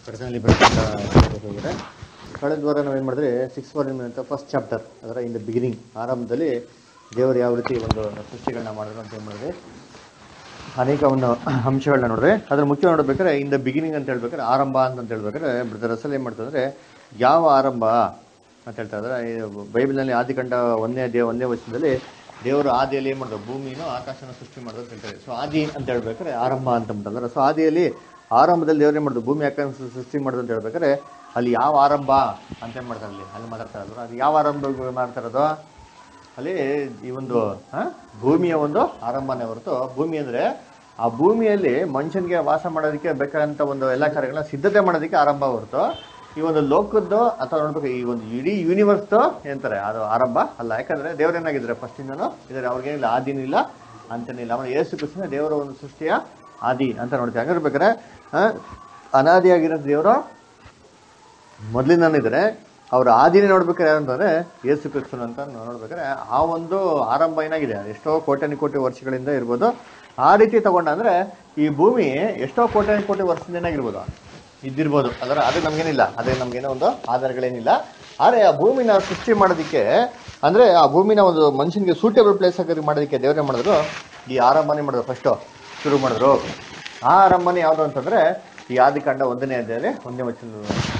ಕಡತನಲ್ಲಿ ಬರ್ತಕ್ಕಂಥ ಹೋಗಿದ್ರೆ ಕಳೆದ ವಾರ ನಾವೇನು ಮಾಡಿದ್ರೆ ಸಿಕ್ಸ್ ವಾಲ್ಯೂಮ್ ಅಂತ ಫಸ್ಟ್ ಚಾಪ್ಟರ್ ಅದರ ಇನ್ ದ ಬಿಗಿನಿಂಗ್ ಆರಂಭದಲ್ಲಿ ದೇವರು ಯಾವ ರೀತಿ ಒಂದು ಸೃಷ್ಟಿಗಳನ್ನ ಮಾಡಿದ್ರು ಅಂತ ಏನು ಮಾಡಿದ್ರೆ ಅನೇಕ ಒಂದು ಅಂಶಗಳನ್ನ ನೋಡಿದ್ರೆ ಅದ್ರ ಮುಖ್ಯ ನೋಡ್ಬೇಕಾದ್ರೆ ಇನ್ ದ ಬಿಗಿನಿಂಗ್ ಅಂತ ಹೇಳ್ಬೇಕಾದ್ರೆ ಆರಂಭ ಅಂತ ಹೇಳ್ಬೇಕಾದ್ರೆ ಬ್ರದರ್ ಅಸಲ್ ಏನು ಮಾಡ್ತಂದ್ರೆ ಯಾವ ಆರಂಭ ಅಂತ ಹೇಳ್ತಾ ಇದ್ರೆ ಈ ಬೈಬಲ್ನಲ್ಲಿ ಆದಿಕಂಡ ಒಂದನೇ ದೇವ ಒಂದನೇ ವಚನದಲ್ಲಿ ದೇವರು ಆದಿಯಲ್ಲಿ ಏನು ಮಾಡಿದ್ರು ಭೂಮಿನೂ ಆಕಾಶನ ಸೃಷ್ಟಿ ಮಾಡೋದು ಅಂತ ಹೇಳ್ತಾರೆ ಸೊ ಆದಿ ಅಂತ ಹೇಳ್ಬೇಕಾದ್ರೆ ಆರಂಭ ಅಂತ ಅಂತಂದ್ರೆ ಸೊ ಆದಿಯಲ್ಲಿ ಆರಂಭದಲ್ಲಿ ದೇವ್ರು ಏನು ಮಾಡಿದ್ರು ಭೂಮಿ ಆಕಾಶ ಸೃಷ್ಟಿ ಮಾಡೋದು ಅಂತ ಹೇಳ್ಬೇಕಾದ್ರೆ ಅಲ್ಲಿ ಯಾವ ಆರಂಭ ಅಂತ ಏನು ಮಾಡ್ತಾರೆ ಅಲ್ಲಿ ಅಲ್ಲಿ ಮಾತಾಡ್ತಾ ಇರೋದು ಅದು ಯಾವ ಆರಂಭ ಮಾಡ್ತಾ ಇರೋದು ಅಲ್ಲಿ ಈ ಒಂದು ಆ, ಭೂಮಿಯ ಒಂದು ಆರಂಭನೇ ಹೊರತು ಭೂಮಿ ಅಂದ್ರೆ ಆ ಭೂಮಿಯಲ್ಲಿ ಮನುಷ್ಯನಿಗೆ ವಾಸ ಮಾಡೋದಕ್ಕೆ ಬೇಕಾದಂತ ಒಂದು ಎಲ್ಲ ಕಾರ್ಯಗಳನ್ನ ಸಿದ್ಧತೆ ಮಾಡೋದಕ್ಕೆ ಆರಂಭ ಹೊರತು ಈ ಒಂದು ಲೋಕದ್ದು ಅಥವಾ ನೋಡ್ಬೇಕು ಈ ಒಂದು ಇಡೀ ಯೂನಿವರ್ಸ್ ಏನಂತಾರೆ ಅದು ಆರಂಭ ಅಲ್ಲ ಯಾಕಂದ್ರೆ ದೇವ್ರೇನಾಗಿದ್ದಾರೆ ಫಸ್ಟ್ ಇಂದನು ಇದ್ರೆ ಅವ್ರಿಗೇನಿಲ್ಲ ಆದಿನೂ ಇಲ್ಲ ಅಂತನೇ ಇಲ್ಲ ಅವನು ಯೇಸು ಕೃಷ್ಣ ದೇವರ ಒಂದು ಸೃಷ್ಟಿಯ ಆದಿ ಅಂತ ನೋಡ್ತೀವಿ ಹಂಗಿರ್ಬೇಕಾದ್ರೆ ಆ, ಅನಾದಿಯಾಗಿರೋ ದೇವರು ಮೊದಲಿಂದಾನು ಇದ್ದಾರೆ ಅವ್ರ ಆದಿನೇ ನೋಡ್ಬೇಕಾದ್ರೆ ಅಂತಂದ್ರೆ ಯೇಸು ಕ್ರಿಸ್ತನ್ ಅಂತ ನಾವ್ ನೋಡ್ಬೇಕಾದ್ರೆ ಆ ಒಂದು ಆರಂಭ ಏನಾಗಿದೆ ಎಷ್ಟೋ ಕೋಟ್ಯಾನಿ ಕೋಟಿ ವರ್ಷಗಳಿಂದ ಇರ್ಬೋದು ಆ ರೀತಿ ತಗೊಂಡ ಅಂದ್ರೆ ಈ ಭೂಮಿ ಎಷ್ಟೋ ಕೋಟ್ಯಾನಿ ಕೋಟಿ ವರ್ಷದಿಂದ ಏನಾಗಿರ್ಬೋದು ಇದ್ದಿರ್ಬೋದು ಅದರ ಅದು ನಮ್ಗೇನಿಲ್ಲ ಅದೇ ನಮ್ಗೇನೋ ಒಂದು ಆಧಾರಗಳೇನಿಲ್ಲ ಆದ್ರೆ ಆ ಭೂಮಿನ ಸೃಷ್ಟಿ ಮಾಡೋದಕ್ಕೆ ಅಂದ್ರೆ ಆ ಭೂಮಿನ ಒಂದು ಮನುಷ್ಯನಿಗೆ ಸೂಟೇಬಲ್ ಪ್ಲೇಸ್ ಆಗಿ ಮಾಡೋದಕ್ಕೆ ದೇವರೇ ಮಾಡಿದ್ರು ಈ ಆರಂಭನೆ ಮಾಡಿದ್ರು ಫಸ್ಟು ಶುರು ಮಾಡಿದ್ರು ಆ ಆರಂಭನೆ ಯಾವುದು ಅಂತಂದ್ರೆ ಈ ಆದಿಕಾಂಡ ಒಂದನೇ ಅಧ್ಯಾಯದಲ್ಲಿ ಒಂದನೇ ವಚನ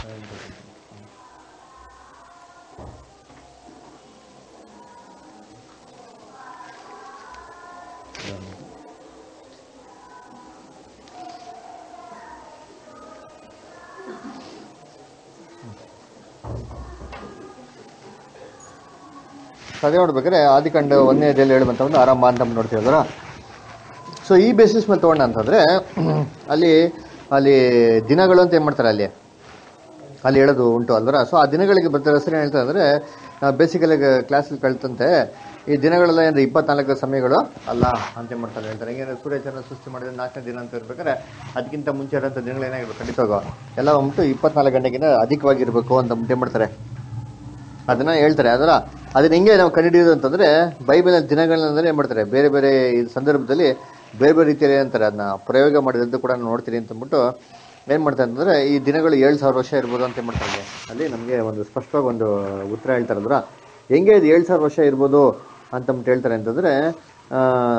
ಅದೇ ನೋಡ್ಬೇಕಾದ್ರೆ ಆದಿಕಾಂಡ ಒಂದನೇ ಅಧ್ಯಾಯದಲ್ಲಿ ಹೇಳುವಂತ ಒಂದು ಆರಂಭ ಅಂತ ನೋಡ್ತೀವಿ ಅದರ ಸೊ ಈ ಬೇಸಿಸ್ ಮೇಲೆ ತಗೊಂಡ ಅಂತಂದ್ರೆ ಅಲ್ಲಿ ಅಲ್ಲಿ ದಿನಗಳು ಅಂತ ಏನ್ ಮಾಡ್ತಾರೆ ಅಲ್ಲಿ ಅಲ್ಲಿ ಹೇಳೋದು ಉಂಟು ಅಲ್ವರ ಸೊ ಆ ದಿನಗಳಿಗೆ ಬರ್ತಾರೆ ಹೆಸರು ಏನು ಹೇಳ್ತಾರೆ ಅಂದ್ರೆ ಬೇಸಿಕಲಿ ಕ್ಲಾಸಲ್ಲಿ ಕಳ್ತಂತೆ ಈ ದಿನಗಳೆಲ್ಲ ಏನ್ರಿ ಇಪ್ಪತ್ನಾಲ್ಕು ಸಮಯಗಳು ಅಲ್ಲ ಅಂತ ಏನ್ ಮಾಡ್ತಾರೆ ಹೇಳ್ತಾರೆ ಹೆಂಗಂದ್ರೆ ಸೂರ್ಯಚಂದ್ರ ಸೃಷ್ಟಿ ಮಾಡಿದ್ರೆ ನಾಲ್ಕನೇ ದಿನ ಅಂತ ಇರ್ಬೇಕಾದ್ರೆ ಅದಕ್ಕಿಂತ ಮುಂಚೆ ಇರೋಂಥ ದಿನಗಳು ಏನಾಗಿರ್ಬೇಕು ಖಂಡಿತವಾಗ ಎಲ್ಲ ಉಂಟು ಇಪ್ಪತ್ನಾಲ್ಕು ಗಂಟೆಗಿಂತ ಅಧಿಕವಾಗಿರ್ಬೇಕು ಅಂತ ಏನ್ ಮಾಡ್ತಾರೆ ಅದನ್ನ ಹೇಳ್ತಾರೆ ಅದರ ಅದನ್ನ ಹೆಂಗೆ ನಾವು ಕಂಡುಹಿಡಿಯೋದು ಅಂತಂದ್ರೆ ಬೈಬಲ್ ದಿನಗಳನ್ನ ಅಂದ್ರೆ ಏನ್ ಮಾಡ್ತಾರೆ ಬೇರೆ ಬೇರೆ ಈ ಸಂದರ್ಭದಲ್ಲಿ ಬೇರೆ ಬೇರೆ ರೀತಿಯಲ್ಲಿ ಅಂತಾರೆ ಅದನ್ನ ಪ್ರಯೋಗ ಮಾಡಿದ್ದು ಕೂಡ ನಾನು ನೋಡ್ತೀನಿ ಅಂತ ಅಂದ್ಬಿಟ್ಟು ಏನ್ ಮಾಡ್ತಾರೆ ಅಂತಂದ್ರೆ ಈ ದಿನಗಳು ಏಳು ಸಾವಿರ ವರ್ಷ ಇರ್ಬೋದು ಅಂತ ಏನ್ ಮಾಡ್ತಾರೆ ಅಲ್ಲಿ ನಮಗೆ ಒಂದು ಸ್ಪಷ್ಟವಾಗಿ ಒಂದು ಉತ್ತರ ಹೇಳ್ತಾರಲ್ರ ಹೆಂಗೆ ಇದು ಏಳು ಸಾವಿರ ವರ್ಷ ಇರ್ಬೋದು ಅಂತಂದ್ಬಿಟ್ಟು ಹೇಳ್ತಾರೆ ಅಂತಂದ್ರೆ ಆ,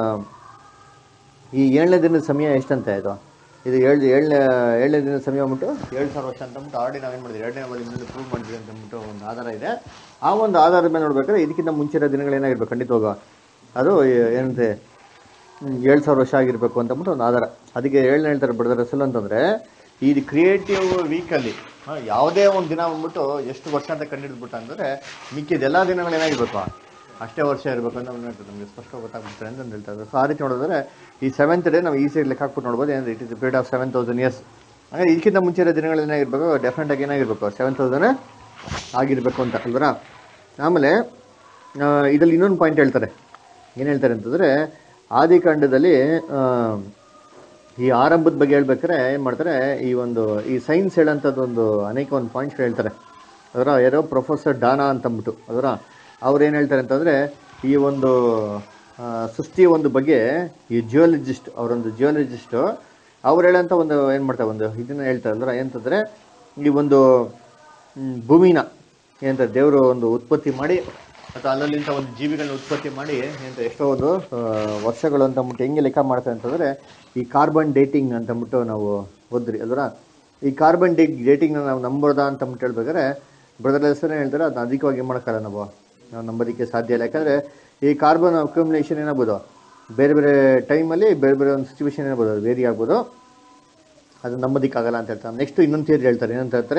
ಈ ಏಳನೇ ದಿನದ ಸಮಯ ಎಷ್ಟಂತೆ ಇದು ಇದು ಏಳು ಏಳನೇ ಏಳನೇ ದಿನದ ಸಮಯ ಅಂದ್ಬಿಟ್ಟು ಏಳು ಸಾವಿರ ವರ್ಷ ಅಂತಂದ್ಬಿಟ್ಟು ಆಲ್ರೆಡಿ ನಾವೇನು ಮಾಡಿದ್ವಿ ಎರಡನೇ ಅವಧಿನಲ್ಲಿ ಪ್ರೂವ್ ಮಾಡಿದ್ವಿ ಅಂತ ಅಂದ್ಬಿಟ್ಟು ಒಂದು ಆಧಾರ ಇದೆ ಆ ಒಂದು ಆಧಾರದ ಮೇಲೆ ನೋಡ್ಬೇಕಾದ್ರೆ ಇದಕ್ಕಿಂತ ಮುಂಚೆ ಇರೋ ದಿನಗಳು ಏನಾಗಿರ್ಬೇಕು ಖಂಡಿತವಾಗ ಅದು ಏ- ಏನಂತೆ ಹ್ಮ್, ಏಳು ಸಾವಿರ ವರ್ಷ ಆಗಿರ್ಬೇಕು ಅಂತಂದ್ಬಿಟ್ಟು ಒಂದು ಆಧಾರ ಅದಕ್ಕೆ ಏಳನೇ ಹೇಳ್ತಾರೆ ಬಿಡದ ರಸಲ್ ಅಂತಂದ್ರೆ ಈ ಕ್ರಿಯೇಟಿವ್ ವೀಕಲ್ಲಿ ಯಾವುದೇ ಒಂದು ದಿನ ಬಂದ್ಬಿಟ್ಟು ಎಷ್ಟು ವರ್ಷ ಅಂತ ಕಂಡಿಡ್ಬಿಟ್ಟು ಅಂದ್ರೆ ಮಿಕ್ಕಿದ ಎಲ್ಲ ದಿನಗಳು ಏನಾಗಿರ್ಬೇಕು ಅಷ್ಟೇ ವರ್ಷ ಇರಬೇಕು ಅಂತ ಒಂದು ಹೇಳ್ತಾರೆ ನಮಗೆ ಸ್ಪಷ್ಟ ಗೊತ್ತಾಗ್ಬಿಡ್ತಾರೆ ಅಂತ ಹೇಳ್ತಾರೆ ಸೊ ಆ ರೀತಿ ನೋಡಿದ್ರೆ ಈ ಸೆವೆಂತ್ ಡೇ ನಾವು ಈಸಿಯಾಗಿ ಲೆಕ್ಕ ಹಾಕ್ಬಿಟ್ಟು ನೋಡ್ಬೋದು ಏನಂದ್ರೆ it is period of seven thousand years ಹಾಗೆ ಇದಕ್ಕಿಂತ ಮುಂಚೆ ಇರೋ ದಿನಗಳು ಏನಾಗಿರ್ಬೇಕು ಡೆಫಿನೆಟ್ ಆಗಿ ಏನಾಗಿರ್ಬೇಕು ಸೆವೆನ್ ತೌಸಂಡ್ ಆಗಿರ್ಬೇಕು ಅಂತ ಅಲ್ವರ ಆಮೇಲೆ ಆ, ಇದರಲ್ಲಿ ಇನ್ನೊಂದು ಪಾಯಿಂಟ್ ಹೇಳ್ತಾರೆ ಏನು ಹೇಳ್ತಾರೆ ಅಂತಂದ್ರೆ ಆದಿಕಾಂಡದಲ್ಲಿ ಆ, ಈ ಆರಂಭದ ಬಗ್ಗೆ ಹೇಳ್ಬೇಕಾದ್ರೆ ಏನು ಮಾಡ್ತಾರೆ ಈ ಒಂದು ಈ ಸೈನ್ಸ್ ಹೇಳೋಂಥದ್ದು ಒಂದು ಅನೇಕ ಒಂದು ಪಾಯಿಂಟ್ಸ್ ಹೇಳ್ತಾರೆ ಅದರ ಯಾರೋ ಪ್ರೊಫೆಸರ್ ಡಾನಾ ಅಂತಂದ್ಬಿಟ್ಟು ಅದರ ಅವ್ರು ಏನು ಹೇಳ್ತಾರೆ ಅಂತಂದರೆ ಈ ಒಂದು ಆ, ಸೃಷ್ಟಿಯ ಒಂದು ಬಗ್ಗೆ ಈ ಜಿಯೋಲಜಿಸ್ಟ್ ಅವರೊಂದು ಜಿಯೋಲಜಿಸ್ಟು ಅವ್ರು ಹೇಳೋಂಥ ಒಂದು ಏನು ಮಾಡ್ತಾರೆ ಒಂದು ಇದನ್ನ ಹೇಳ್ತಾರೆ ಅಂದ್ರೆ ಏನಂತಂದರೆ ಈ ಒಂದು ಮ್, ಭೂಮಿನ ಏನಂತ ದೇವರು ಒಂದು ಉತ್ಪತ್ತಿ ಮಾಡಿ ಅಥವಾ ಅಲ್ಲಲ್ಲಿಂದ ಒಂದು ಜೀವಿಗಳನ್ನ ಉತ್ಪತ್ತಿ ಮಾಡಿ ಏನಂತ ಎಷ್ಟೋ ಒಂದು ಆ, ವರ್ಷಗಳು ಅಂತ ಅಂದ್ಬಿಟ್ಟು ಹೆಂಗೆ ಲೆಕ್ಕ ಮಾಡ್ತಾರೆ ಅಂತಂದರೆ ಈ ಕಾರ್ಬನ್ ಡೇಟಿಂಗ್ ಅಂತ ಅಂದ್ಬಿಟ್ಟು ನಾವು ಓದ್ರಿ ಅಲ್ವರ ಈ ಕಾರ್ಬನ್ ಡೇ ಡೇಟಿಂಗ್ನ ನಾವು ನಂಬೋದಾ ಅಂತ ಅಂದ್ಬಿಟ್ಟು ಹೇಳ್ಬೇಕಾದ್ರೆ ಬ್ರದರ್ ಹೆಸರೇ ಹೇಳ್ತಾರೆ ಅದನ್ನ ಅಧಿಕವಾಗಿ ಏನು ಮಾಡೋಕ್ಕಲ್ಲ ನಾವು ನಾವು ನಂಬೋದಕ್ಕೆ ಸಾಧ್ಯ ಇಲ್ಲ ಯಾಕಂದರೆ ಈ ಕಾರ್ಬನ್ ಅಕ್ಯುಮುಲೇಷನ್ ಏನಾಗ್ಬೋದು ಬೇರೆ ಬೇರೆ ಟೈಮಲ್ಲಿ ಬೇರೆ ಬೇರೆ ಒಂದು ಸಿಚುವೇಶನ್ ಏನಾಗ್ಬೋದು ಅದು ವೇರಿ ಆಗ್ಬೋದು ಅದು ನಂಬೋದಕ್ಕಾಗಲ್ಲ ಅಂತ ಹೇಳ್ತಾರೆ ನೆಕ್ಸ್ಟ್ ಇನ್ನೊಂದು ಥಿಯರಿ ಹೇಳ್ತಾರೆ ಏನಂತ ಹೇಳ್ತಾರೆ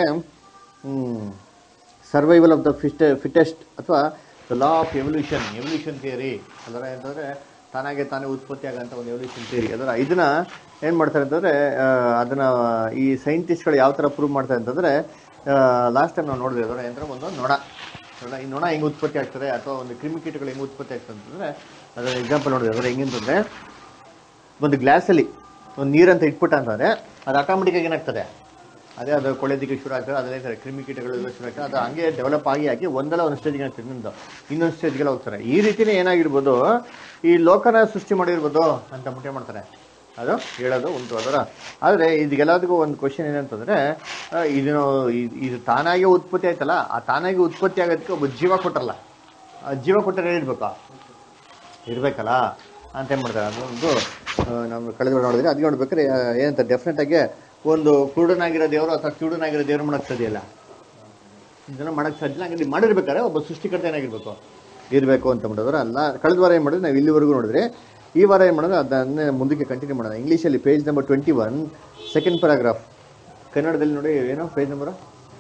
survival of the fist fittest ಅಥವಾ the law of evolution evolution theory ಅದರ ಏನಂತಂದರೆ ತಾನಾಗೆ ತಾನೇ ಉತ್ಪತ್ತಿ ಆಗೋಂಥ ಒಂದು ಎವಲ್ಯೂಷನ್ ಥಿಯರಿ ಅದರ ಇದನ್ನ ಏನು ಮಾಡ್ತಾರೆ ಅಂತಂದರೆ ಅದನ್ನ ಈ ಸೈಂಟಿಸ್ಟ್ಗಳು ಯಾವ ಥರ ಪ್ರೂವ್ ಮಾಡ್ತಾರೆ ಅಂತಂದರೆ ಲಾಸ್ಟ್ ಟೈಮ್ ನಾವು ನೋಡಿದ್ವಿ ಅದರ ಏನಂದ್ರೆ ಒಂದು ನೊಣ ನೊಣ ಈ ನೊಣ ಹೆಂಗೆ ಉತ್ಪತ್ತಿ ಆಗ್ತದೆ ಅಥವಾ ಒಂದು ಕ್ರಿಮಿಕೀಟಗಳು ಹೆಂಗೆ ಉತ್ಪತ್ತಿ ಆಗ್ತದೆ ಅಂತಂದರೆ ಅದರ ಎಕ್ಸಾಂಪಲ್ ನೋಡಿದ್ವಿ ಅದರ ಹೆಂಗಂತಂದರೆ ಒಂದು ಗ್ಲಾಸಲ್ಲಿ ಒಂದು ನೀರಂತ ಇಟ್ಬಿಟ್ಟ ಅಂತಂದರೆ ಅದು ಆಟೋಮೆಟಿಕಾಗಿ ಏನಾಗ್ತದೆ ಅದೇ ಅದು ಕೊಳೆದಿಕ್ಕೆ ಶುರು ಆಗ್ತದೆ ಅದೇ ಥರ ಕ್ರಿಮಿಕೀಟಗಳು ಎಲ್ಲ ಶುರು ಆಗ್ತದೆ ಅದು ಹಂಗೆ ಡೆವಲಪ್ ಆಗಿ ಆಗಿ ಒಂದಲ್ಲ ಒಂದು ಸ್ಟೇಜ್ಗೆ ಆಗ್ತದೆ ಇನ್ನೊಂದು ಇನ್ನೊಂದು ಸ್ಟೇಜ್ಗೆಲ್ಲ ಹೋಗ್ತಾರೆ ಈ ರೀತಿನೇ ಏನಾಗಿರ್ಬೋದು ಈ ಲೋಕನ ಸೃಷ್ಟಿ ಮಾಡಿರ್ಬೋದು ಅಂತ ಮುಟ್ಟೆ ಮಾಡ್ತಾರೆ ಅದು ಹೇಳೋದು ಉಂಟು ಅದರ ಆದರೆ ಇದಕ್ಕೆಲ್ಲದಕ್ಕೂ ಒಂದು ಕ್ವಶನ್ ಏನಂತಂದ್ರೆ ಆ, ಇದನ್ನು ಇದ್- ಇದು ತಾನಾಗಿ ಉತ್ಪತ್ತಿ ಆಯ್ತಲ್ಲ ಆ ತಾನಾಗಿ ಉತ್ಪತ್ತಿ ಆಗೋದಕ್ಕೆ ಒಬ್ಬ ಜೀವ ಕೊಟ್ಟರಲ್ಲ ಆ ಜೀವ ಕೊಟ್ಟರೆ ಇರ್ಬೇಕಾ ಇರ್ಬೇಕಲ್ಲ ಅಂತ ಏನ್ ಮಾಡ್ತಾರೆ ಅದು ಒಂದು ಆ, ನಾವು ಕಳೆದ ನೋಡಿದ್ರೆ ಅದಕ್ಕೆ ನೋಡ್ಬೇಕಾದ್ರೆ ಆ, ಏನಂತ ಡೆಫಿನೆಟ್ ಆಗಿ ಒಂದು ಕುರುಡನಾಗಿರೋ ದೇವರು ಅಥವಾ ಕಿರುಡನಾಗಿರೋ ದೇವರು ಮಾಡಕ್ ಸಾಧ್ಯಲ್ಲ ಇದನ್ನ ಮಾಡಕ್ ಸಾಧ್ಯ ಹಂಗೆ ನೀವು ಮಾಡಿರ್ಬೇಕಾದ್ರೆ ಒಬ್ಬ ಸೃಷ್ಟಿಕರ್ತ ಏನಾಗಿರ್ಬೇಕು ಇರಬೇಕು ಅಂತ ಮಾಡಿದ್ರೆ ಅಲ್ಲ ಕಳೆದ ವಾರ ಏನು ಮಾಡಿದ್ರೆ ನಾವು ಇಲ್ಲಿವರೆಗೂ ನೋಡಿದ್ರೆ ಈ ವಾರ ಏನು ಮಾಡಿದ್ರೆ ಅದನ್ನೇ ಮುಂದಕ್ಕೆ ಕಂಟಿನ್ಯೂ ಮಾಡೋಣ ಇಂಗ್ಲೀಷಲ್ಲಿ page number twenty one second paragraph ಕನ್ನಡದಲ್ಲಿ ನೋಡಿ ಏನು ಪೇಜ್ ನಂಬರು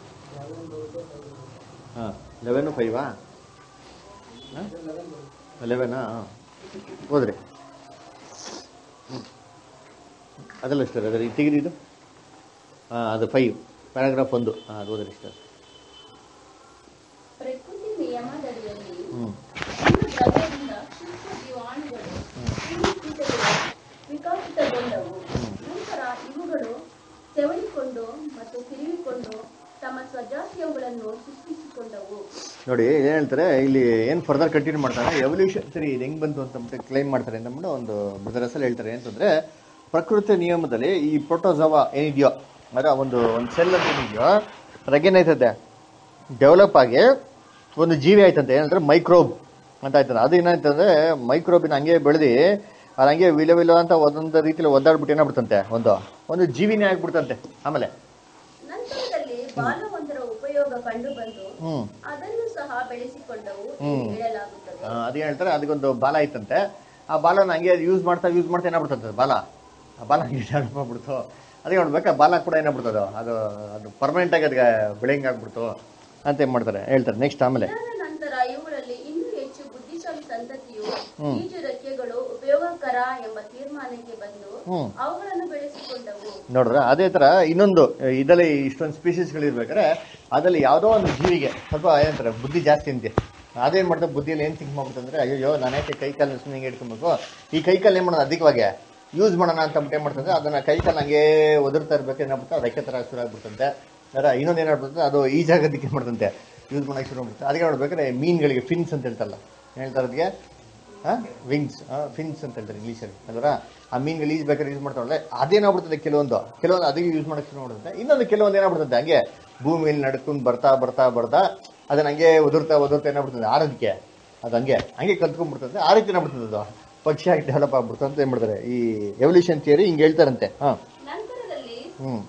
ಹಾಂ ಲೆವೆನು ಫೈವಾ ಲೆವೆನಾ ಹಾಂ ಹೋದ್ರಿ ಅದಲ್ಲ ಸರ್ ಅದರ ತೆಗಿರಿ ಇದು ಹಾಂ ಅದು ಫೈವ್ ಪ್ಯಾರಾಗ್ರಾಫ್ ಒಂದು ಹಾಂ ಅದು ಹೋದ್ರಿ ಸರ್ ಪ್ರಕೃತಿ ನಿಯಮದಡಿಯಲ್ಲಿ ಹ್ಞೂ ಒಂದು ದ್ರವ್ಯದಿಂದ ಸೂಕ್ಷ್ಮ ಜೀವಾಣುಗಳು ಕ್ರಿಮಿಕೀಟಗಳು ವಿಕಾಸಿತಗೊಂಡವು ನಂತರ ಇವುಗಳು ತೆವಳಿಕೊಂಡು ಮತ್ತು ತಿರುಗಿಕೊಂಡು ತಮ್ಮ ಸ್ವಜಾತಿಯವುಗಳನ್ನು ಸೃಷ್ಟಿಸಿಕೊಂಡವು ನೋಡಿ ಏನು ಹೇಳ್ತಾರೆ ಇಲ್ಲಿ ಏನು ಫರ್ದರ್ ಕಂಟಿನ್ಯೂ ಮಾಡ್ತಾರೆ ಎವಲ್ಯೂಷನ್ ಸರಿ ಇದು ಹೆಂಗೆ ಬಂತು ಅಂತ ಕ್ಲೈಮ್ ಮಾಡ್ತಾರೆ ಅಂತ ಒಂದು ಬ್ರದರ್ಸಲ್ಲಿ ಹೇಳ್ತಾರೆ ಅಂತಂದರೆ ಪ್ರಕೃತಿ ನಿಯಮದಲ್ಲಿ ಈ ಪ್ರೋಟೋಸವ ಏನಿದೆಯೋ ಅದರ ಒಂದು ಒಂದು ಸೆಲ್ ಅಂತ ಏನಿದೆಯೋ ಅದಾಗೇನಾಯ್ತದೆ ಡೆವಲಪ್ ಆಗಿ ಒಂದು ಜೀವಿ ಆಯ್ತಂತೆ ಏನಂದ್ರೆ ಮೈಕ್ರೋಬ್ ಅಂತ ಆಯ್ತದೆ ಅದು ಏನಾಯ್ತಂದ್ರೆ ಮೈಕ್ರೋಬಿನ ಹಂಗೆ ಬೆಳೆದು ಅದು ಹಂಗೆ ವಿಲ ವಿಲ ಅಂತ ಒಂದೊಂದು ರೀತಿಯಲ್ಲಿ ಒದ್ದಾಡ್ಬಿಟ್ಟು ಏನಾಗ್ಬಿಡ್ತಂತೆ ಒಂದು ಒಂದು ಜೀವಿನೇ ಆಗ್ಬಿಡ್ತಂತೆ ಆಮೇಲೆ ನಂತರದಲ್ಲಿ ಬಾಲವೊಂದರ ಉಪಯೋಗ ಕಂಡುಬಂದು ಹ್ಞೂ ಅದನ್ನು ಸಹ ಬೆಳೆಸಿಕೊಂಡವು ಎಂದು ಹ್ಮ್. ಹೇಳಲಾಗುತ್ತದೆ ಆ, ಅದೇ ಹೇಳ್ತಾರೆ ಅದಕ್ಕೊಂದು ಬಾಲ ಐತಂತೆ ಆ ಬಾಲನ ಹಂಗೆ ಯೂಸ್ ಮಾಡ್ತಾ ಯೂಸ್ ಮಾಡ್ತಾ ಏನಾಗ್ಬಿಡ್ತಂತೆ ಬಾಲ ಆ ಬಾಲ ಹಂಗೆ ಡೆವಲಪ್ ಮಾಡ್ಬಿಡ್ತು ಅದೇ ನೋಡ್ಬೇಕು ಆ ಬಾಲ ಕೂಡ ಏನಾಗ್ಬಿಡ್ತದೆ ಅದು ಅದು ಪರ್ಮನೆಂಟ್ ಆಗಿ ಅದಕ್ಕೆ ಬೆಳೆಯಂಗ್ ಆಗ್ಬಿಡ್ತು ಅಂತ ಏನ್ ಮಾಡ್ತಾರೆ ಹೇಳ್ತಾರೆ ನೆಕ್ಸ್ಟ್ ಆಮೇಲೆ ಇದರ ನಂತರ ಇವುಗಳಲ್ಲಿ ಇನ್ನೂ ಹೆಚ್ಚು ಬುದ್ಧಿಶಾಲಿ ಸಂತತಿಯು ಹ್ಮ್. ಈಜು ರೆಕ್ಕೆಗಳು ಉಪಯೋಗಕರ ಎಂಬ ತೀರ್ಮಾನಕ್ಕೆ ಬಂದು ಹ್ಮ್. ಅವುಗಳನ್ನು ಬೆಳೆಸಿಕೊಂಡವು ನೋಡಿದ್ರೆ ಅದೇ ತರ ಇನ್ನೊಂದು ಇದರಲ್ಲಿ ಇಷ್ಟೊಂದು ಸ್ಪೀಸೀಸ್ಗಳು ಇರ್ಬೇಕಾದ್ರೆ ಅದರಲ್ಲಿ ಯಾವುದೋ ಒಂದು ಜೀವಿಗೆ ಸ್ವಲ್ಪ ಏನಂತಾರೆ ಬುದ್ಧಿ ಜಾಸ್ತಿ ಅಂತೆ ಅದೇನ್ ಮಾಡ್ತಾರೆ ಬುದ್ಧಿಯಲ್ಲಿ ಏನ್ ಥಿಂಕ್ ಮಾಡ್ಬಿಟ್ಟಂದ್ರೆ ಅಯ್ಯೋ ನಾನು ಯಾಕೆ ಕೈ ಕಾಲು ಸುಮ್ಮನೆ ಹಿಂಗೆ ಇಟ್ಕೊಬೇಕು ಈ ಕೈ ಕಾಲು ಏನ್ ಮಾಡೋದು ಅಧಿಕವಾಗಿ ಯೂಸ್ ಮಾಡೋಣ ಅಂತ ಅಂದ್ಬಿಟ್ಟು ಏನ್ ಮಾಡ್ತಂದ್ರೆ ಅದನ್ನ ಕೈ ಕಾಲು ಹಂಗೆ ಒದರ್ತಾ ಇರ್ಬೇಕು ಏನಾಗ್ಬಿಟ್ಟು ರೆಕ್ಕೆ ತರ ಶುರು ಆಗ್ಬಿಡ್ತಂತೆ ಅದರ ಇನ್ನೊಂದು ಏನಾಗ್ಬಿಡುತ್ತೆ ಅದು ಈಜಾಗೋದಕ್ಕೆ ಏನ್ ಮಾಡ್ತಂತೆ ಯೂಸ್ ಮಾಡಕ್ಕೆ ಶುರು ಮಾಡ್ತಾರೆ ಅದಕ್ಕೆ ನೋಡ್ಬೇಕಾದ್ರೆ ಮೀನುಗಳಿಗೆ ಫಿನ್ಸ್ ಅಂತ ಹೇಳ್ತಾರಲ್ಲ ಏನ್ ಹೇಳ್ತಾರೆ ಅದಕ್ಕೆ ವಿಂಗ್ಸ್ ಫಿನ್ಸ್ ಅಂತ ಹೇಳ್ತಾರೆ ಇಂಗ್ಲೀಷಲ್ಲಿ ಅದರ ಆ ಮೀನ್ಗಳು ಈಜ್ ಬೇಕಾದ್ರೆ ಯೂಸ್ ಮಾಡ್ತಾರಲ್ಲ ಅದೇನಾಗ್ಬಿಡ್ತದೆ ಕೆಲವೊಂದು ಕೆಲವೊಂದು ಅದಕ್ಕೆ ಯೂಸ್ ಮಾಡಕ್ಕೆ ಶುರು ಮಾಡುತ್ತೆ ಇನ್ನೊಂದು ಕೆಲವೊಂದು ಏನಾಗ್ಬಿಡ್ತದೆ ಹಂಗೆ ಭೂಮಿಯಲ್ಲಿ ನಡ್ಕೊಂಡು ಬರ್ತಾ ಬರ್ತಾ ಬರ್ತಾ ಅದನ್ನ ಹಂಗೆ ಉದುರ್ತಾ ಉದುರ್ತಾ ಏನಾಗ್ಬಿಡ್ತದೆ ಆರೋದಕ್ಕೆ ಅದು ಹಂಗೆ ಹಂಗೆ ಕಲ್ತ್ಕೊಂಡ್ಬಿಡ್ತದೆ ಆ ರೀತಿ ಏನಾಗ್ಬಿಡ್ತದೆ ಅದು ಪಕ್ಷಿಯಾಗಿ ಡೆವಲಪ್ ಆಗ್ಬಿಡ್ತದೆ ಅಂತ ಏನ್ ಮಾಡ್ತಾರೆ ಈ ಎವಲ್ಯೂಷನ್ ಥಿಯರಿ ಹಿಂಗೆ ಹೇಳ್ತಾರಂತೆ ಹಾ ನಂತರದಲ್ಲಿ ಹ್ಮ್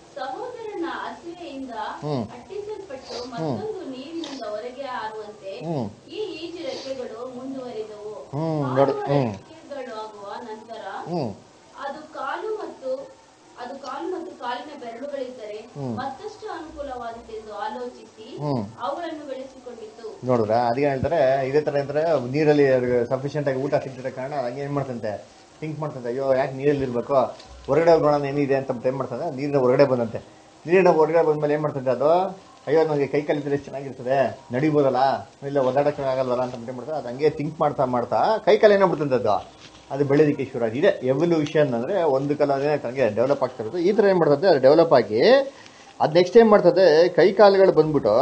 ಸಹೋದರನ ಹಸಿವೆಯಿಂದ ಹ್ಮ್. ಅಟ್ಟಿಸಲ್ಪಟ್ಟು ಮತ್ತೊಂದು ನೀರಿನಿಂದ ಹೊರಗೆ ಹಾರುವಂತೆ ಹ್ಮ್. ಈ ಈಜು ರೆಕ್ಕೆಗಳು ಮುಂದುವರಿದವು ಹ್ಮ್, ಹಾರುವ ನೋಡಿ, ಹ್ಮ್. ರೆಕ್ಕೆಗಳಾಗುವ ನಂತರ ಹ್ಮ್ ಅದು ಕಾಲು ಮತ್ತು ಅದು ಕಾಲು ಮತ್ತು ಕಾಲಿನ ಬೆರಳುಗಳಿದ್ದರೆ ಹ್ಮ್. ಮತ್ತಷ್ಟು ಅನುಕೂಲವಾದೀತೆಂದು ಆಲೋಚಿಸಿ ಹ್ಮ್. ಅವುಗಳನ್ನು ಬೆಳೆಸಿಕೊಂಡಿತು ನೋಡಿದ್ರ ಅದಕ್ಕೆ ಹೇಳ್ತಾರೆ ಇದೇ ತರ ಅಂತಾರೆ ನೀರಲ್ಲಿ ಸಫಿಷಿಯಂಟ್ ಆಗಿ ಊಟ ಸಿಗ್ತಿರೋ ಕಾರಣ ಹಂಗೆ ಏನ್ ಮಾಡ್ತಂತೆ ಥಿಂಕ್ ಮಾಡ್ತಂತೆ ಅಯ್ಯೋ ಯಾಕೆ ನೀರಲ್ಲಿ ಇರ್ಬೇಕು ಹೊರಗಡೆ ಹೋಗಿ ನೋಡೋಣ ಏನಿದೆ ಅಂತ ಏನ್ ಮಾಡ್ತದೆ ನೀರಿನ ಹೊರಗಡೆ ಬಂದಂತೆ ನೀರಿನ ಹೊರಗಡೆ ಬಂದ್ಮೇಲೆ ಏನ್ ಮಾಡ್ತಂತೆ ಅದು ಅಯ್ಯೋ ನನಗೆ ಕೈ ಕಾಲಿದ್ರೆ ಎಷ್ಟು ಚೆನ್ನಾಗಿರ್ತದೆ ನಡಿಬೋದಲ್ಲ ಇಲ್ಲ ಒದ್ದಾಡಕ್ಕೆ ಆಗಲ್ವಲ್ಲ ಅಂತ ಏನ್ ಮಾಡ್ತಾರೆ ಅದು ಹಂಗೆ ಥಿಂಕ್ ಮಾಡ್ತಾ ಮಾಡ್ತಾ ಕೈ ಕಾಲು ಏನಾಗ್ಬಿಡ್ತಂತೆ ಅದು ಅದು ಬೆಳೆದಿಕ್ಕೆ ಶುರು ಆಗಿದೆ ಇದೆ ಎವಲ್ಯೂಷನ್ ಅಂದ್ರೆ ಒಂದು ಕಾಲ ಹಂಗೆ ಡೆವಲಪ್ ಆಗ್ತಾ ಇರುತ್ತೆ ಈ ತರ ಏನ್ ಮಾಡ್ತದೆ ಅದು ಡೆವಲಪ್ ಆಗಿ ಅದ್ ನೆಕ್ಸ್ಟ್ ಏನ್ ಮಾಡ್ತದೆ ಕೈ ಕಾಲುಗಳು ಬಂದ್ಬಿಟ್ಟು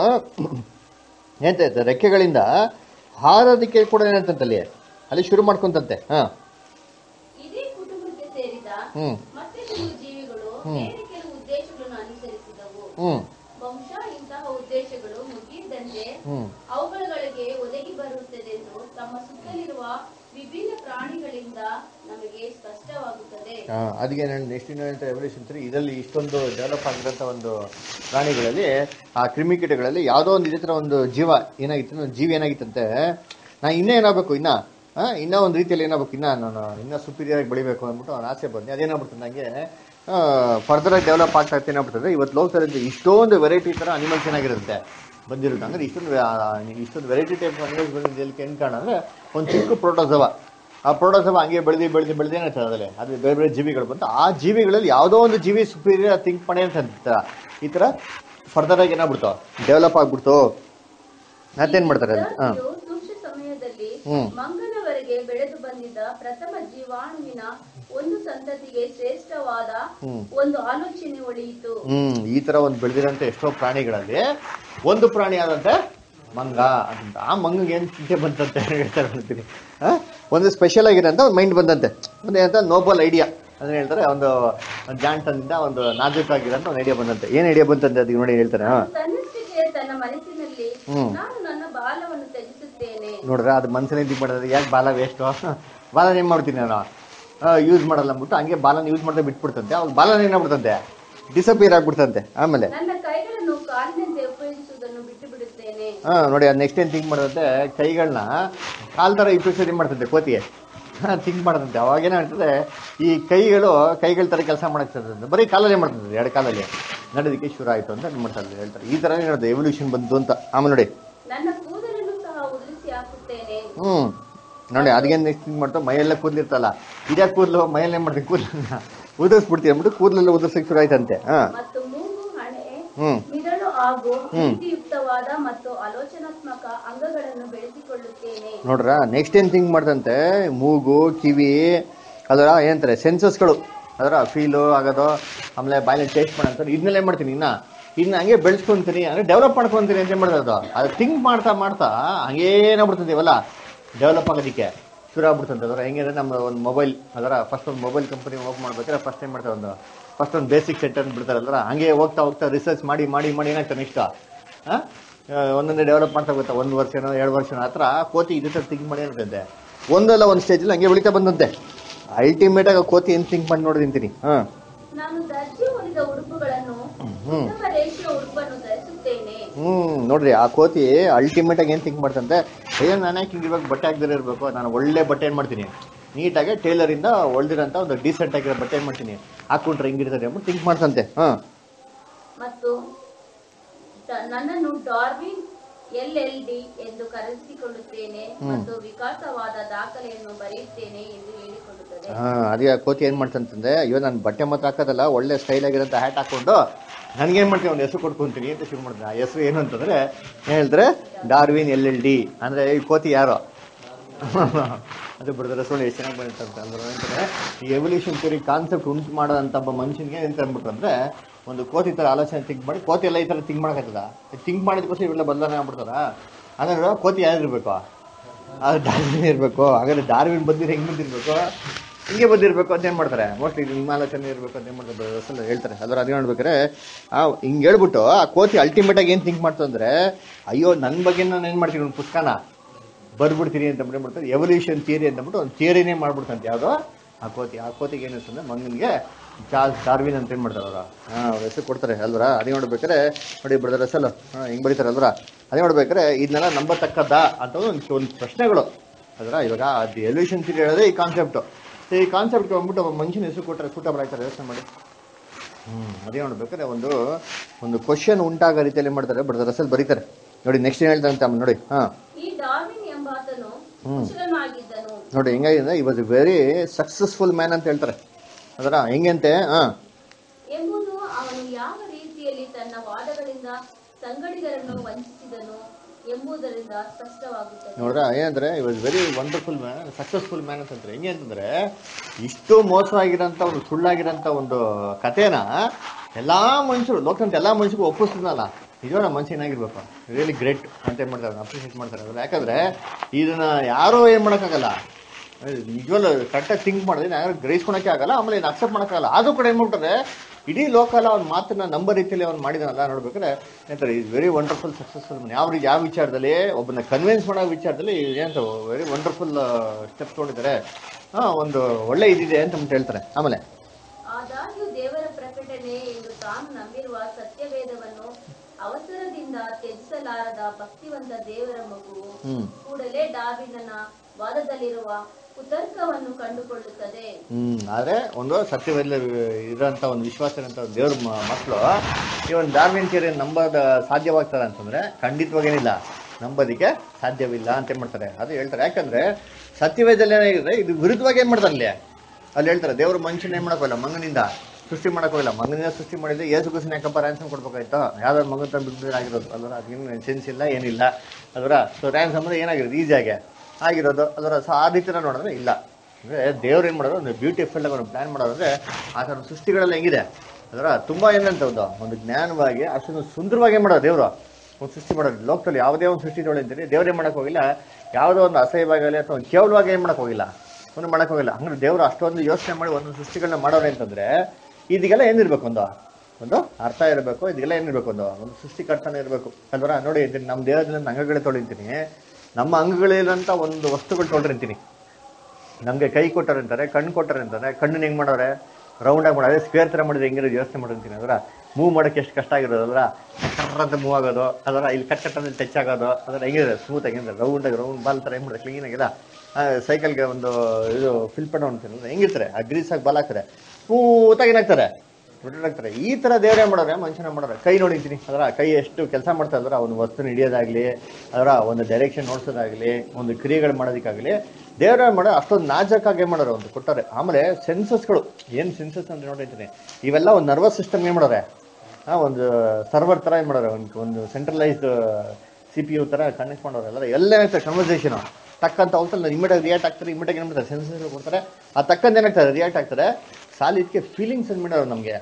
ಏನಂತ ಇರ್ತದೆ ರೆಕ್ಕೆಗಳಿಂದ ಹಾರೋದಕ್ಕೆ ಕೂಡ ಏನಂತಂತಲ್ಲಿ ಅಲ್ಲಿ ಶುರು ಮಾಡ್ಕೊಂತಂತೆ ಹಾ ಇದೇ ಕುಟುಂಬಕ್ಕೆ ಸೇರಿದ ಹ್ಮ್ ಮತ್ತೆ ಕೆಲವು ಜೀವಿಗಳು ಹ್ಮ್. ಬೇರೆ ಕೆಲವು ಉದ್ದೇಶಗಳನ್ನು ಅನುಸರಿಸಿದವು ಹ್ಮ್ ಬಹುಶಃ ಇಂತಹ ಉದ್ದೇಶಗಳು ಮುಗಿದಂತೆ ಹ್ಮ್ ಅವುಗಳಿಗೆ ಒದಗಿ ಬರುತ್ತದೆಂದು ತಮ್ಮ ಸುತ್ತಲಿರುವ ವಿಭಿನ್ನ ಪ್ರಾಣಿಗಳಿಂದ ನಮಗೆ ಸ್ಪಷ್ಟವಾಗುತ್ತದೆ ಆ, ಅದಕ್ಕೆ ನಾನು ನೆಕ್ಸ್ಟ್ ಇನ್ನೊಂದು ಎವಲ್ಯೂಷನ್ ಸರಿ ಇದರಲ್ಲಿ ಇಷ್ಟೊಂದು ಡೆವಲಪ್ ಆಗಿರೋಂಥ ಒಂದು ಪ್ರಾಣಿಗಳಲ್ಲಿ ಆ ಕ್ರಿಮಿಕೀಟಗಳಲ್ಲಿ ಯಾವುದೋ ಒಂದು ಇದೇ ಥರ ಒಂದು ಜೀವ ಏನಾಗಿತ್ತು ಒಂದು ಜೀವಿ ಏನಾಗಿತ್ತಂತೆ ನಾ ಇನ್ನೂ ಏನಾಗಬೇಕು ಇನ್ನ ಆ, ಇನ್ನೂ ಒಂದು ರೀತಿಯಲ್ಲಿ ಏನಾಗಬೇಕು ಇನ್ನ ನಾನು ಇನ್ನೂ ಸುಪೀರಿಯರ್ ಆಗಿ ಬೆಳಿಬೇಕು ಅಂದ್ಬಿಟ್ಟು ಅವ್ನು ಆಸೆ ಬಂದು ಅದೇನಾಗ್ಬಿಡ್ತದೆ ನನಗೆ ಫರ್ದರ್ ಆಗಿ ಡೆವಲಪ್ ಆಗ್ತಾ ಇರ್ತೀನಿ ಏನಾಗ್ಬಿಡ್ತದೆ ಇವತ್ತು ಲೋಕದಲ್ಲಿ ಇಷ್ಟೊಂದು ವೆರೈಟಿ ಥರ ಅನಿಮಲ್ಸ್ ಏನಾಗಿರುತ್ತೆ ಬಂದಿರುತ್ತೆ ಅಂದ್ರೆ ಇಷ್ಟೊಂದು ಆ, ಇಷ್ಟೊಂದು ವೆರೈಟಿ ಟೈಪ್ ಅನಿಮಲ್ಸ್ ಬಂದಿದ್ದು ಎಲ್ಲಿ ಹೆಂಗೆ ಕಾರಣ ಅಂದ್ರೆ ಒಂದು ಚಿಕ್ಕ ಪ್ರೋಟೋಸವ ಆ ಪ್ರೋಟೋಸವ ಹಂಗೆ ಬೆಳೆದು ಬೆಳೆದು ಬೆಳೆದು ಏನಾಗ್ತದೆ ಅದರಲ್ಲಿ ಅದು ಬೇರೆ ಬೇರೆ ಜೀವಿಗಳು ಬಂತು ಆ ಜೀವಿಗಳಲ್ಲಿ ಯಾವುದೋ ಒಂದು ಜೀವಿ ಸುಪೀರಿಯರ್ ಥಿಂಕ್ ಮಾಡಿ ಅಂತ ಈ ಥರ ಫರ್ದರ್ ಆಗಿ ಏನಾಗ್ಬಿಡ್ತು ಡೆವಲಪ್ ಆಗ್ಬಿಡ್ತು ಮತ್ತೇನ್ ಮಾಡ್ತಾರೆ ಅದು ಹಾಂ ವಿದ್ಯಾರ್ಥಿಯು ಸೂಕ್ಷ್ಮ ಸಮಯದಲ್ಲಿ ಹ್ಮ್. ಮಂಗನವರೆಗೆ ಬೆಳೆದು ಬಂದಿದ್ದ ಪ್ರಥಮ ಜೀವಾಣುವಿನ ಒಂದು ಸಂತತಿಗೆ ಶ್ರೇಷ್ಠವಾದ ಹ್ಮ್. ಒಂದು ಆಲೋಚನೆ ಒಳೆಯಿತು ಹ್ಮ್ ಈ ತರ ಒಂದು ಬೆಳೆದಿರೋಂಥ ಎಷ್ಟೋ ಪ್ರಾಣಿಗಳಲ್ಲಿ ಒಂದು ಪ್ರಾಣಿ ಆದಂತೆ ಮಂಗ ಅಂತ ಆ ಮಂಗಗೆ ಏನ್ ಚಿಂತೆ ಬಂತಂತೆ ಹೇಳ್ತಾರೆ ಹೇಳ್ತೀನಿ ಆ? ಒಂದು ಸ್ಪೆಷಲ್ ಆಗಿರೋಂಥ ಒಂದು ಮೈಂಡ್ ಬಂದಂತೆ ಒಂದು ಏನಂತ ನೋಬಲ್ ಐಡಿಯಾ ಅದನ್ನ ಹೇಳ್ತಾರೆ ಒಂದು ಜಾಂಟನಿಂದ ಒಂದು ನಾಜೂಕಾಗಿರೋಂಥ ಒಂದು ಐಡಿಯಾ ಬಂದಂತೆ ಏನು ಐಡಿಯಾ ಬಂತಂತೆ ಅದಕ್ಕೆ ನೋಡಿ ಹೇಳ್ತಾರೆ ಹಾಂ ತನ್ನಷ್ಟಕ್ಕೆ ತನ್ನ ಮನಸ್ಸಿನಲ್ಲಿ ಹ್ಮ್. ನಾನು ನನ್ನ ಬಾಲವನ್ನು ತ್ಯಜಿಸುತ್ತೇನೆ ನೋಡ್ರೆ ಅದು ಮನ್ಸಲ್ಲಿ ಇದು ಮಾಡೋದು ಯಾಕೆ ಬಾಲ ವೇಸ್ಟು ಬಾಲನ ಏನು ಮಾಡ್ತೀನಿ ನಾನು ಯೂಸ್ ಮಾಡಲ್ಲ ಅಂದ್ಬಿಟ್ಟು ಹಂಗೆ ಬಾಲನ ಯೂಸ್ ಮಾಡ್ದೆ ಬಿಟ್ಬಿಡ್ತಂತೆ ಅವಾಗ ಬಾಲನ ಏನಾಗ್ಬಿಡ್ತಂತೆ ಡಿಸಪಿಯರ್ ಆಗ್ಬಿಡ್ತಂತೆ ಆಮೇಲೆ ನನ್ನ ಕೈಗಳನ್ನು ಕಾಲಿನಂತೆ ಉಪಯೋಗಿಸುವುದನ್ನು ಬಿಟ್ಟು ಬಿಡುತ್ತೇನೆ ಹಾಂ ನೋಡಿ ಅದು ನೆಕ್ಸ್ಟ್ ಏನು ಥಿಂಕ್ ಮಾಡೋದಂತೆ ಕೈಗಳನ್ನ ಕಾಲ್ ಥರ ಉಪಯೋಗಿಸೋದು ಏನು ಮಾಡ್ತಂತೆ ಕೋತಿಗೆ ಥಿಂಕ್ ಮಾಡ್ತಂತೆ ಅವಾಗ ಏನಾಗ್ತದೆ ಈ ಕೈಗಳು ಕೈಗಳ ಥರ ಕೆಲಸ ಮಾಡಕ್ಕೆ ಬರೀ ಕಾಲಲ್ಲಿ ಮಾಡ್ತದೆ ಎರಡು ಕಾಲಲ್ಲಿ ನಡೆದಕ್ಕೆ ಶುರು ಆಯಿತು ಅಂತ ಇದು ಮಾಡ್ತಾರೆ ಹೇಳ್ತಾರೆ ಈ ಥರ ಹೇಳೋದು ಎವಲ್ಯೂಷನ್ ಬಂತು ಅಂತ ಆಮೇಲೆ ನೋಡಿ ನನ್ನ ಕೂದಲನ್ನು ಸಹ ಉದುರಿಸಿ ಹಾಕುತ್ತೇನೆ ಹ್ಞೂ ನೋಡಿ ಅದಕ್ಕೇನು ನೆಕ್ಸ್ಟ್ ಥಿಂಕ್ ಮಾಡ್ತಾವೆ ಮೈಯೆಲ್ಲ ಕೂದಲಿರ್ತಲ್ಲ ಇದೇ ಕೂದಲು ಮೈಯಲ್ಲೇ ಮಾಡ್ತೀವಿ ಕೂದಲನ್ನ ಉದುರಿಸ್ಬಿಡ್ತೀವಿ ಅಂದ್ಬಿಟ್ಟು ಕೂದಲೆಲ್ಲ ಉದುರ್ಸಕ್ಕೆ ಶುರು ಆಯ್ತಂತೆ ಹಾಂ ಮತ್ತು ಮೂಗು ಹಣೆ ಹ್ಞೂ ಮಿರಳು ಹಾಗೂ ನೀತಿಯುಕ್ತವಾದ ಮತ್ತು ಆಲೋಚನಾತ್ಮಕ ಅಂಗಗಳನ್ನು ಬೆಳೆಸಿಕೊಳ್ಳುತ್ತೇನೆ ನೋಡ್ರ ನೆಕ್ಸ್ಟ್ ಏನು ಥಿಂಕ್ ಮಾಡ್ತಂತೆ ಮೂಗು ಕಿವಿ ಅದರ ಏನಂತಾರೆ ಸೆನ್ಸಸ್ಗಳು ಅದರ ಫೀಲು ಆಗೋದು ಆಮೇಲೆ ಬಾಯಲ್ಲಿ ಟೇಸ್ಟ್ ಮಾಡೋಂಥದ್ದು ಇದನ್ನೆಲ್ಲ ಏನು ಮಾಡ್ತೀನಿ ಇನ್ನ ಇನ್ನು ಹಂಗೆ ಬೆಳೆಸ್ಕೊಂತೀನಿ ಅಂದರೆ ಡೆವಲಪ್ ಮಾಡ್ಕೊತೀನಿ ಅಂತ ಮಾಡ್ತಾ ಅದು ಅದು ಥಿಂಕ್ ಮಾಡ್ತಾ ಮಾಡ್ತಾ ಹಂಗೇನಾಗ್ಬಿಡ್ತದೆ ಇವೆಲ್ಲ ಡೆವಲಪ್ ಆಗೋದಕ್ಕೆ ಶುರು ಆಗ್ಬಿಡ್ತಂತೆ ಅದರ ಹೆಂಗೆ ಅಂದರೆ ನಮ್ಮ ಒಂದು ಮೊಬೈಲ್ ಅದರ ಫಸ್ಟ್ ಒಂದು ಮೊಬೈಲ್ ಕಂಪನಿ ಓಪನ್ ಮಾಡ್ಬೇಕಾದ್ರೆ ಫಸ್ಟ್ ಏನು ಮಾಡ್ತಾರೆ ಒಂದು ಫಸ್ಟ್ ಒಂದು ಬೇಸಿಕ್ ಸೆಟ್ ಅಂತ ಬಿಡ್ತಾರಲ್ಲ ಹಂಗೆ ಹೋಗ್ತಾ ಹೋಗ್ತಾ ರಿಸರ್ಚ್ ಮಾಡಿ ಮಾಡಿ ಮಾಡಿ ಏನಾಗ್ತದೆ ನೆಕ್ಸ್ಟ್ ಹಾಂ ಒಂದೊಂದೇ ಡೆವಲಪ್ ಮಾಡ್ತಾ ಹೋಗುತ್ತೆ ಒಂದು ವರ್ಷನೋ ಎರಡು ವರ್ಷನೋ ಆ ಥರ ಕೋತಿ ಇದೇ ಥರ ಥಿಂಕ್ ಮಾಡಿ ಇರ್ತಂತೆ ಒಂದಲ್ಲ ಒಂದು ಸ್ಟೇಜಲ್ಲಿ ಹಂಗೆ ಬೆಳಿತಾ ಬಂದಂತೆ ಅಲ್ಟಿಮೇಟ್ ಆಗಿ ಕೋತಿ ಏನು ಥಿಂಕ್ ಮಾಡಿ ನೋಡಿ ನಿಂತೀನಿ ಹಾಂ ನಾನು ದರ್ಜಿ ಹೊಲಿದ ಉಡುಪುಗಳನ್ನು ಹ್ಮ್. ಉತ್ತಮ ರೇಷ್ಮೆ ಉಡುಪನ್ನು ಧರಿಸುತ್ತೇನೆ ಹ್ಞೂ ನೋಡ್ರಿ ಆ ಕೋತಿ ಅಲ್ಟಿಮೇಟ್ ಆಗಿ ಏನು ಥಿಂಕ್ ಮಾಡ್ತಂತೆ ಅಯ್ಯೋ ನಾನು ಯಾಕೆ ಹಿಂಗೆ ಇವಾಗ ಬಟ್ಟೆ ಹಾಕ್ದಿರ ಇರಬೇಕು ನಾನು ಒಳ್ಳೆ ಬಟ್ಟೆ ಏನು ಮಾಡ್ತೀನಿ ನೀಟಾಗಿ ಟೇಲರಿಂದ ಹೊಳ್ದಿರೋಂಥ ಒಂದು ಡೀಸೆಂಟ್ ಆಗಿರೋ ಬಟ್ಟೆ ಏನು ಮಾಡ್ತೀನಿ ಹಾಕ್ಕೊಂಡ್ರೆ ಹಿಂಗಿರ್ತದೆ ಅಂದ್ಬಿಟ್ಟು ಥಿಂಕ್ ಮಾಡ್ತಂತೆ ಹಾಂ ಮತ್ತು ಡ- ನನ್ನನ್ನು ಡಾರ್ವಿನ್ ಎಲ್ ಎಲ್ ಡಿ ಎಂದು ಕರೆಸಿಕೊಳ್ಳುತ್ತೇನೆ ಮತ್ತು ವಿಕಾಸವಾದ ದಾಖಲೆಯನ್ನು ಬರೆಯುತ್ತೇನೆ ಎಂದು ಹೇಳಿಕೊಳ್ಳುತ್ತದೆ ಹಾಂ ಅದೇ ಆ ಕೋತಿ ಏನು ಮಾಡ್ತಂತಂದ್ರೆ ಅಯ್ಯೋ ನಾನು ಬಟ್ಟೆ ಮಾತ್ರ ಹಾಕೋದಲ್ಲ ಒಳ್ಳೆ ಸ್ಟೈಲ್ ಆಗಿರೋಂಥ ಹ್ಯಾಟ್ ಹಾಕೊಂಡು ನನಗೇನು ಮಾಡ್ತೀನಿ ಒಂದು ಹೆಸರು ಕೊಟ್ಕೊಂತೀನಿ ಅಂತ ಶುರು ಮಾಡ್ತೀನಿ ಆ ಹೆಸರು ಏನು ಅಂತಂದ್ರೆ ಏನು ಹೇಳ್ತಾರೆ ಡಾರ್ವಿನ್ ಎಲ್ ಎಲ್ ಡಿ ಅಂದರೆ ಈ ಕೋತಿ ಯಾರು ಅದು ಬಿಡಿದ್ರೆ ಸುಳ್ಳು ಎಷ್ಟು ಚೆನ್ನಾಗಿ ಬಂದಿರ್ತಂತ ಅಂದ್ರೆ ಏನಂತಾರೆ ಈ ಎವಲ್ಯೂಷನ್ ಥಿಯರಿ ಕಾನ್ಸೆಪ್ಟ್ ಉಂಟು ಮಾಡೋಂಥ ಒಬ್ಬ ಮನುಷ್ಯನಿಗೆ ಎಂತ ಅಂದ್ಬಿಟ್ರಂದ್ರೆ ಒಂದು ಕೋತಿ ಥರ ಆಲೋಚನೆ ಥಿಂಕ್ ಮಾಡಿ ಕೋತಿ ಎಲ್ಲ ಈ ಥರ ಥಿಂಕ್ ಮಾಡೋಕ್ಕಾಗ್ತದ ಥಿಂಕ್ ಮಾಡಿದಕ್ಕೋಸ್ಕರ ಇವೆಲ್ಲ ಬದಲಾವಣೆ ಆಗ್ಬಿಡ್ತಾರ ಹಾಗಾದ್ರೆ ಕೋತಿ ಯಾರಿರ್ಬೇಕು ಅದು ಡಾರ್ವಿನ್ ಇರಬೇಕು ಹಾಗಾದ್ರೆ ಡಾರ್ವಿನ್ ಬಂದಿರೋ ಹೆಂಗೆ ಬಂದಿರಬೇಕು ಹಿಂಗೆ ಬಂದಿರಬೇಕು ಅಂತ ಏನು ಮಾಡ್ತಾರೆ ಮೋಸ್ಟ್ಲಿ ನಿಮ್ಮ ಆಲೋಚನೆ ಇರಬೇಕು ಅಂತ ಏನು ಮಾಡ್ತಾರೆ ಅಸಲು ಹೇಳ್ತಾರೆ ಅದರ ಅದು ನೋಡ್ಬೇಕಾರೆ ಆ ಹಿಂಗೆ ಹೇಳ್ಬಿಟ್ಟು ಆ ಕೋತಿ ಅಲ್ಟಿಮೇಟಾಗಿ ಏನು ಥಿಂಕ್ ಮಾಡ್ತಂದ್ರೆ ಅಯ್ಯೋ ನನ್ನ ಬಗ್ಗೆ ನಾನು ಏನು ಮಾಡ್ತೀನಿ ಒಂದು ಪುಸ್ತಕನ ಬರ್ಬಿಡ್ತೀನಿ ಅಂತ ಬಿಟ್ಟು ಮಾಡ್ತಾರೆ ಎವಲ್ಯೂಷನ್ ಥಿಯರಿ ಅಂತಬಿಟ್ಟು ಒಂದು ಥಿಯರಿನೇ ಮಾಡ್ಬಿಡ್ತಂತೆ ಯಾವುದೋ ಆ ಕೋತಿ ಆ ಕೋತಿಗೆ ಏನು ಅಂತಂದ್ರೆ ಮಂಗನಿಗೆ ಚಾರ್ಲ್ಸ್ ಡಾರ್ವಿನ್ ಅಂತ ಏನು ಮಾಡ್ತಾರೆ ಅವರ ಹಾಂ ಅವ್ರ ಹೆಸರು ಕೊಡ್ತಾರೆ ಅಲ್ವರ ಅದೇ ನೋಡ್ಬೇಕಾರೆ ನೋಡಿ ಬಿಡ್ತಾರೆ ಅಸಲು ಹಾಂ ಹಿಂಗೆ ಬರೀತಾರೆ ಅಲ್ವರ ಅದೇ ನೋಡ್ಬೇಕಾರೆ ಇದನ್ನೆಲ್ಲ ನಂಬತಕ್ಕದ್ದ ಅಂತ ಒಂದು ಒಂದು ಪ್ರಶ್ನೆಗಳು ಅದರ ಇವಾಗ ಅದು ಎಲ್ಯೂಷನ್ ಥಿಯರಿ ಹೇಳೋದೇ ಈ ಕಾನ್ಸೆಪ್ಟು ಈ ಕಾನ್ಸೆಪ್ಟ್ ಬಂದ್ಬಿಟ್ಟು ಒಬ್ಬ ಮನುಷ್ಯನ ಹೆಸರು ಕೊಟ್ಟರೆ ಸೂಟಬಲ್ ಆಗ್ತಾರೆ ಯೋಚನೆ ಮಾಡಿ ಹ್ಞೂ ಅದೇ ನೋಡ್ಬೇಕಾದ್ರೆ ಒಂದು ಒಂದು ಕ್ವಶನ್ ಉಂಟಾಗೋ ರೀತಿಯಲ್ಲಿ ಮಾಡ್ತಾರೆ ಬಿಡ್ತಾರೆ ಅಸಲು ಬರೀತಾರೆ ನೋಡಿ ನೆಕ್ಸ್ಟ್ ಏನು ಹೇಳ್ತಾರೆ ಅಂತ ಆಮೇಲೆ ನೋಡಿ ಹಾಂ ಈ ಡಾರ್ವಿನ್ ಎಂಬಾತನು ಕುಶಲನಾಗಿದ್ದನು ನೋಡಿ ಹೆಂಗಾಗಿದೆ ಈ ವಾಸ್ ವೆರಿ ಸಕ್ಸಸ್ಫುಲ್ ಮ್ಯಾನ್ ಅಂತ ಹೇಳ್ತಾರೆ ಅದರ ಹೆಂಗಂತೆ ಹಾಂ ಎಂಬುದು ಅವನು ಯಾವ ರೀತಿಯಲ್ಲಿ ತನ್ನ ವಾದಗಳಿಂದ ಸಂಗಡಿಗರನ್ನು ವಂಚಿಸಿದನು ಎಂಬುದರಿಂದ ಸ್ಪಷ್ಟವಾಗುತ್ತದೆ ನೋಡ್ರ ಏನಂದ್ರೆ ಈ was very wonderful man successful man ಅಂತಂದ್ರೆ ಹೆಂಗೆ ಅಂತಂದ್ರೆ ಇಷ್ಟು ಮೋಸ ಆಗಿರೋಂಥ ಒಂದು ಸುಳ್ಳಾಗಿರೋಂಥ ಒಂದು ಕಥೆನ ಎಲ್ಲಾ ಮನುಷ್ಯರು ಲೋಕದಂತ ಎಲ್ಲಾ ಮನುಷ್ಯರಿಗೂ ಒಪ್ಪಿಸ್ತದಲ್ಲ ನಿಜವಾದ ಮನುಷ್ಯ ಏನಾಗಿರ್ಬೇಕು ರಿಯಲಿ ಗ್ರೇಟ್ ಅಂತ ಏನು ಮಾಡ್ತಾರೆ ಅಪ್ರಿಷಿಯೇಟ್ ಮಾಡ್ತಾರೆ ಅದನ್ನ ಯಾಕಂದ್ರೆ ಇದನ್ನ ಯಾರೋ ಏನು ಮಾಡೋಕ್ಕಾಗಲ್ಲ ನಿಜವಲ್ಲ ಕರೆಕ್ಟಾಗಿ ಥಿಂಕ್ ಮಾಡಿದ್ರೆ ಯಾರು ಗ್ರಹಿಸ್ಕೊಳಕ್ಕೆ ಆಗಲ್ಲ ಆಮೇಲೆ ಇದು ಅಕ್ಸೆಪ್ಟ್ ಮಾಡೋಕ್ಕಾಗಲ್ಲ ಅದು ಕೂಡ ಏನು ಮಾಡ್ತಾರೆ ಇಡೀ ಲೋಕಲ್ಲ ಅವ್ನ ಮಾತನ್ನ ನಂಬೋ ರೀತಿಯಲ್ಲಿ ಅವ್ನು ಮಾಡಿದಾನಲ್ಲ ನೋಡ್ಬೇಕಾದ್ರೆ ಏನಂತಾರೆ ಇಸ್ ವೆರಿ ವಂಡರ್ಫುಲ್ ಸಕ್ಸಸ್ಫುಲ್ ಯಾವ ರೀತಿ ಯಾವ ವಿಚಾರದಲ್ಲಿ ಒಬ್ಬನ ಕನ್ವಿನ್ಸ್ ಮಾಡೋ ವಿಚಾರದಲ್ಲಿ ಏನಂತ ವೆರಿ ವಂಡರ್ಫುಲ್ ಸ್ಟೆಪ್ಸ್ ತೊಗೊಂಡಿದ್ದಾರೆ ಹಾಂ ಒಂದು ಒಳ್ಳೆ ಇದಿದೆ ಅಂತ ಅಂದ್ಬಿಟ್ಟು ಹೇಳ್ತಾರೆ ಆಮೇಲೆ ಆದಾಗ್ಯೂ ದೇವರ ಪ್ರಕಟಣೆ ಎಂದು ತಾನು ನಂಬಿರುವ ಸತ್ಯವೇದವನ್ನು ಅವಸರದಿಂದ ತ್ಯಜಿಸಲಾರದ ಭಕ್ತಿವಂತ ದೇವರ ಮಗುವು ಹ್ಮ್ ಕೂಡಲೇ ಡಾರ್ವಿನನ ವಾದದಲ್ಲಿರುವ ಕುತರ್ಕವನ್ನು ಕಂಡುಕೊಳ್ಳುತ್ತದೆ ಹ್ಮ್ ಆದ್ರೆ ಒಂದು ಸತ್ಯದಲ್ಲಿ ಇರೋಂಥ ಒಂದು ವಿಶ್ವಾಸ ಇರೋಂಥ ಒಂದು ದೇವ್ರ ಮ- ಮಕ್ಕಳು ಈ ಒಂದು ಡಾರ್ವಿನ್ ಥಿಯರಿ ನಂಬೋದ ಸಾಧ್ಯವಾಗ್ತಾರೆ ಅಂತಂದ್ರೆ ಖಂಡಿತವಾಗೇನಿಲ್ಲ ನಂಬೋದಕ್ಕೆ ಸಾಧ್ಯವಿಲ್ಲ ಅಂತ ಏನ್ ಮಾಡ್ತಾರೆ ಅದು ಹೇಳ್ತಾರೆ ಯಾಕಂದ್ರೆ ಸತ್ಯವೇದದಲ್ಲಿ ಏನಾಗಿದೆ ಇದು ವಿರುದ್ಧವಾಗಿ ಏನ್ ಮಾಡ್ತಾರೆ ಅಲ್ಲಿ ಅಲ್ಲಿ ಹೇಳ್ತಾರೆ ದೇವ್ರ ಮನುಷ್ಯನ ಏನ್ ಮಾಡಕ್ಕೋಲ್ಲ ಮಂಗನಿಂದ ಸೃಷ್ಟಿ ಮಾಡಕ್ಕೋಗಿಲ್ಲ ಮಂಗನಿಂದ ಸೃಷ್ಟಿ ಮಾಡಿದ್ರೆ ಏಸು ಕುಸಿನ ಯಾಕಪ್ಪ ರ್ಯಾನ್ಸಮ್ ಕೊಡ್ಬೇಕಾಯ್ತು ಯಾವ್ದಾದ್ರು ಮಗನ ತಂದು ಬಿಟ್ಟು ಆಗಿರೋದು ಅಲ್ವರ ಅದಕ್ಕೇನು ಸೆನ್ಸ್ ಇಲ್ಲ ಏನಿಲ್ಲ ಅಲ್ವರ ಸೊ ರ್ಯಾನ್ಸಮ್ ಅಂದ್ರೆ ಏನಾಗಿರೋದು ಈಸಿಯಾಗೆ ಆಗಿರೋದು ಅದರ ಸೊ ಆ ರೀತಿನ ನೋಡಿದ್ರೆ ಇಲ್ಲ ಅಂದ್ರೆ ದೇವ್ರು ಏನು ಮಾಡೋದು ಒಂದು ಬ್ಯೂಟಿಫುಲ್ ಆಗಿ ಒಂದು ಪ್ಲಾನ್ ಮಾಡೋದು ಅಂದ್ರೆ ಆ ಥರ ಸೃಷ್ಟಿಗಳೆಲ್ಲ ಹೆಂಗಿದೆ ಅದರ ತುಂಬಾ ಏನಂತ ಒಂದು ಒಂದು ಜ್ಞಾನವಾಗಿ ಅಷ್ಟೊಂದು ಸುಂದರವಾಗಿ ಏನ್ ಮಾಡೋದು ದೇವರು ಒಂದು ಸೃಷ್ಟಿ ಮಾಡೋದು ಲೋಕದಲ್ಲಿ ಯಾವುದೇ ಒಂದು ಸೃಷ್ಟಿ ತೊಗೊಳ್ಳಿ ಅಂತೀರಿ ದೇವ್ರು ಏನು ಮಾಡಕ್ ಹೋಗಿಲ್ಲ ಯಾವುದೋ ಒಂದು ಅಸಹ್ಯವಾಗಲಿ ಅಥವಾ ಒಂದು ಕೇವಲವಾಗಿ ಏನು ಮಾಡಕ್ ಹೋಗಿಲ್ಲ ಒಂದು ಮಾಡಕ್ ಹೋಗಿಲ್ಲ ಹಂಗಾರೆ ದೇವರು ಅಷ್ಟೊಂದು ಯೋಚನೆ ಮಾಡಿ ಒಂದು ಸೃಷ್ಟಿಗಳನ್ನ ಮಾಡೋರೆ ಅಂತಂದ್ರೆ ಇದಕ್ಕೆಲ್ಲ ಏನಿರ್ಬೇಕು ಒಂದು ಒಂದು ಅರ್ಥ ಇರಬೇಕು ಇದಕ್ಕೆಲ್ಲ ಏನಿರ್ಬೇಕು ಒಂದು ಒಂದು ಸೃಷ್ಟಿಕರ್ತನ ಇರಬೇಕು ಅಲ್ವರ ನೋಡಿ ಇದನ್ನ ನಮ್ಮ ದೇಹದಿಂದ ಅಂಗಗಳೇ ತೊಳಿತೀನಿ ನಮ್ಮ ಅಂಗಗಳಿರಂತ ಒಂದು ವಸ್ತುಗಳು ತೊಗೊಂಡಿರ್ತೀನಿ ನಮಗೆ ಕೈ ಕೊಟ್ಟಾರೆ ಅಂತಾರೆ ಕಣ್ಣು ಕೊಟ್ಟಾರೆ ಅಂತಾರೆ ಕಣ್ಣನ್ನ ಹೆಂಗ್ ಮಾಡೋರೆ ರೌಂಡ್ ಆಗಿ ಮಾಡೋದು ಸ್ಕ್ವೇರ್ ತರ ಮಾಡಿದ್ರೆ ಹೆಂಗಿರೋದು ಯೋಚನೆ ಮಾಡಿರ್ತೀನಿ ಅದರ ಮೂವ್ ಮಾಡಕ್ಕೆ ಎಷ್ಟು ಕಷ್ಟ ಆಗಿರೋದಲ್ಲ ಕರ್ರ ಅಂತ ಮೂವ್ ಆಗೋದು ಅದರ ಇಲ್ಲಿ ಕಟ್ ಕಟ್ ಅಂತ ಟಚ್ ಆಗೋದು ಅದರ ಹೆಂಗಿದೆ ಸ್ಮೂತ್ ಆಗಿದ್ರೆ ರೌಂಡ್ ಆಗಿ ರೌಂಡ್ ಬಾಲ್ ತರ ಹೆಂಗ್ ಮಾಡೋದು ಕ್ಲೀನ್ ಆಗಿಲ್ಲ ಸೈಕಲ್ಗೆ ಒಂದು ಇದು ಫಿಲ್ಪಡ ಅಂತೀನಿ ಹೆಂಗಿರ್ತಾರೆ ಆ ಗ್ರೀಸ್ ಆಗಿ ಬಾಲ್ ಹಾಕ್ತಾರೆ ಸ್ಮೂತ್ ಆಗಿ ಏನಾಗ್ತಾರೆ ರೊಟೇಟ್ ಆಗ್ತಾರೆ ಈ ತರ ದೇವ್ರೇ ಮಾಡೋರೆ ಮನುಷ್ಯನ ಮಾಡೋರೆ ಕೈ ನೋಡಿದ್ದೀನಿ ಅದರ ಕೈ ಎಷ್ಟು ಕೆಲಸ ಮಾಡ್ತಾ ಇದ್ರೆ ಅವನು ವಸ್ತುನ ಹಿಡಿಯೋದಾಗ್ಲಿ ಅದರ ಒಂದು ಡೈರೆಕ್ಷನ್ ನೋಡ್ಸೋದಾಗ್ಲಿ ಒಂದು ಕ್ರಿಯೆಗಳು ಮಾಡೋದಕ್ಕಾಗ್ಲಿ ದೇವ್ರ ಮಾಡೋ ಅಷ್ಟೊಂದು ನಾಜಕ್ಕಾಗಿ ಮಾಡೋರು ಒಂದು ಕೊಟ್ಟಾರೆ ಆಮೇಲೆ ಸೆನ್ಸಸ್ಗಳು ಏನು ಸೆನ್ಸಸ್ ಅಂತ ನೋಡಿರ್ತೀನಿ ಇವೆಲ್ಲ ಒಂದು ನರ್ವಸ್ ಸಿಸ್ಟಮ್ ಏನು ಮಾಡೋರೆ ಆ, ಒಂದು ಸರ್ವರ್ ತರ ಏನು ಮಾಡೋರೆ ಒಂದು ಒಂದು ಸೆಂಟ್ರಲೈಸ್ಡ್ ಸಿ ಪಿ ಯು ತರ ಕನೆಕ್ಟ್ ಮಾಡೋರೆ ಎಲ್ಲ ಎಲ್ಲ ಏನಾಗ್ತದೆ ಕನ್ವರ್ಸೇಷನ್ ತಕ್ಕಂತ ಹೋಗ್ತಲ್ಲ ಇಮಿಡಿಯೇಟ್ ರಿಯಾಕ್ಟ್ ಆಗ್ತಾರೆ ಇಮಿಡಿಯೇಟ್ ಏನು ಮಾಡ್ತಾರೆ ಸೆನ್ಸಸ್ ಕೊಡ್ತಾರೆ ಆ ತಕ್ಕಂತ ಏನಾಗ್ತದೆ ರಿಯಾಕ್ಟ್ ಆಗ್ತಾರೆ ಸಾಲಿದ್ಕೆ ಫೀಲಿಂಗ್ಸ್ ಏನು ಮಾಡೋರು ನಮಗೆ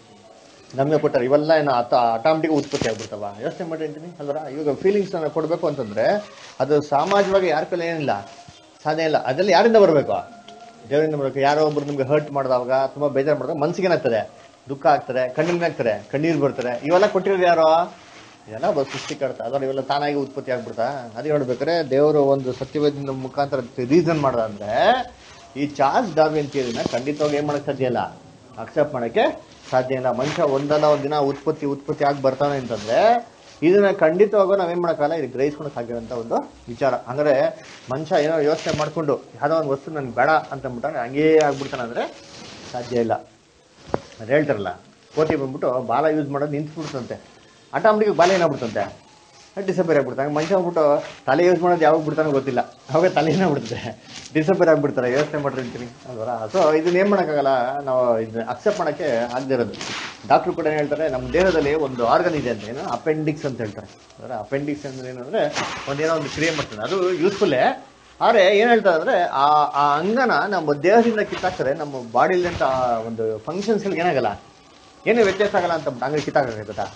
ನಮಗೆ ಕೊಟ್ಟಾರೆ ಇವೆಲ್ಲ ಏನು ಅತ ಆಟೋಮೆಟಿಕ್ ಉತ್ಪತ್ತಿ ಆಗ್ಬಿಡ್ತವ ಯೋಚನೆ ಮಾಡಿ ಅಂತೀನಿ ಅಲ್ವರ ಇವಾಗ ಫೀಲಿಂಗ್ಸ್ ಅನ್ನ ಕೊಡಬೇಕು ಅಂತಂದ್ರೆ ಅದು ಸಾಮಾಜಿಕವಾಗಿ ಯಾರ ಕೈಲಿ ಏನಿಲ್ಲ ಸಾಧ್ಯ ಇಲ್ಲ ಅದರಲ್ಲಿ ಯಾರಿಂದ ಬರಬೇಕು ದೇವರಿಂದ ಬರಬೇಕು ಯಾರೋ ಒಬ್ರು ನಿಮ್ಗೆ ಹರ್ಟ್ ಮಾಡಿದವಾಗ ತುಂಬಾ ಬೇಜಾರು ಮಾಡಿದಾಗ ಮನ್ಸಿಗೆ ಏನಾಗ್ತದೆ ದುಃಖ ಆಗ್ತದೆ ಕಣ್ಣಿಗೆ ಆಗ್ತದೆ ಕಣ್ಣೀರು ಬರ್ತಾರೆ ಇವೆಲ್ಲ ಕೊಟ್ಟಿರೋದು ಯಾರೋ ಇದೆಲ್ಲ ಒಬ್ಬ ಸೃಷ್ಟಿಕರ್ತ ಅದರ ಇವೆಲ್ಲ ತಾನಾಗಿ ಉತ್ಪತ್ತಿ ಆಗ್ಬಿಡ್ತಾ ಅದೇ ಹೇಳ್ಬೇಕಾದ್ರೆ ದೇವರು ಒಂದು ಸತ್ಯವೇದ ಮುಖಾಂತರ ರೀಸನ್ ಮಾಡ್ದ ಅಂದ್ರೆ ಈ ಚಾರ್ಜ್ ಡಾರ್ವಿನ್ ಥಿಯರಿನ ಖಂಡಿತವಾಗಿ ಏನ್ ಮಾಡಕ್ ಸಾಧ್ಯ ಇಲ್ಲ ಅಕ್ಸೆಪ್ಟ್ ಮಾಡಕ್ಕೆ ಸಾಧ್ಯ ಇಲ್ಲ ಮನುಷ್ಯ ಒಂದಲ್ಲ ಒಂದ್ ದಿನ ಉತ್ಪತ್ತಿ ಉತ್ಪತ್ತಿ ಆಗಿ ಬರ್ತಾನೆ ಅಂತಂದ್ರೆ ಇದನ್ನ ಖಂಡಿತವಾಗೂ ನಾವೇನ್ ಮಾಡಕ್ಕಲ್ಲ ಇದು ಗ್ರಹಿಸ್ಕೊಳಕ್ ಆಗಿರೋಂಥ ಒಂದು ವಿಚಾರ ಅಂದ್ರೆ ಮನುಷ್ಯ ಏನೋ ಯೋಚನೆ ಮಾಡ್ಕೊಂಡು ಯಾವ್ದೋ ಒಂದು ವಸ್ತು ನನ್ಗೆ ಬೇಡ ಅಂತ ಅಂದ್ಬಿಟ್ಟಾನೆ ಹಂಗೇ ಆಗ್ಬಿಡ್ತಾನೆ ಅಂದ್ರೆ ಸಾಧ್ಯ ಇಲ್ಲ ಅದು ಹೇಳ್ತಾರಲ್ಲ ಕೋತಿ ಬಂದ್ಬಿಟ್ಟು ಬಾಲ ಯೂಸ್ ಮಾಡೋದು ನಿಂತ್ಬಿಡ್ತಂತೆ ಆಟೋಮೆಟಿಕ್ ಬಾಲ ಏನಾಗ್ಬಿಡ್ತಂತೆ ಡಿಸಪೇರ್ ಆಗ್ಬಿಡ್ತಾನೆ ಮನುಷ್ಯ ಹೋಗ್ಬಿಟ್ಟು ತಲೆ ಯೂಸ್ ಮಾಡೋದು ಯಾವಾಗ ಬಿಡ್ತಾನೋ ಗೊತ್ತಿಲ್ಲ ಅವಾಗ ತಲೆ ಏನಾಗ್ಬಿಡ್ತದೆ ಡಿಸಪೇರ್ ಆಗ್ಬಿಡ್ತಾರೆ ಯೋಚನೆ ಮಾಡಿರ್ತೀನಿ ಅಲ್ವರ ಸೊ ಇದನ್ನ ಏನ್ ಮಾಡೋಕ್ಕಾಗಲ್ಲ ನಾವು ಇದನ್ನ ಅಕ್ಸೆಪ್ಟ್ ಮಾಡೋಕ್ಕೆ ಆಗದೆ ಇರೋದು ಡಾಕ್ಟ್ರು ಕೂಡ ಏನ್ ಹೇಳ್ತಾರೆ ನಮ್ಮ ದೇಹದಲ್ಲಿ ಒಂದು ಆರ್ಗನ್ ಇದೆ ಅಂತ ಏನು ಅಪೆಂಡಿಕ್ಸ್ ಅಂತ ಹೇಳ್ತಾರೆ ಅದರ ಅಪೆಂಡಿಕ್ಸ್ ಅಂದ್ರೆ ಏನಂದ್ರೆ ಒಂದೇನೋ ಒಂದು ಕ್ರಿಯೆ ಮಾಡ್ತಾರೆ ಅದು ಯೂಸ್ಫುಲ್ಲೇ ಆದ್ರೆ ಏನ್ ಹೇಳ್ತಾರೆ ಅಂದ್ರೆ ಆ ಆ ಅಂಗನ ನಮ್ಮ ದೇಹದಿಂದ ಕಿತ್ತಾಕ್ತಾರೆ ನಮ್ಮ ಬಾಡಿಲಿ ಅಂತ ಒಂದು ಫಂಕ್ಷನ್ಸ್ಗಳಿಗೆ ಏನಾಗಲ್ಲ ಏನು ವ್ಯತ್ಯಾಸ ಆಗಲ್ಲ ಅಂತ ಹಂಗೆ ಕಿತ್ತಾಕಕ್ಕೆ ಗೊತ್ತಾ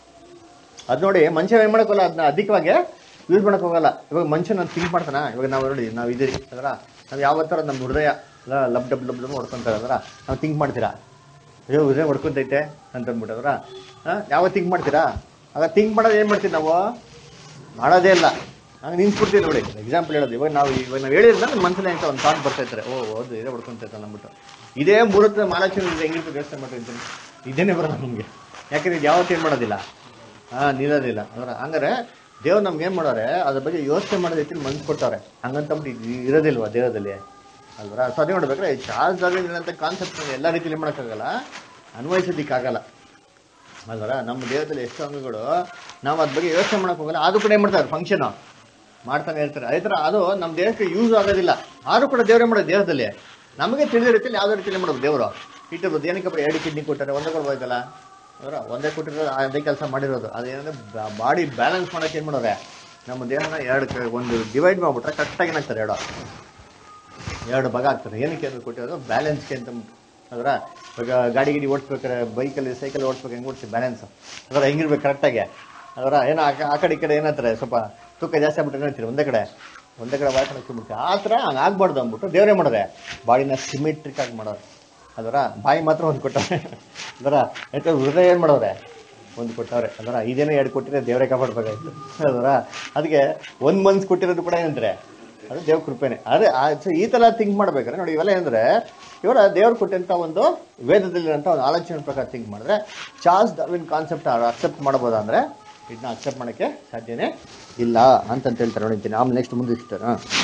ಅದ್ ನೋಡಿ ಮನುಷ್ಯ ಏನ್ ಮಾಡಕ್ಕಲ್ಲ ಅದನ್ನ ಅಧಿಕವಾಗಿ ಯೂಸ್ ಮಾಡಕ್ ಹೋಗಲ್ಲ ಇವಾಗ ಮನುಷ್ಯ ನಾನು ಥಿಂಕ್ ಮಾಡ್ತಾನ ಇವಾಗ ನಾವು ನೋಡಿ ನಾವು ಇದೀರಿ ಅದರ ನಾವು ಯಾವತ್ತರ ನಮ್ಮ ಹೃದಯ ಲ- ಲಬ್ ಡಬ್ ಲಬ್ ಡಬ್ ಹೊಡ್ಕೊಂತಾರೆ ಅದರ ನಾವು ಥಿಂಕ್ ಮಾಡ್ತೀರಾ ಅಯ್ಯೋ ಹೃದಯ ಹೊಡ್ಕೊಂತೈತೆ ಅಂತ ಅಂದ್ಬಿಟ್ಟು ಅದರ ಯಾವ ಥಿಂಕ್ ಮಾಡ್ತೀರಾ ಆಗ ಥಿಂಕ್ ಮಾಡೋದು ಏನ್ ಮಾಡ್ತೀವಿ ನಾವು ಮಾಡೋದೇ ಇಲ್ಲ ಹಂಗೆ ನಿಂತ್ಬಿಡ್ತೀವಿ ನೋಡಿ ಎಕ್ಸಾಂಪಲ್ ಹೇಳೋದು ಇವಾಗ ನಾವು ಇವಾಗ ನಾವು ಹೇಳಿದ್ರೆ ನಮ್ಮ ಮನಸ್ಸಲ್ಲಿ ಅಂತ ಒಂದು ಥಾಟ್ ಬರ್ತಾ ಇರ್ತಾರೆ ಓ ಹೌದು ಇದೇ ಹೊಡ್ಕೊಂತೈತೆ ಅಂದ್ಬಿಟ್ಟು ಇದೇ ಮೂರತ್ತು ಮಾಲಾಕ್ಷಿ ಹೆಂಗಿರ್ತದೆ ಯೋಚನೆ ಮಾಡ್ತೀನಿ ಇದೇನೇ ಬರೋದು ನಮಗೆ ಯಾಕಂದ್ರೆ ಇದು ಯಾವತ್ತೂ ಏನು ಮಾಡೋದಿಲ್ಲ ಹಾ ನಿಲ್ಲೋದಿಲ್ಲ ಅದರ ಹಂಗಾರೆ ದೇವ್ರು ನಮ್ಗೆ ಏನ್ ಮಾಡೋರೆ ಅದ್ರ ಬಗ್ಗೆ ಯೋಚನೆ ಮಾಡೋ ರೀತಿಲಿ ಮನ್ಸು ಕೊಟ್ಟವ್ರೆ ಹಂಗಂತಂದ್ಬಿಟ್ಟು ಇದು ಇರೋದಿಲ್ವಾ ದೇಹದಲ್ಲಿ ಅಲ್ವರ ಸೊ ಅದೇ ನೋಡ್ಬೇಕ್ರೆ ಚಾರ್ಜ್ ಅಂತ ಕಾನ್ಸೆಪ್ಟ್ ಎಲ್ಲ ರೀತಿಲಿ ಮಾಡೋಕ್ಕಾಗಲ್ಲ ಅನ್ವಯಿಸೋದಿಕ್ಕಾಗಲ್ಲ ಅಲ್ವರ ನಮ್ಮ ದೇಹದಲ್ಲಿ ಎಷ್ಟು ಅಂಗಗಳು ನಾವು ಅದ್ರ ಬಗ್ಗೆ ಯೋಚನೆ ಮಾಡಕ್ ಹೋಗಲ್ಲ ಅದು ಕೂಡ ಏನ್ ಮಾಡ್ತಾರೆ ಫಂಕ್ಷನ್ ಮಾಡ್ತಾನೆ ಇರ್ತಾರೆ ಅದೇ ಥರ ಅದು ನಮ್ಮ ದೇಹಕ್ಕೆ ಯೂಸ್ ಆಗೋದಿಲ್ಲ ಆದ್ರೂ ಕೂಡ ದೇವರೇ ಮಾಡೋದು ದೇಹದಲ್ಲಿ ನಮಗೆ ತಿಳಿದ ರೀತಿಯಲ್ಲಿ ಯಾವ್ದೇ ರೀತಿಯಲ್ಲಿ ಮಾಡೋದು ದೇವರು ಇಟ್ಟಿರ್ಬೋದು ಏನಕ್ಕೆ ಬರೀ ಎರಡು ಕಿಡ್ನಿ ಕೊಟ್ಟಾರೆ ಒಂದೇ ಕೊಡ್ಬೇಕಲ್ಲ ಅವರ ಒಂದೇ ಕೊಟ್ಟಿರೋದು ಅದೇ ಕೆಲಸ ಮಾಡಿರೋದು ಅದೇನಂದ್ರೆ ಬಾಡಿ ಬ್ಯಾಲೆನ್ಸ್ ಮಾಡಕ್ಕೆ ಏನು ಮಾಡೋರೆ ನಮ್ಮ ದೇಹನ ಎರಡು ಕ- ಒಂದು ಡಿವೈಡ್ ಮಾಡ್ಬಿಟ್ರೆ ಕರೆಕ್ಟಾಗಿ ಏನಾಗ್ತಾರೆ ಎರಡು ಎರಡು ಭಾಗ ಆಗ್ತಾರೆ ಏನಕ್ಕೆ ಅಂದ್ರೆ ಕೊಟ್ಟಿರೋದು ಬ್ಯಾಲೆನ್ಸ್ಗೆ ಅಂತ ಅದರ ಇವಾಗ ಗಾಡಿ ಗಿಡಿ ಓಡಿಸ್ಬೇಕಾರೆ ಬೈಕಲ್ಲಿ ಸೈಕಲ್ ಓಡಿಸ್ಬೇಕು ಹೆಂಗೆ ಓಡಿಸಿ ಬ್ಯಾಲೆನ್ಸ್ ಅದರ ಹೆಂಗಿರ್ಬೇಕು ಕರೆಕ್ಟಾಗಿ ಅದರ ಏನೋ ಆ ಕ- ಆ ಕಡೆ ಈ ಕಡೆ ಏನಂತಾರೆ ಸ್ವಲ್ಪ ತೂಕ ಜಾಸ್ತಿ ಆಗ್ಬಿಟ್ರೆ ಏನಂತೀರಿ ಒಂದೇ ಕಡೆ ಒಂದೇ ಕಡೆ ವಾಯ್ಸ್ ಹಾಕ್ಬಿಡ್ತೀವಿ ಆ ಥರ ಹಂಗೆ ಆಗ್ಬಾರ್ದು ಅಂದ್ಬಿಟ್ಟು ದೇವರೇ ಮಾಡೋರೆ ಬಾಡಿನ ಸಿಮೆಟ್ರಿಕ್ ಆಗಿ ಮಾಡೋರು ಅದರ ಬಾಯಿ ಮಾತ್ರ ಒಂದು ಕೊಟ್ಟವ್ರೆ ಅದರ ಯಾಕೆ ಹೃದಯ ಏನು ಮಾಡೋರೆ ಒಂದು ಕೊಟ್ಟವ್ರೆ ಅದರ ಇದೇನೋ ಎರಡು ಕೊಟ್ಟಿದ್ರೆ ದೇವರೇ ಕಾಪಾಡ್ಬೇಕಾಯ್ತು ಅದರ ಅದಕ್ಕೆ ಒಂದು ಮನ್ಸು ಕೊಟ್ಟಿರೋದು ಕೂಡ ಏನಂದ್ರೆ ಅದು ದೇವ್ರ ಕೃಪೆನೆ ಅದೇ ಆ- so ಈ ತರ ಥಿಂಕ್ ಮಾಡ್ಬೇಕಾದ್ರೆ ನೋಡಿ ಇವೆಲ್ಲ ಏನಂದ್ರೆ ಇವರ ದೇವ್ರು ಕೊಟ್ಟಂತ ಒಂದು ವೇದದಲ್ಲಿರೋಂಥ ಒಂದು ಆಲೋಚನೆ ಪ್ರಕಾರ ಥಿಂಕ್ ಮಾಡಿದ್ರೆ ಚಾರ್ಲ್ಸ್ ಡಾರ್ವಿನ್ ಕಾನ್ಸೆಪ್ಟ್ ಅಕ್ಸೆಪ್ಟ್ ಮಾಡ್ಬೋದಾ ಅಂದ್ರೆ ಇದನ್ನ ಅಕ್ಸೆಪ್ಟ್ ಮಾಡಕ್ಕೆ ಸಾಧ್ಯನೇ ಇಲ್ಲ ಅಂತಂತ ಹೇಳ್ತಾರೆ ನೋಡಿದ್ದೀನಿ ಆಮೇಲೆ ನೆಕ್ಸ್ಟ್ ಮುಂದೆ ಇಷ್ಟ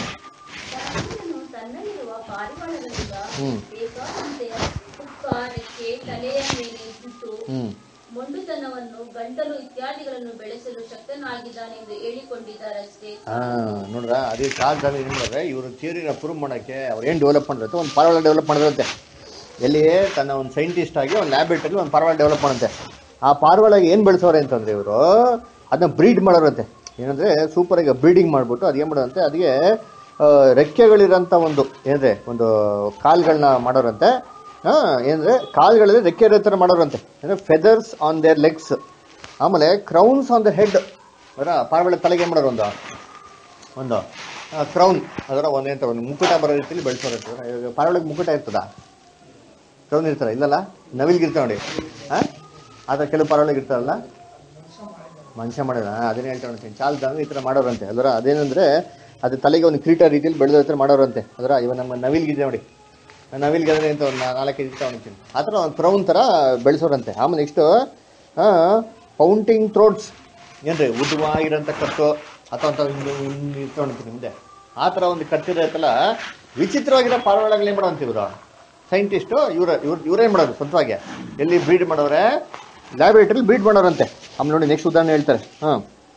ಕರ್ತನು ತನ್ನಲ್ಲಿರುವ ಪಾರಿವಾಳಗಳಿಂದ ಹ್ಮ್. ಬೇಕಾದಂತೆ ಪುಕ್ಕ ರೆಕ್ಕೆ ತಲೆಯ ಮೇಲೆ ಜುಟ್ಟು ಹ್ಮ್ ಮೊಂಡುತನವನ್ನು ಗಂಟಲು ಇತ್ಯಾದಿಗಳನ್ನು ಬೆಳೆಸಲು ಶಕ್ತನಾಗಿದ್ದಾನೆಂದು ಹೇಳಿಕೊಂಡಿದ್ದಾರಷ್ಟೇ ಹಾ ನೋಡ್ರ ಅದೇ ಚಾರ್ಜ್ ಡಾರ್ವಿನ್ ಏನು ಮಾಡಿದ್ರೆ ಇವರು ಥಿಯರಿನ ಪ್ರೂವ್ ಮಾಡೋಕ್ಕೆ ಅವ್ರು ಏನು ಡೆವಲಪ್ ಮಾಡಿರುತ್ತೆ ಒಂದು ಪಾರ್ವಾಳ ಡೆವಲಪ್ ಮಾಡಿರುತ್ತೆ ಎಲ್ಲಿ ತನ್ನ ಒಂದು ಸೈಂಟಿಸ್ಟ್ ಆಗಿ ಒಂದು ಲ್ಯಾಬ್ರೇಟರಿ ಒಂದು ಪಾರ್ವಾಳ ಡೆವಲಪ್ ಮಾಡುತ್ತೆ ಆ ಪಾರ್ವಾಳಗೆ ಏನು ಬೆಳೆಸೋರೆ ಅಂತಂದ್ರೆ ಇವರು ಅದನ್ನ ಬ್ರೀಡ್ ಮಾಡೋರಂತೆ ಏನಂದ್ರೆ ಸೂಪರ್ ಆಗಿ ಬ್ರೀಡಿಂಗ್ ಮಾಡ್ಬಿಟ್ಟು ಅದು ಏನು ಮಾಡೋದಂತೆ ಅದಕ್ಕೆ ಆ, ರೆಕ್ಕೆಗಳಿರೋಂಥ ಒಂದು ಏನಂದ್ರೆ ಒಂದು ಕಾಲ್ಗಳನ್ನ ಮಾಡೋರಂತೆ ಹಾ ಏನಂದ್ರೆ ಕಾಲ್ಗಳಲ್ಲಿ ರೆಕ್ಕೆ ಇರೋ ಥರ ಮಾಡೋರಂತೆ ಅಂದ್ರೆ ಫೆದರ್ಸ್ ಆನ್ ದೇರ್ ಲೆಗ್ಸ್ ಆಮೇಲೆ ಕ್ರೌನ್ಸ್ ಆನ್ ದ ಹೆಡ್ ಅವರ ಪಾರ್ವಾಳ ತಲೆಗೆ ಏನು ಮಾಡೋರು ಒಂದು ಒಂದು ಕ್ರೌನ್ ಅದರ ಒಂದೇ ಅಂತ ಒಂದು ಮುಕುಟ ಬರೋ ರೀತಿಯಲ್ಲಿ ಬೆಳೆಸೋರಂತೆ ಇವಾಗ ಪಾರೊಳಗೆ ಮುಕುಟ ಇರ್ತದ ಕ್ರೌನ್ ಇರ್ತಾರ ಇಲ್ಲಲ್ಲ ನವಿಲ್ಗೆ ಇರ್ತಾವ ನೋಡಿ ಹಾಂ ಆದ್ರೆ ಕೆಲವು ಪಾರೊಳಗೆ ಇರ್ತಾರಲ್ಲ ಮನುಷ್ಯ ಮಾಡೋದ ಅದನ್ನೇ ಹೇಳ್ತಾ ನೋಡ್ತೀನಿ ಚಾಲ್ದಂಗ ಈ ಥರ ಮಾಡೋರಂತೆ ಅದರ ಅದೇನಂದ್ರೆ ಅದು ತಲೆಗೆ ಒಂದು ಕ್ರೀಟ ರೀತಿಯಲ್ಲಿ ಬೆಳೆದ ಹತ್ರ ಮಾಡೋರಂತೆ ಅದರ ಇವ ನಮ್ಮ ನವಿಲ್ಗಿದೆ ನೋಡಿ ನವಿಲ್ಗೆ ಅಂದ್ರೆ ಅಂತ ಒಂದು ನಾಲ್ಕೈದು ಇರ್ತಾವ ನೋಡ್ತೀನಿ ಆ ಥರ ಒಂದು ಕ್ರೌನ್ ಥರ ಬೆಳೆಸೋರಂತೆ ಆಮೇಲೆ ನೆಕ್ಸ್ಟು ಪೌಂಟಿಂಗ್ ಥ್ರೋಟ್ಸ್ ಏನ್ರಿ ಉದ್ದವಾಗಿರೋಂಥ ಕಟ್ಟು ಅಥವಾ ಅಂತ ಹಿಂಗೆ ಹಿಂಗೆ ಇರ್ತಾವ ನೋಡ್ತೀನಿ ಮುಂದೆ ಆ ಥರ ಒಂದು ಕಟ್ಟಿರತ್ತಲ್ಲ ವಿಚಿತ್ರವಾಗಿರೋ ಪಾರೊಳಗಳು ಏನು ಮಾಡೋಂತ ಇವರು ಸೈಂಟಿಸ್ಟು ಇವ್ರ ಇವ್ರು ಇವ್ರೇನು ಮಾಡೋದು ಸ್ವಂತವಾಗಿ ಎಲ್ಲಿ ಬ್ರೀಡ್ ಮಾಡೋರೆ ಲ್ಯಾಬ್ರೇಟರಿ ಬ್ರೀಡ್ ಮಾಡೋರಂತೆ ಆಮೇಲೆ ನೋಡಿ ನೆಕ್ಸ್ಟ್ ಉದಾಹರಣೆ ಹೇಳ್ತಾರೆ ಹಾಂ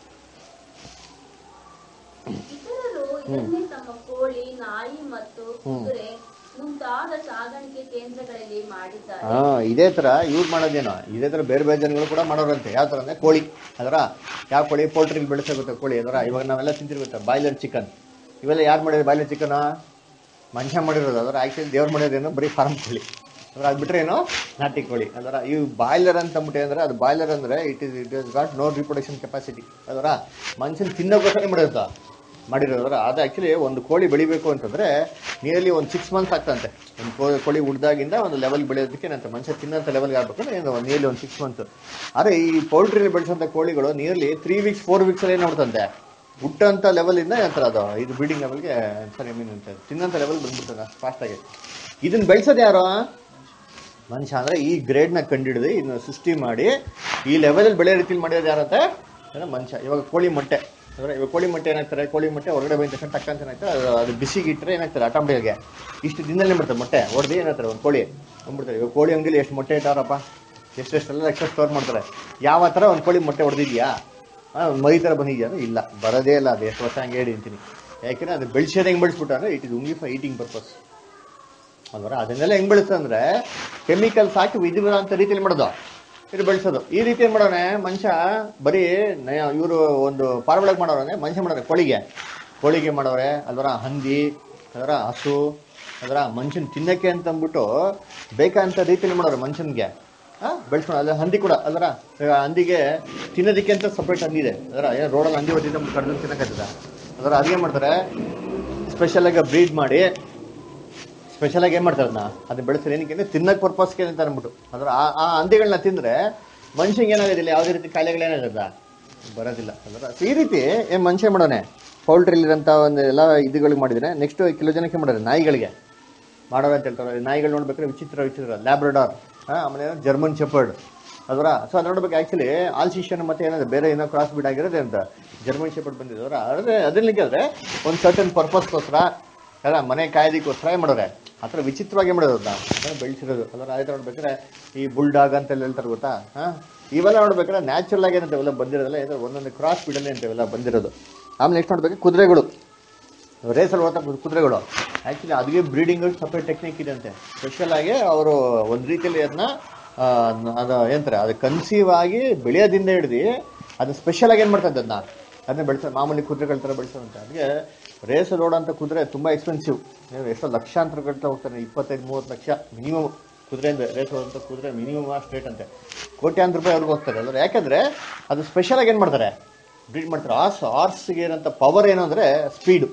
ಇತರರು ಇದನ್ನೇ ತಮ್ಮ ಕೋಳಿ ನಾಯಿ ಮತ್ತು ಕುದುರೆ ಮುಂತಾದ ಸಾಗಾಣಿಕೆ ಕೇಂದ್ರಗಳಲ್ಲಿ ಮಾಡಿದ್ದಾರೆ ಹಾ ಇದೇ ತರ ಇವ್ರು ಮಾಡೋದೇನೋ ಇದೇ ತರ ಬೇರೆ ಬೇರೆ ಜನಗಳು ಕೂಡ ಮಾಡೋರಂತೆ ಯಾವ ತರ ಅಂದ್ರೆ ಕೋಳಿ ಅದರ ಯಾವ ಕೋಳಿ ಪೋಲ್ಟ್ರಿಗೆ ಬೆಳೆಸೋಗುತ್ತೆ ಕೋಳಿ ಅದರ ಇವಾಗ ನಾವೆಲ್ಲ ತಿಂತಿರ್ಗುತ್ತೆ ಬಾಯ್ಲರ್ ಚಿಕನ್ ಇವೆಲ್ಲ ಯಾರು ಮಾಡಿದ್ರು ಬಾಯ್ಲರ್ ಚಿಕನ್ ಮನುಷ್ಯ ಮಾಡಿರೋದು ಅದರ ಆಕ್ಚುಲಿ ದೇವ್ರು ಮಾಡಿರೋದೇನು ಬರೀ ಫಾರ್ಮ್ ಕೋಳಿ ಅದ್ರ ಅದು ಬಿಟ್ರೆ ಏನು ನಾಟಿ ಕೋಳಿ ಅದರ ಈ ಬಾಯ್ಲರ್ ಅಂತ ಅಂದ್ಬಿಟ್ಟು ಅಂದ್ರೆ ಅದು ಬಾಯ್ಲರ್ ಅಂದ್ರೆ it is it is got no reproduction capacity ಅದರ ಮನುಷ್ಯನ ತಿನ್ನೋಕ್ಕೋಸ್ಕರ ಮಾಡಿರುತ್ತಾ ಮಾಡಿರೋದ್ರ ಅದು ಆ್ಯಕ್ಚುಲಿ ಒಂದು ಕೋಳಿ ಬೆಳಿಬೇಕು ಅಂತಂದ್ರೆ ನಿಯರ್ಲಿ ಒಂದು ಸಿಕ್ಸ್ ಮಂತ್ಸ್ ಆಗ್ತಂತೆ ಒಂದು ಕೋ- ಕೋಳಿ ಉಡ್ದಾಗಿಂದ ಒಂದು ಲೆವೆಲ್ ಬೆಳೆಯೋದಕ್ಕೆ ನಂತರ ಮನುಷ್ಯ ತಿನ್ನೋಂಥ ಲೆವೆಲ್ಗೆ ಆಗ್ಬೇಕಂದ್ರೆ ಏನು ನಿಯರ್ಲಿ ಒಂದು ಸಿಕ್ಸ್ ಮಂತ್ಸ್ ಆದರೆ ಈ ಪೌಲ್ಟ್ರಿಲಿ ಬೆಳೆಸೋಂಥ ಕೋಳಿಗಳು ನಿಯರ್ಲಿ ತ್ರೀ ವೀಕ್ಸ್ ಫೋರ್ ವೀಕ್ಸಲ್ಲಿ ಏನು ನೋಡ್ತಂತೆ ಹುಟ್ಟಂಥ ಲೆವೆಲಿಂದ ಏನಂತಾರೆ ಅದು ಇದು ಬ್ರೀಡಿಂಗ್ ಲೆವೆಲ್ಗೆ ಸರಿ ಮೀನ್ ಅಂತ ತಿನ್ನೋಂಥ ಲೆವೆಲ್ ಬಂದ್ಬಿಡ್ತದೆ ಅಷ್ಟು ಫಾಸ್ಟಾಗಿ ಇದನ್ನ ಬೆಳೆಸೋದು ಯಾರು ಮನುಷ್ಯ ಅಂದ್ರೆ ಈ ಗ್ರೇಡ್ನ ಕಂಡಿಡಿದು ಇದನ್ನ ಸೃಷ್ಟಿ ಮಾಡಿ ಈ ಲೆವೆಲಲ್ಲಿ ಬೆಳೆಯೋ ರೀತಿಲಿ ಮಾಡಿರೋದು ಯಾರಂತೆ ಅಂದ್ರೆ ಮನುಷ್ಯ ಇವಾಗ ಕೋಳಿ ಮೊಟ್ಟೆ ಅಂದ್ರೆ ಇವಾಗ ಕೋಳಿ ಮೊಟ್ಟೆ ಏನಾಗ್ತಾರೆ ಕೋಳಿ ಮೊಟ್ಟೆ ಹೊರಗಡೆ ಬಂದ ತಕ್ಷಣ ಟಕ್ ಅಂತ ಏನಾಗ್ತದೆ ಅದು ಅದು ಬಿಸಿಗೆ ಇಟ್ಟರೆ ಏನಾಗ್ತದೆ ಆಟೋಮೆಟಿಕ್ಗೆ ಇಷ್ಟು ದಿನದಲ್ಲೇ ಮಾಡ್ತಾರೆ ಮೊಟ್ಟೆ ಹೊಡೆದು ಏನಾಗ್ತಾರೆ ಒಂದು ಕೋಳಿ ಬಂದ್ಬಿಡ್ತಾರೆ ಇವಾಗ ಕೋಳಿ ಅಂಗಡಿಲಿ ಎಷ್ಟು ಮೊಟ್ಟೆ ಇಟ್ಟಾರಪ್ಪ ಎಷ್ಟೆಷ್ಟೆಲ್ಲ ಎಕ್ಸ್ಟ್ರಾ ಸ್ಟೋರ್ ಮಾಡ್ತಾರೆ ಯಾವ ಥರ ಒಂದು ಕೋಳಿ ಮೊಟ್ಟೆ ಹೊಡೆದಿದ್ಯಾ ಒಂದು ಮೈ ಥರ ಬಂದಿದ್ಯಾ ಅಂದ್ರೆ ಇಲ್ಲ ಬರೋದೇ ಇಲ್ಲ ಅದು ಎಷ್ಟು ವರ್ಷ ಹಂಗೆ ಹೇಳಿ ಅಂತೀನಿ ಯಾಕೆಂದ್ರೆ ಅದು ಬೆಳೆಸೋದು ಹೆಂಗೆ ಬೆಳೆಸ್ಬಿಟ್ಟು ಅಂದ್ರೆ ಇಟ್ ಇಸ್ ಉಂಗಿ ಫಾರ್ ಈಟಿಂಗ್ ಪರ್ಪಸ್ ಅಲ್ವರ ಅದನ್ನೆಲ್ಲ ಹೆಂಗ್ ಬೆಳೆಸ್ತಂದ್ರೆ ಕೆಮಿಕಲ್ಸ್ ಹಾಕಿ ವಿಧಿವಿಧಾಂತ ರೀತಿಯಲ್ಲಿ ಮಾಡೋದು ಇದು ಬೆಳೆಸೋದು ಈ ರೀತಿ ಏನ್ ಮಾಡೋನೆ ಮನುಷ್ಯ ಬರೀ ಇವರು ಒಂದು ಪಾರ್ವಳಗ್ ಮಾಡೋರೆ ಮನುಷ್ಯ ಮಾಡೋರೆ ಕೋಳಿಗೆ ಕೋಳಿಗೆ ಮಾಡೋರೆ ಅಲ್ವರ ಹಂದಿ ಅದರ ಹಸು ಅದರ ಮನುಷ್ಯನ್ ತಿನ್ನಕ್ಕೆ ಅಂತ ಅಂದ್ಬಿಟ್ಟು ಬೇಕಂತ ರೀತಿಯಲ್ಲಿ ಮಾಡೋರು ಮನುಷ್ಯನ್ಗೆ ಬೆಳೆಸ್ಕೊಂಡು ಅಲ್ಲ ಹಂದಿ ಕೂಡ ಅಲ್ವರ ಈಗ ಹಂದಿಗೆ ತಿನ್ನೋದಕ್ಕೆ ಅಂತ ಸಪ್ರೇಟ್ ಹಂದಿ ಇದೆ ಅದರ ಏನು ರೋಡಲ್ಲಿ ಹಂದಿ ಹೊತ್ತಿದ್ದ ಕಡ್ದು ತಿನ್ನಕತ್ತದ ಅದರ ಅದೇನ್ ಮಾಡ್ತಾರೆ ಸ್ಪೆಷಲ್ ಆಗಿ ಬ್ರೀಡ್ ಮಾಡಿ ಸ್ಪೆಷಲ್ ಆಗಿ ಏನ್ ಮಾಡ್ತಾರೆ ಅದನ್ನ ಅದನ್ನ ಬೆಳೆಸ್ತಾರೆ ಏನಕ್ಕೆ ಅಂದ್ರೆ ತಿನ್ನಕ್ ಪರ್ಪಸ್ಗೆ ಅಂತ ಅಂದ್ಬಿಟ್ಟು ಅದ್ರ ಆ ಆ ಹಂದಿಗಳನ್ನ ತಿಂದ್ರೆ ಮನುಷ್ಯಂಗೆ ಏನಾಗೋದಿಲ್ಲ ಯಾವುದೇ ರೀತಿ ಕಾಯಿಲೆಗಳೇನಾಗದ ಬರೋದಿಲ್ಲ ಅದರ ಈ ರೀತಿ ಏನ್ ಮನುಷ್ಯ ಮಾಡೋನೆ ಪೌಲ್ಟ್ರಿಲಿರೋಂಥ ಒಂದು ಎಲ್ಲ ಇದುಗಳಿಗೆ ಮಾಡಿದ್ರೆ ನೆಕ್ಸ್ಟ್ ಕೆಲವು ಜನಕ್ಕೆ ಮಾಡೋರೆ ನಾಯಿಗಳಿಗೆ ಮಾಡೋರು ಅಂತ ಹೇಳ್ತಾರೆ ನಾಯಿಗಳು ನೋಡ್ಬೇಕಾದ್ರೆ ವಿಚಿತ್ರ ವಿಚಿತ್ರ ಲ್ಯಾಬ್ರಡಾರ್ ಆಮೇಲೆ ಜರ್ಮನ್ ಶೆಪರ್ಡ್ ಅದರ ಸೊ ಅದು ನೋಡ್ಬೇಕು ಆ್ಯಕ್ಚುಲಿ ಆಲ್ಸಿಷನ್ ಮತ್ತೆ ಏನಾದ್ರು ಬೇರೆ ಏನೋ ಕ್ರಾಸ್ ಬಿಡ್ ಆಗಿರೋದೇ ಅಂತ ಜರ್ಮನ್ ಶೆಪರ್ಡ್ ಬಂದಿದ್ದವ್ರ ಆದರೆ ಅದರಲ್ಲಿ ಕೇಳಿದ್ರೆ ಒಂದು ಸರ್ಟನ್ ಪರ್ಪಸ್ಗೋಸ್ಕರ ಅಲ್ಲ ಮನೆ ಕಾಯ್ದಕ್ಕೋಸ್ಕರ ಏನ್ ಮಾಡೋರೆ ಆ ಥರ ವಿಚಿತ್ರವಾಗಿ ಮಾಡೋದು ಅದನ್ನ ಬೆಳೆಸಿರೋದು ಅದರ ಆಯ್ತು ನೋಡ್ಬೇಕಾದ್ರೆ ಈ ಬುಲ್ಡಾಗ್ ಅಂತೆಲ್ಲ ಹೇಳ್ತಾರೆ ಗೊತ್ತಾ ಹಾಂ ಇವೆಲ್ಲ ನೋಡ್ಬೇಕಾದ್ರೆ ನ್ಯಾಚುರಲ್ ಆಗಿ ಏನಂತ ಇವೆಲ್ಲ ಬಂದಿರೋದಲ್ಲ ಇದು ಒಂದೊಂದು ಕ್ರಾಸ್ ಬಿಡಲ್ಲಿ ಅಂತ ಇವೆಲ್ಲ ಬಂದಿರೋದು ಆಮೇಲೆ ನೆಕ್ಸ್ಟ್ ನೋಡ್ಬೇಕು ಕುದುರೆಗಳು ರೇಸಲ್ಲಿ ಓದ್ತಾ ಕುದುರೆಗಳು ಆ್ಯಕ್ಚುಲಿ ಅದಕ್ಕೆ ಬ್ರೀಡಿಂಗ್ ಸಪ್ರೇಟ್ ಟೆಕ್ನಿಕ್ ಇದೆ ಅಂತೆ ಸ್ಪೆಷಲ್ ಆಗಿ ಅವರು ಒಂದು ರೀತಿಯಲ್ಲಿ ಅದನ್ನ ಆ, ಅದು ಏನಂತಾರೆ ಅದು ಕನ್ಸೀವ್ ಆಗಿ ಬೆಳೆಯೋದಿಂದ ಹಿಡ್ದು ಅದು ಸ್ಪೆಷಲ್ ಆಗಿ ಏನು ಮಾಡ್ತಾರೆ ಅದನ್ನ ಅದನ್ನ ಬೆಳೆಸೋದು ಮಾಮೂಲಿ ಕುದುರೆಗಳ ಥರ ಬೆಳೆಸೋದಂತೆ ಅದಕ್ಕೆ ರೇಸಲ್ಲಿ ಓಡೋಂಥ ಕುದುರೆ ತುಂಬ ಎಕ್ಸ್ಪೆನ್ಸಿವ್ ಎಷ್ಟೋ ಲಕ್ಷಾಂತರ ಗಂಟೆ ಹೋಗ್ತಾರೆ ಇಪ್ಪತ್ತೈದು ಮೂವತ್ತು ಲಕ್ಷ ಮಿನಿಮಮ್ ಕುದುರೆಯಿಂದ ರೇಸ್ ಹೋದಂಥ ಕುದುರೆ ಮಿನಿಮಮ್ ಅಷ್ಟು ರೇಟ್ ಅಂತೆ ಕೋಟ್ಯಾಂತರ ರೂಪಾಯಿ ಅವ್ರಿಗೆ ಹೋಗ್ತಾರೆ ಅಲ್ಲರ ಯಾಕಂದ್ರೆ ಅದು ಸ್ಪೆಷಲ್ ಆಗಿ ಏನು ಮಾಡ್ತಾರೆ ಬ್ರೀಡ್ ಮಾಡ್ತಾರೆ ಆರ್ಸ್ ಆರ್ಸ್ಗೆ ಏನಂತ ಪವರ್ ಏನು ಅಂದರೆ ಸ್ಪೀಡು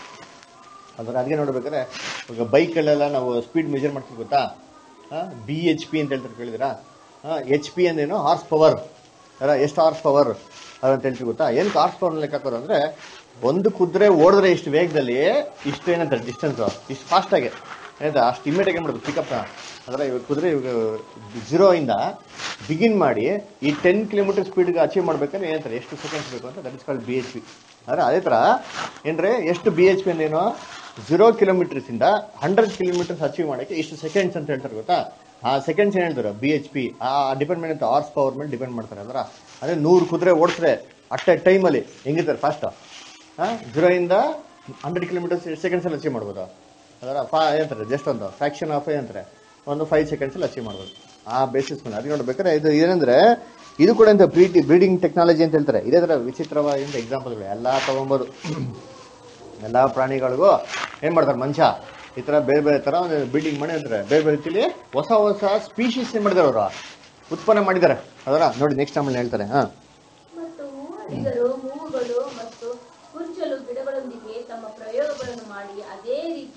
ಅದರ ಅದಕ್ಕೆ ನೋಡ್ಬೇಕಾದ್ರೆ ಈಗ ಬೈಕಲ್ಲೆಲ್ಲ ನಾವು ಸ್ಪೀಡ್ ಮೆಜರ್ ಮಾಡ್ತೀವಿ ಗೊತ್ತಾ ಬಿ ಎಚ್ ಪಿ ಅಂತ ಹೇಳ್ತಾರೆ ಕೇಳಿದಿರಾ ಎಚ್ ಪಿ ಅಂದೇನು ಹಾರ್ಸ್ ಪವರ್ ಅಲ್ಲ ಎಷ್ಟು ಹಾರ್ಸ್ ಪವರ್ ಅಂತ ಹೇಳ್ತೀವಿ ಗೊತ್ತಾ ಏನಕ್ಕೆ ಹಾರ್ಸ್ ಪವರ್ ಲೆಕ್ಕ ಹಾಕೋರು ಅಂದರೆ ಒಂದು ಕುದುರೆ ಓಡಿದ್ರೆ ಇಷ್ಟು ವೇಗದಲ್ಲಿ ಇಷ್ಟು ಏನಂತಾರೆ ಡಿಸ್ಟೆನ್ಸು ಇಷ್ಟು ಫಾಸ್ಟಾಗಿ ಏನಂತ ಅಷ್ಟು ಇಮಿಡಿಯೇಟ್ ಏನು ಮಾಡೋದು ಪಿಕಪ್ನ ಅದರ ಇವಾಗ ಕುದುರೆ ಇವಾಗ ಝೀರೋ ಇಂದ ಬಿಗಿನ್ ಮಾಡಿ ಈ ಟೆನ್ ಕಿಲೋಮೀಟರ್ ಸ್ಪೀಡ್ಗೆ ಅಚೀವ್ ಮಾಡ್ಬೇಕಾದ್ರೆ ಏನಂತಾರೆ ಎಷ್ಟು ಸೆಕೆಂಡ್ಸ್ ಬೇಕು ಅಂತ that is called B H P ಅಂದರೆ ಅದೇ ಥರ ಏನ್ರೆ ಎಷ್ಟು ಬಿ ಎಚ್ ಪಿ ಅಂದೇನು ಝೀರೋ ಕಿಲೋಮೀಟರ್ಸ್ ಇಂದ ಹಂಡ್ರೆಡ್ ಕಿಲೋಮೀಟರ್ಸ್ ಅಚೀವ್ ಮಾಡೋಕ್ಕೆ ಇಷ್ಟು ಸೆಕೆಂಡ್ಸ್ ಅಂತ ಹೇಳ್ತಾರೆ ಗೊತ್ತಾ ಆ ಸೆಕೆಂಡ್ಸ್ ಏನು ಹೇಳ್ತಾರೆ ಬಿ ಎಚ್ ಪಿ ಆ ಡಿಪೆಂಡ್ ಮೇಲೆ ಹಾರ್ಸ್ ಪವರ್ ಮೇಲೆ ಡಿಪೆಂಡ್ ಮಾಡ್ತಾರೆ ಅದರ ಅದೇ ನೂರು ಕುದುರೆ ಓಡಿಸ್ರೆ ಅಟ್ ಎ ಟೈಮಲ್ಲಿ ಹೆಂಗಿರ್ತಾರೆ ಫಾಸ್ಟ್ ಹಾಂ ಝೀರೋ ಇಂದ ಹಂಡ್ರೆಡ್ ಕಿಲೋಮೀಟರ್ಸ್ ಸೆಕೆಂಡ್ಸಲ್ಲಿ ಅಚೀವ್ ಮಾಡ್ಬೋದು ಅದರ ಫಾ ಏನಂತಾರೆ ಜಸ್ಟ್ ಒಂದು ಫ್ಯಾಕ್ಷನ್ ಆಫ್ ಏನಂತಾರೆ ಒಂದು ಫೈವ್ ಸೆಕೆಂಡ್ಸಲ್ಲಿ ಅಚೀವ್ ಮಾಡ್ಬೋದು ಆ ಬೇಸಿಸ್ ಮೇಲೆ ಅದು ನೋಡ್ಬೇಕಾದ್ರೆ ಇದು ಏನಂದ್ರೆ ಇದು ಕೂಡ ಅಂತ ಬ್ರೀಡ್ ಬ್ರೀಡಿಂಗ್ ಟೆಕ್ನಾಲಜಿ ಅಂತ ಹೇಳ್ತಾರೆ ಇದೇ ಥರ ವಿಚಿತ್ರವಾದ ಎಕ್ಸಾಂಪಲ್ಗಳು ಎಲ್ಲ ತಗೊಂಬೋದು ಎಲ್ಲ ಪ್ರಾಣಿಗಳಿಗೂ ಏನು ಮಾಡ್ತಾರೆ ಮನುಷ್ಯ ಈ ಥರ ಬೇರೆ ಬೇರೆ ಥರ ಒಂದು ಬಿಲ್ಡಿಂಗ್ ಮಾಡಿ ಅಂತಾರೆ ಬೇರೆ ಬೇರೆ ರೀತಿಲಿ ಹೊಸ ಹೊಸ ಸ್ಪೀಶೀಸ್ ಏನು ಮಾಡಿದ್ದಾರೆ ಅವರು ಉತ್ಪನ್ನ ಮಾಡಿದ್ದಾರೆ ಅದರ ನೋಡಿ ನೆಕ್ಸ್ಟ್ ಆಮೇಲೆ ಹೇಳ್ತಾರೆ ಹಾಂ ಮತ್ತು ಹೂವಡಿಗರು ಹೂವುಗಳು ಮತ್ತು ಕುಂಚಲು ಗಿಡಗಳೊಂದಿಗೆ ತಮ್ಮ ಪ್ರಯೋಜನ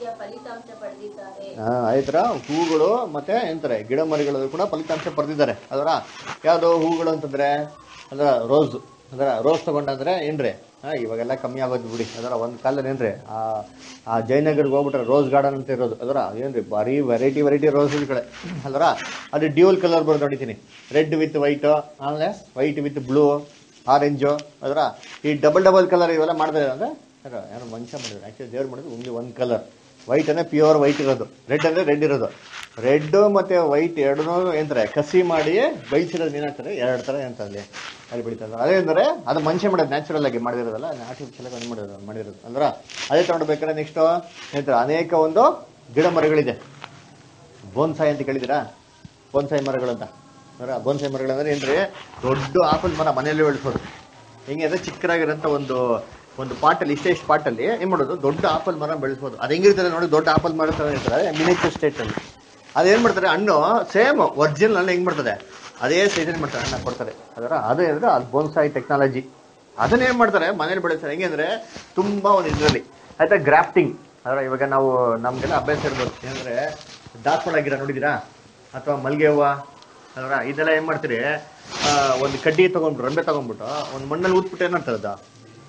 ರೀತಿಯ ಫಲಿತಾಂಶ ಪಡೆದಿದ್ದಾರೆ ಆ, ಆಯ್ತರ ಹೂಗಳು ಮತ್ತೆ ಎಂತಾರೆ ಗಿಡ ಮರಿಗಳಲ್ಲೂ ಕೂಡ ಫಲಿತಾಂಶ ಪಡೆದಿದ್ದಾರೆ ಅದರ ಯಾವ್ದು ಹೂಗಳು ಅಂತಂದ್ರೆ ಅದರ ರೋಸ್ ಅದರ ರೋಸ್ ತಗೊಂಡಂದ್ರೆ ಏನ್ರಿ ಆ, ಇವಾಗೆಲ್ಲ ಕಮ್ಮಿ ಆಗೋದು ಬಿಡಿ ಅದರ ಒಂದು ಕಾಲದಲ್ಲಿ ಏನ್ರಿ ಆ ಆ ಜಯನಗರ್ಗೆ ಹೋಗ್ಬಿಟ್ರೆ ರೋಸ್ ಗಾರ್ಡನ್ ಅಂತ ಇರೋದು ಅದರ ಏನ್ರಿ ಭಾರಿ ವೆರೈಟಿ ವೆರೈಟಿ ರೋಸ್ಗಳೇ ಅಲ್ವರ ಅದು ಡ್ಯೂಲ್ ಕಲರ್ ಬರೋದು ನೋಡಿದ್ದೀನಿ ರೆಡ್ ವಿತ್ ವೈಟ್ ಆಮೇಲೆ ವೈಟ್ ವಿತ್ ಬ್ಲೂ ಆರೆಂಜು ಅದರ ಈ ಡಬಲ್ ಡಬಲ್ ಕಲರ್ ಇವೆಲ್ಲ ಮಾಡ್ತಾರೆ ಅಂದ್ರೆ ಯಾರೋ ಯಾರೋ ಮನುಷ್ಯ ಮಾಡಿದ್ರು ಆ್ಯಕ್ಚುಲಿ ದೇವ್ರು ಮಾಡಿದ್ರು ಓನ್ಲಿ ಒಂದು ಕಲರ್ ವೈಟ್ ಅಂದ್ರೆ ಪ್ಯೂರ್ ವೈಟ್ ಇರೋದು ರೆಡ್ ಅಂದ್ರೆ ರೆಡ್ ಇರೋದು ರೆಡ್ ಮತ್ತೆ ವೈಟ್ ಎರಡೂ ಏನಂತಾರೆ ಕಸಿ ಮಾಡಿ ಬೆಳೆಸಿರೋದು ಏನಾಗ್ತಾರೆ ಎರಡು ಥರ ಅಂತ ಅಲ್ಲಿ ಅಲ್ಲಿ ಬೆಳೀತದೆ ಅದೇ ಅಂದರೆ ಅದು ಮನುಷ್ಯ ಮಾಡೋದು ನ್ಯಾಚುರಲ್ ಆಗಿ ಮಾಡಿರೋದಲ್ಲ ಆರ್ಟಿಫಿಷಿಯಲ್ ಆಗಿ ಮಾಡಿರೋದು ಮಾಡಿರೋದು ಅಂದ್ರೆ ಅದೇ ತಗೊಂಡ್ಬೇಕಾದ್ರೆ ನೆಕ್ಸ್ಟು ಏನಂತಾರೆ ಅನೇಕ ಒಂದು ಗಿಡ ಮರಗಳಿದೆ ಬೋನ್ಸಾಯಿ ಅಂತ ಕೇಳಿದ್ದೀರಾ ಬೋನ್ಸಾಯಿ ಮರಗಳು ಅಂತ ಅಂದ್ರೆ ಬೋನ್ಸಾಯಿ ಮರಗಳು ಅಂದ್ರೆ ಏನ್ರಿ ದೊಡ್ಡ ಆಪಲ್ ಮರ ಮನೆಯಲ್ಲಿ ಬೆಳೆಸೋದು ಹೆಂಗೆ ಅಂದ್ರೆ ಚಿಕ್ಕದಾಗಿರೋಂಥ ಒಂದು ಒಂದು ಪಾಟಲ್ಲಿ ಇಷ್ಟೇ ಇಷ್ಟು ಪಾಟಲ್ಲಿ ಏನ್ ಮಾಡೋದು ದೊಡ್ಡ ಆಪಲ್ ಮರ ಬೆಳೆಸೋದು ಅದು ಹೆಂಗಿರ್ತದೆ ನೋಡಿ ದೊಡ್ಡ ಆಪಲ್ ಮರ ತರ ಇರ್ತಾರೆ ಮಿನಿಚರ್ ಸ್ಟೇಟ್ ಅಲ್ಲಿ ಅದೇನ್ ಮಾಡ್ತಾರೆ ಹಣ್ಣು ಸೇಮ್ ಒರಿಜಿನಲ್ ಹಣ್ಣು ಹೆಂಗ್ ಮಾಡ್ತದೆ ಅದೇ ಸೈಜಲ್ಲಿ ಮಾಡ್ತಾರೆ ಹಣ್ಣ ಕೊಡ್ತಾರೆ ಅದರ ಅದು ಏನಂದ್ರೆ ಅದು ಬೋನ್ಸಾಯಿ ಟೆಕ್ನಾಲಜಿ ಅದನ್ನ ಏನ್ ಮಾಡ್ತಾರೆ ಮನೇಲಿ ಬೆಳೆಸ್ತಾರೆ ಹೆಂಗೆ ಅಂದ್ರೆ ತುಂಬಾ ಒಂದು ಇದರಲ್ಲಿ ಆಯ್ತಾ ಗ್ರಾಫ್ಟಿಂಗ್ ಅದರ ಇವಾಗ ನಾವು ನಮ್ಗೆಲ್ಲ ಅಭ್ಯಾಸ ಇರ್ಬೋದು ಏನಂದ್ರೆ ದಾಸವಾಳ ಗಿಡ ನೋಡಿದೀರಾ ಅಥವಾ ಮಲ್ಗೆ ಹೂವ ಅದರ ಇದೆಲ್ಲ ಏನ್ ಮಾಡ್ತೀರಿ ಆ, ಒಂದು ಕಡ್ಡಿ ತಗೊಂಡ್ಬಿಟ್ಟು ರಂಬೆ ತಗೊಂಡ್ಬಿಟ್ಟು ಒಂದು ಮಣ್ಣಲ್ಲಿ ಊದ್ಬಿಟ್ಟು ಏನಾಗ್ತದೆ ಅದು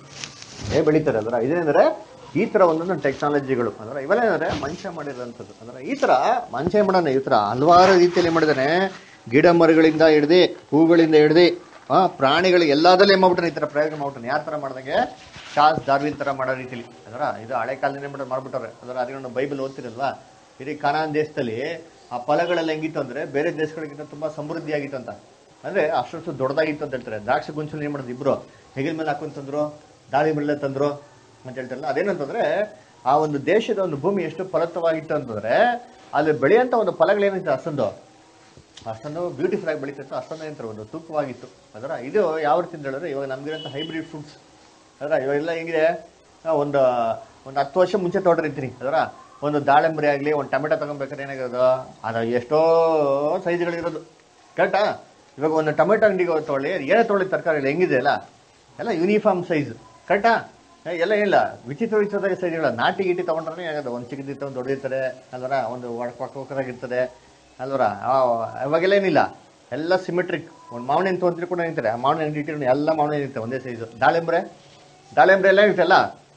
ಏ ಬೆಳೀತಾರೆ ಅದರ ಇದೇನಂದ್ರೆ ಈ ತರ ಒಂದೊಂದು ಟೆಕ್ನಾಲಜಿಗಳು ಅಂದ್ರೆ ಇವೆಲ್ಲ ಏನಂದ್ರೆ ಮನುಷ್ಯ ಮಾಡಿರೋಂಥದ್ದು ಅಂದ್ರೆ ಈ ತರ ಮನುಷ್ಯ ಮಾಡೋಣ ಈ ತರ ಹಲವಾರು ರೀತಿಯಲ್ಲಿ ಮಾಡಿದಾನೆ ಗಿಡ ಮರಗಳಿಂದ ಹಿಡ್ದು ಹೂಗಳಿಂದ ಹಿಡ್ದು ಆ ಪ್ರಾಣಿಗಳಿಗೆ ಎಲ್ಲದಲ್ಲೇ ಮಾಡ್ಬಿಟ್ಟಾನೆ ಈ ತರ ಪ್ರಯೋಗ ಮಾಡ್ಬಿಟ್ಟಾನೆ ಯಾವ ತರ ಮಾಡ್ದಂಗೆ ಚಾರ್ಲ್ಸ್ ಡಾರ್ವಿನ್ ತರ ಮಾಡೋ ರೀತಿಲಿ ಅದರ ಇದು ಹಳೆ ಕಾಲದಿಂದ ಮಾಡ ಮಾಡ್ಬಿಟ್ಟಾರೆ ಅದರ ಅದಕ್ಕೆ ನಾವು ಬೈಬಲ್ ಓದ್ತಿರಲ್ವಾ ಇಡೀ ಕನಾನ್ ದೇಶದಲ್ಲಿ ಆ ಫಲಗಳೆಲ್ಲ ಹೆಂಗಿತ್ತು ಅಂದ್ರೆ ಬೇರೆ ದೇಶಗಳಿಗಿಂತ ತುಂಬಾ ಸಮೃದ್ಧಿಯಾಗಿತ್ತು ಅಂತ ಅಂದ್ರೆ ಅಷ್ಟು ದೊಡ್ಡದಾಗಿತ್ತು ಅಂತ ಹೇಳ್ತಾರೆ ದ್ರಾಕ್ಷಿ ಗುಂಚಲು ಏನ್ ಮಾಡೋದು ಇಬ್ರು ಹೆಗಲ ಮೇಲೆ ಹಾಕೊಂಡ್ ತಂದ್ರು ದಾಳಿ ಮೇಲೆ ತಂದ್ರು ಅಂತ ಹೇಳ್ತಾರಲ್ಲ ಅದೇನಂತಂದ್ರೆ ಆ ಒಂದು ದೇಶದ ಒಂದು ಭೂಮಿ ಎಷ್ಟು ಫಲವತ್ತವಾಗಿತ್ತು ಅಂತಂದ್ರೆ ಅಲ್ಲಿ ಬೆಳೆಯಂತ ಒಂದು ಫಲಗಳೇನಿತ್ತು ಅಷ್ಟೊಂದು ಅಷ್ಟೊಂದು ಬ್ಯೂಟಿಫುಲ್ ಆಗಿ ಬೆಳೀತಿತ್ತು ಅಷ್ಟೊಂದು ಏನಂತಾರೆ ಒಂದು ತೂಕವಾಗಿತ್ತು ಅದರ ಇದು ಯಾವ ರೀತಿ ಅಂತ ಹೇಳಿದ್ರೆ ಇವಾಗ ನಮ್ಗಿರೋಂಥ ಹೈಬ್ರಿಡ್ ಫ್ರೂಟ್ಸ್ ಅದರ ಇವಾಗೆಲ್ಲ ಹೆಂಗಿದೆ ಆ, ಒಂದು ಒಂದು ಹತ್ತು ವರ್ಷ ಮುಂಚೆ ತೋಟರಿರ್ತೀನಿ ಅದರ ಒಂದು ದಾಳಿಂಬರಿ ಆಗಲಿ ಒಂದು ಟೊಮೆಟೊ ತಗೊಬೇಕಾದ್ರೆ ಏನಾಗಿರೋದು ಅದು ಎಷ್ಟೋ ಸೈಜ್ಗಳಿರೋದು ಕರೆಕ್ಟಾ ಇವಾಗ ಒಂದು ಟೊಮೆಟೊ ಅಂಗಡಿಗೆ ಹೋಗಿ ತೊಗೊಳ್ಳಿ ಏನೇ ತೊಗೊಳ್ಳಿ ತರಕಾರಿ ಹೆಂಗಿದೆ ಅಲ್ಲ ಎಲ್ಲ ಯೂನಿಫಾರ್ಮ್ ಸೈಜ್ ಕರೆಕ್ಟಾ ಏ, ಎಲ್ಲ ಇಲ್ಲ ವಿಚಿತ್ರ ವಿಚಿತ್ರದಾಗ ಸೈಜ್ಗಳ ನಾಟಿ ಗಿಟಿ ತಗೊಂಡ್ರೆ ಆಗೋದು ಒಂದು ಚಿಕ್ಕದಿತ್ತು ಒಂದು ದೊಡ್ಡದಿರ್ತಾರೆ ಅಲ್ವರ ಒಂದು ಒಕ್ಕರಾಗಿರ್ತದೆ ಅಲ್ವರ ಅವಾಗೆಲ್ಲ ಏನಿಲ್ಲ ಎಲ್ಲ ಸಿಮೆಟ್ರಿಕ್ ಒಂದು ಮಾವಿನ ಹಣ್ಣು ತೊಗೊಂಡ್ರೆ ಕೂಡ ನಿಂತಾರೆ ಆ ಮಾವಿನ ಹಣ್ಣು ಇಟ್ಟಿರೋ ಎಲ್ಲ ಮಾವಿನ ಹಣ್ಣು ಇರುತ್ತೆ ಒಂದೇ ಸೈಜು ದಾಳಿಂಬ್ರೆ ದಾಳಿಂಬ್ರೆ ಎಲ್ಲ ಇರುತ್ತಲ್ಲ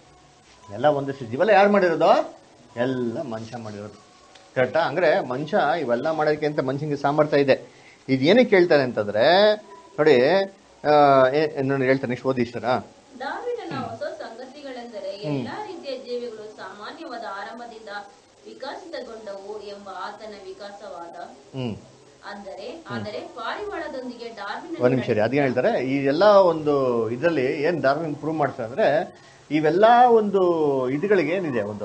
ಎಲ್ಲ ಒಂದೇ ಸೈಜ್ ಇವೆಲ್ಲ ಯಾರು ಮಾಡಿರೋದು ಎಲ್ಲ ಮನುಷ್ಯ ಮಾಡಿರೋದು ಕರೆಕ್ಟಾ ಅಂದ್ರೆ ಮನುಷ್ಯ ಇವೆಲ್ಲ ಮಾಡೋದಕ್ಕೆ ಅಂತ ಮನುಷ್ಯನಿಗೆ ಸಾಮರ್ಥ್ಯ ಇದೆ ಇದು ಏನಕ್ಕೆ ಹೇಳ್ತಾರೆ ಅಂತಂದ್ರೆ ನೋಡಿ ಆ, ಏ- ನೋಡಿ ಹೇಳ್ತಾರೆ ನೆಕ್ಸ್ಟ್ ಓದಿಸ್ತಾರ ಡಾರ್ವಿನನ ಹೊಸ ಸಂಗತಿಗಳೆಂದರೆ ಎಲ್ಲಾ ರೀತಿಯ ಜೀವಿಗಳು ಸಾಮಾನ್ಯವಾದ ಆರಂಭದಿಂದ ವಿಕಸಿತಗೊಂಡವು ಎಂಬ ಆತನ ವಿಕಾಸವಾದ ಹ್ಮ್ ಅಂದರೆ ಆದರೆ ಪಾರಿವಾಳದೊಂದಿಗೆ ಡಾರ್ವಿನ ಒಂದ್ ನಿಮಿಷ ರೀ ಅದೇನ್ ಹೇಳ್ತಾರೆ ಈ ಎಲ್ಲ ಒಂದು ಇದರಲ್ಲಿ ಏನ್ ಡಾರ್ವಿನ್ ಪ್ರೂವ್ ಮಾಡ್ತಾರೆ ಅಂದ್ರೆ ಇವೆಲ್ಲ ಒಂದು ಇದುಗಳಿಗೆ ಏನಿದೆ ಒಂದು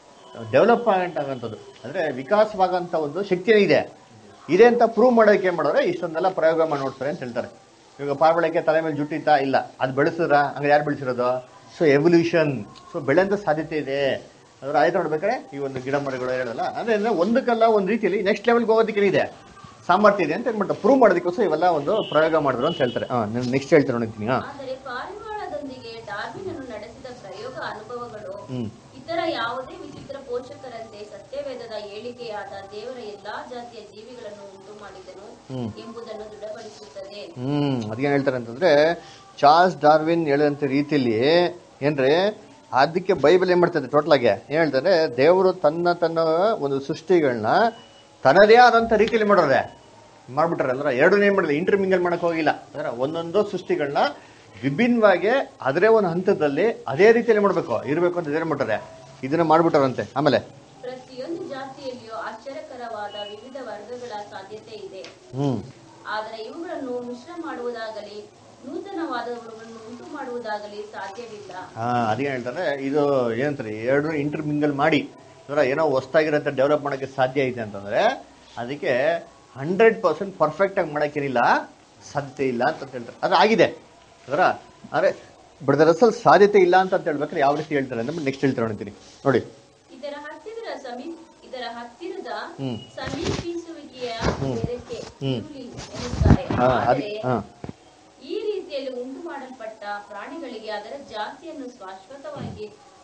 ಡೆವಲಪ್ ಆಗಂತದ್ದು ಅಂದ್ರೆ ವಿಕಾಸವಾಗಂತ ಒಂದು ಶಕ್ತಿ ಇದೆ ಇದೆ ಅಂತ ಪ್ರೂವ್ ಮಾಡೋದಕ್ಕೆ ಏನ್ ಮಾಡೋರೆ ಇಷ್ಟೊಂದೆಲ್ಲ ಪ್ರಯೋಗ ಮಾಡಿ ನೋಡ್ತಾರೆ ಅಂತ ಹೇಳ್ತಾರೆ ಇವಾಗ ಪಾರ್ವಳಕ್ಕೆ ತಲೆ ಮೇಲೆ ಜುಟ್ಟಿತ್ತಾ ಇಲ್ಲ ಅದು ಬೆಳೆಸಿದ್ರ ಹಂಗ ಯಾರು ಬೆಳೆಸಿರೋದು ಸೊ ಎವಲ್ಯೂಷನ್ ಸೊ ಬೆಳೆಂತ ಸಾಧ್ಯತೆ ಇದೆ ಅದ್ರ ಆಯ್ತು ನೋಡ್ಬೇಕಾದ್ರೆ ಈ ಒಂದು ಗಿಡ ಮರಗಳು ಹೇಳಲ್ಲ ಅಂದ್ರೆ ಅಂದ್ರೆ ಒಂದಕ್ಕಲ್ಲ ಒಂದು ರೀತಿಯಲ್ಲಿ ನೆಕ್ಸ್ಟ್ ಲೆವೆಲ್ಗೆ ಹೋಗೋದಕ್ಕೆ ಇದೆ ಸಾಮರ್ಥ್ಯ ಇದೆ ಅಂತ ಏನ್ಬಿಟ್ಟು ಪ್ರೂವ್ ಮಾಡೋದಕ್ಕೋಸ್ಕರ ಇವೆಲ್ಲ ಒಂದು ಪ್ರಯೋಗ ಮಾಡಿದ್ರು ಅಂತ ಹೇಳ್ತಾರೆ ಹಾ ನೆಕ್ಸ್ಟ್ ಹೇಳ್ತಾರೆ ನೋಡ್ತೀನಿ ಹಾ ಆದರೆ ಪಾರಿವಾಳದೊಂದಿಗೆ ಡಾರ್ವಿನನು ನಡೆಸಿದ ಪ್ರಯೋಗ ಅನುಭವಗಳು ಹ್ಮ್ ಇತರ ಯಾವುದೇ ವಿಚಿತ್ರ ಪೋಷಕರಂತೆ ಸತ್ಯವೇದದ ಹೇಳಿಕೆಯಾದ ದೇವರ ಎಲ್ಲಾ ಜಾತಿಯ ಜೀವಿಗಳನ್ನು ಉಂಟು ಮಾಡಿದನು ಹ್ಮ್. ಎಂಬುದನ್ನು ದೃಢಪಡಿಸುತ್ತದೆ ಹ್ಮ್ ಅದೇನ್ ಹೇಳ್ತಾರೆ ಅಂತಂದ್ರೆ ಚಾರ್ಲ್ಸ್ ಡಾರ್ವಿನ್ ಹೇಳಿದಂತ ರೀತಿಯಲ್ಲಿ ಏನ್ರಿ ಅದಕ್ಕೆ ಬೈಬಲ್ ಏನ್ ಮಾಡ್ತದೆ ಟೋಟಲ್ ಆಗಿ ಏನ್ ಹೇಳ್ತಾರೆ ದೇವರು ತನ್ನ ತನ್ನ ಒಂದು ಸೃಷ್ಟಿಗಳನ್ನ ತನ್ನದೇ ಆದಂತ ರೀತಿಯಲ್ಲಿ ಮಾಡೋರೆ ಮಾಡ್ಬಿಟ್ರೆ ಅಲ್ರ ಎರಡು ಏನ್ ಮಾಡಿಲ್ಲ ಇಂಟರ್ಮಿಂಗಲ್ ಮಾಡಕ್ ಹೋಗಿಲ್ಲ ಅಂದ್ರೆ ಒಂದೊಂದು ಸೃಷ್ಟಿಗಳನ್ನ ವಿಭಿನ್ನವಾಗಿ ಅದರೇ ಒಂದು ಹಂತದಲ್ಲಿ ಅದೇ ರೀತಿಯಲ್ಲಿ ಮಾಡ್ಬೇಕು ಇರ್ಬೇಕು ಅಂತ ಏನ್ ಮಾಡ್ತಾರೆ ಇದನ್ನ ಮಾಡ್ಬಿಟ್ಟಾರಂತೆ ಆಮೇಲೆ ಪ್ರತಿಯೊಂದು ಜಾತಿಯಲ್ಲಿಯೂ ಆಶ್ಚರ್ಯಕರವಾದ ವಿವಿಧ ವರ್ಗಗಳ ಸಾಧ್ಯತೆ ಇದೆ ಹ್ಮ್ ಆದರೆ ಇವುಗಳನ್ನು ಮಿಶ್ರ ಮಾಡುವುದಾಗಲಿ ನೂತನವಾದವುಗಳನ್ನು ಉಂಟು ಮಾಡುವುದಾಗಲಿ ಸಾಧ್ಯವಿಲ್ಲ ಹಾ ಅದೇ ಹೇಳ್ತಾರೆ ಇದು ಏನಂತಾರೆ ಎರಡು ಇಂಟರ್ ಮಿಂಗಲ್ ಮಾಡಿ ಅಂದ್ರೆ ಏನೋ ಹೊಸ್ದಾಗಿರೋಂಥ ಡೆವಲಪ್ ಮಾಡೋಕ್ಕೆ ಸಾಧ್ಯ ಇದೆ ಅಂತಂದ್ರೆ ಅದಕ್ಕೆ ಹಂಡ್ರೆಡ್ ಪರ್ಸೆಂಟ್ ಪರ್ಫೆಕ್ಟ್ ಆಗಿ ಮಾಡೋಕ್ಕೇನಿಲ್ಲ ಸಾಧ್ಯತೆ ಇಲ್ಲ ಅಂತ ಹೇಳ್ತಾರೆ ಅದು ಆಗಿದೆ ಅದರ ಅಂದ್ರೆ ಬಟ್ ಅಸಲ್ ಸಾಧ್ಯತೆ ಇಲ್ಲ ಅಂತ ಅಂತ ಹೇಳ್ಬೇಕಾದ್ರೆ ಯಾವ ರೀತಿ ಹೇಳ್ತಾರೆ ಅಂದ್ರೆ ನೆಕ್ಸ್ಟ್ ಹೇಳ್ತಾರೆ ನೋಡ್ತೀನಿ ನೋಡಿ ಇದರ ಹತ್ತಿರದ ಸಮೀ ಇದರ ಹತ್ತಿರದ ಹ್ಮ್. ಸಮೀಪಿಸುವಿಕೆಯ ಬೆರಕೆ ಹ್ಮ್. ಇರುಲಿ ಎನ್ನುತ್ತಾರೆ ಹಾ ಅದೇ ಆದರೆ ಹಾ ಈ ರೀತಿಯಲ್ಲಿ ಉಂಟು ಮಾಡಲ್ಪಟ್ಟ ಪ್ರಾಣಿಗಳಿಗೆ ಅದರ ಜಾತಿಯನ್ನು ಶಾಶ್ವತವಾಗಿ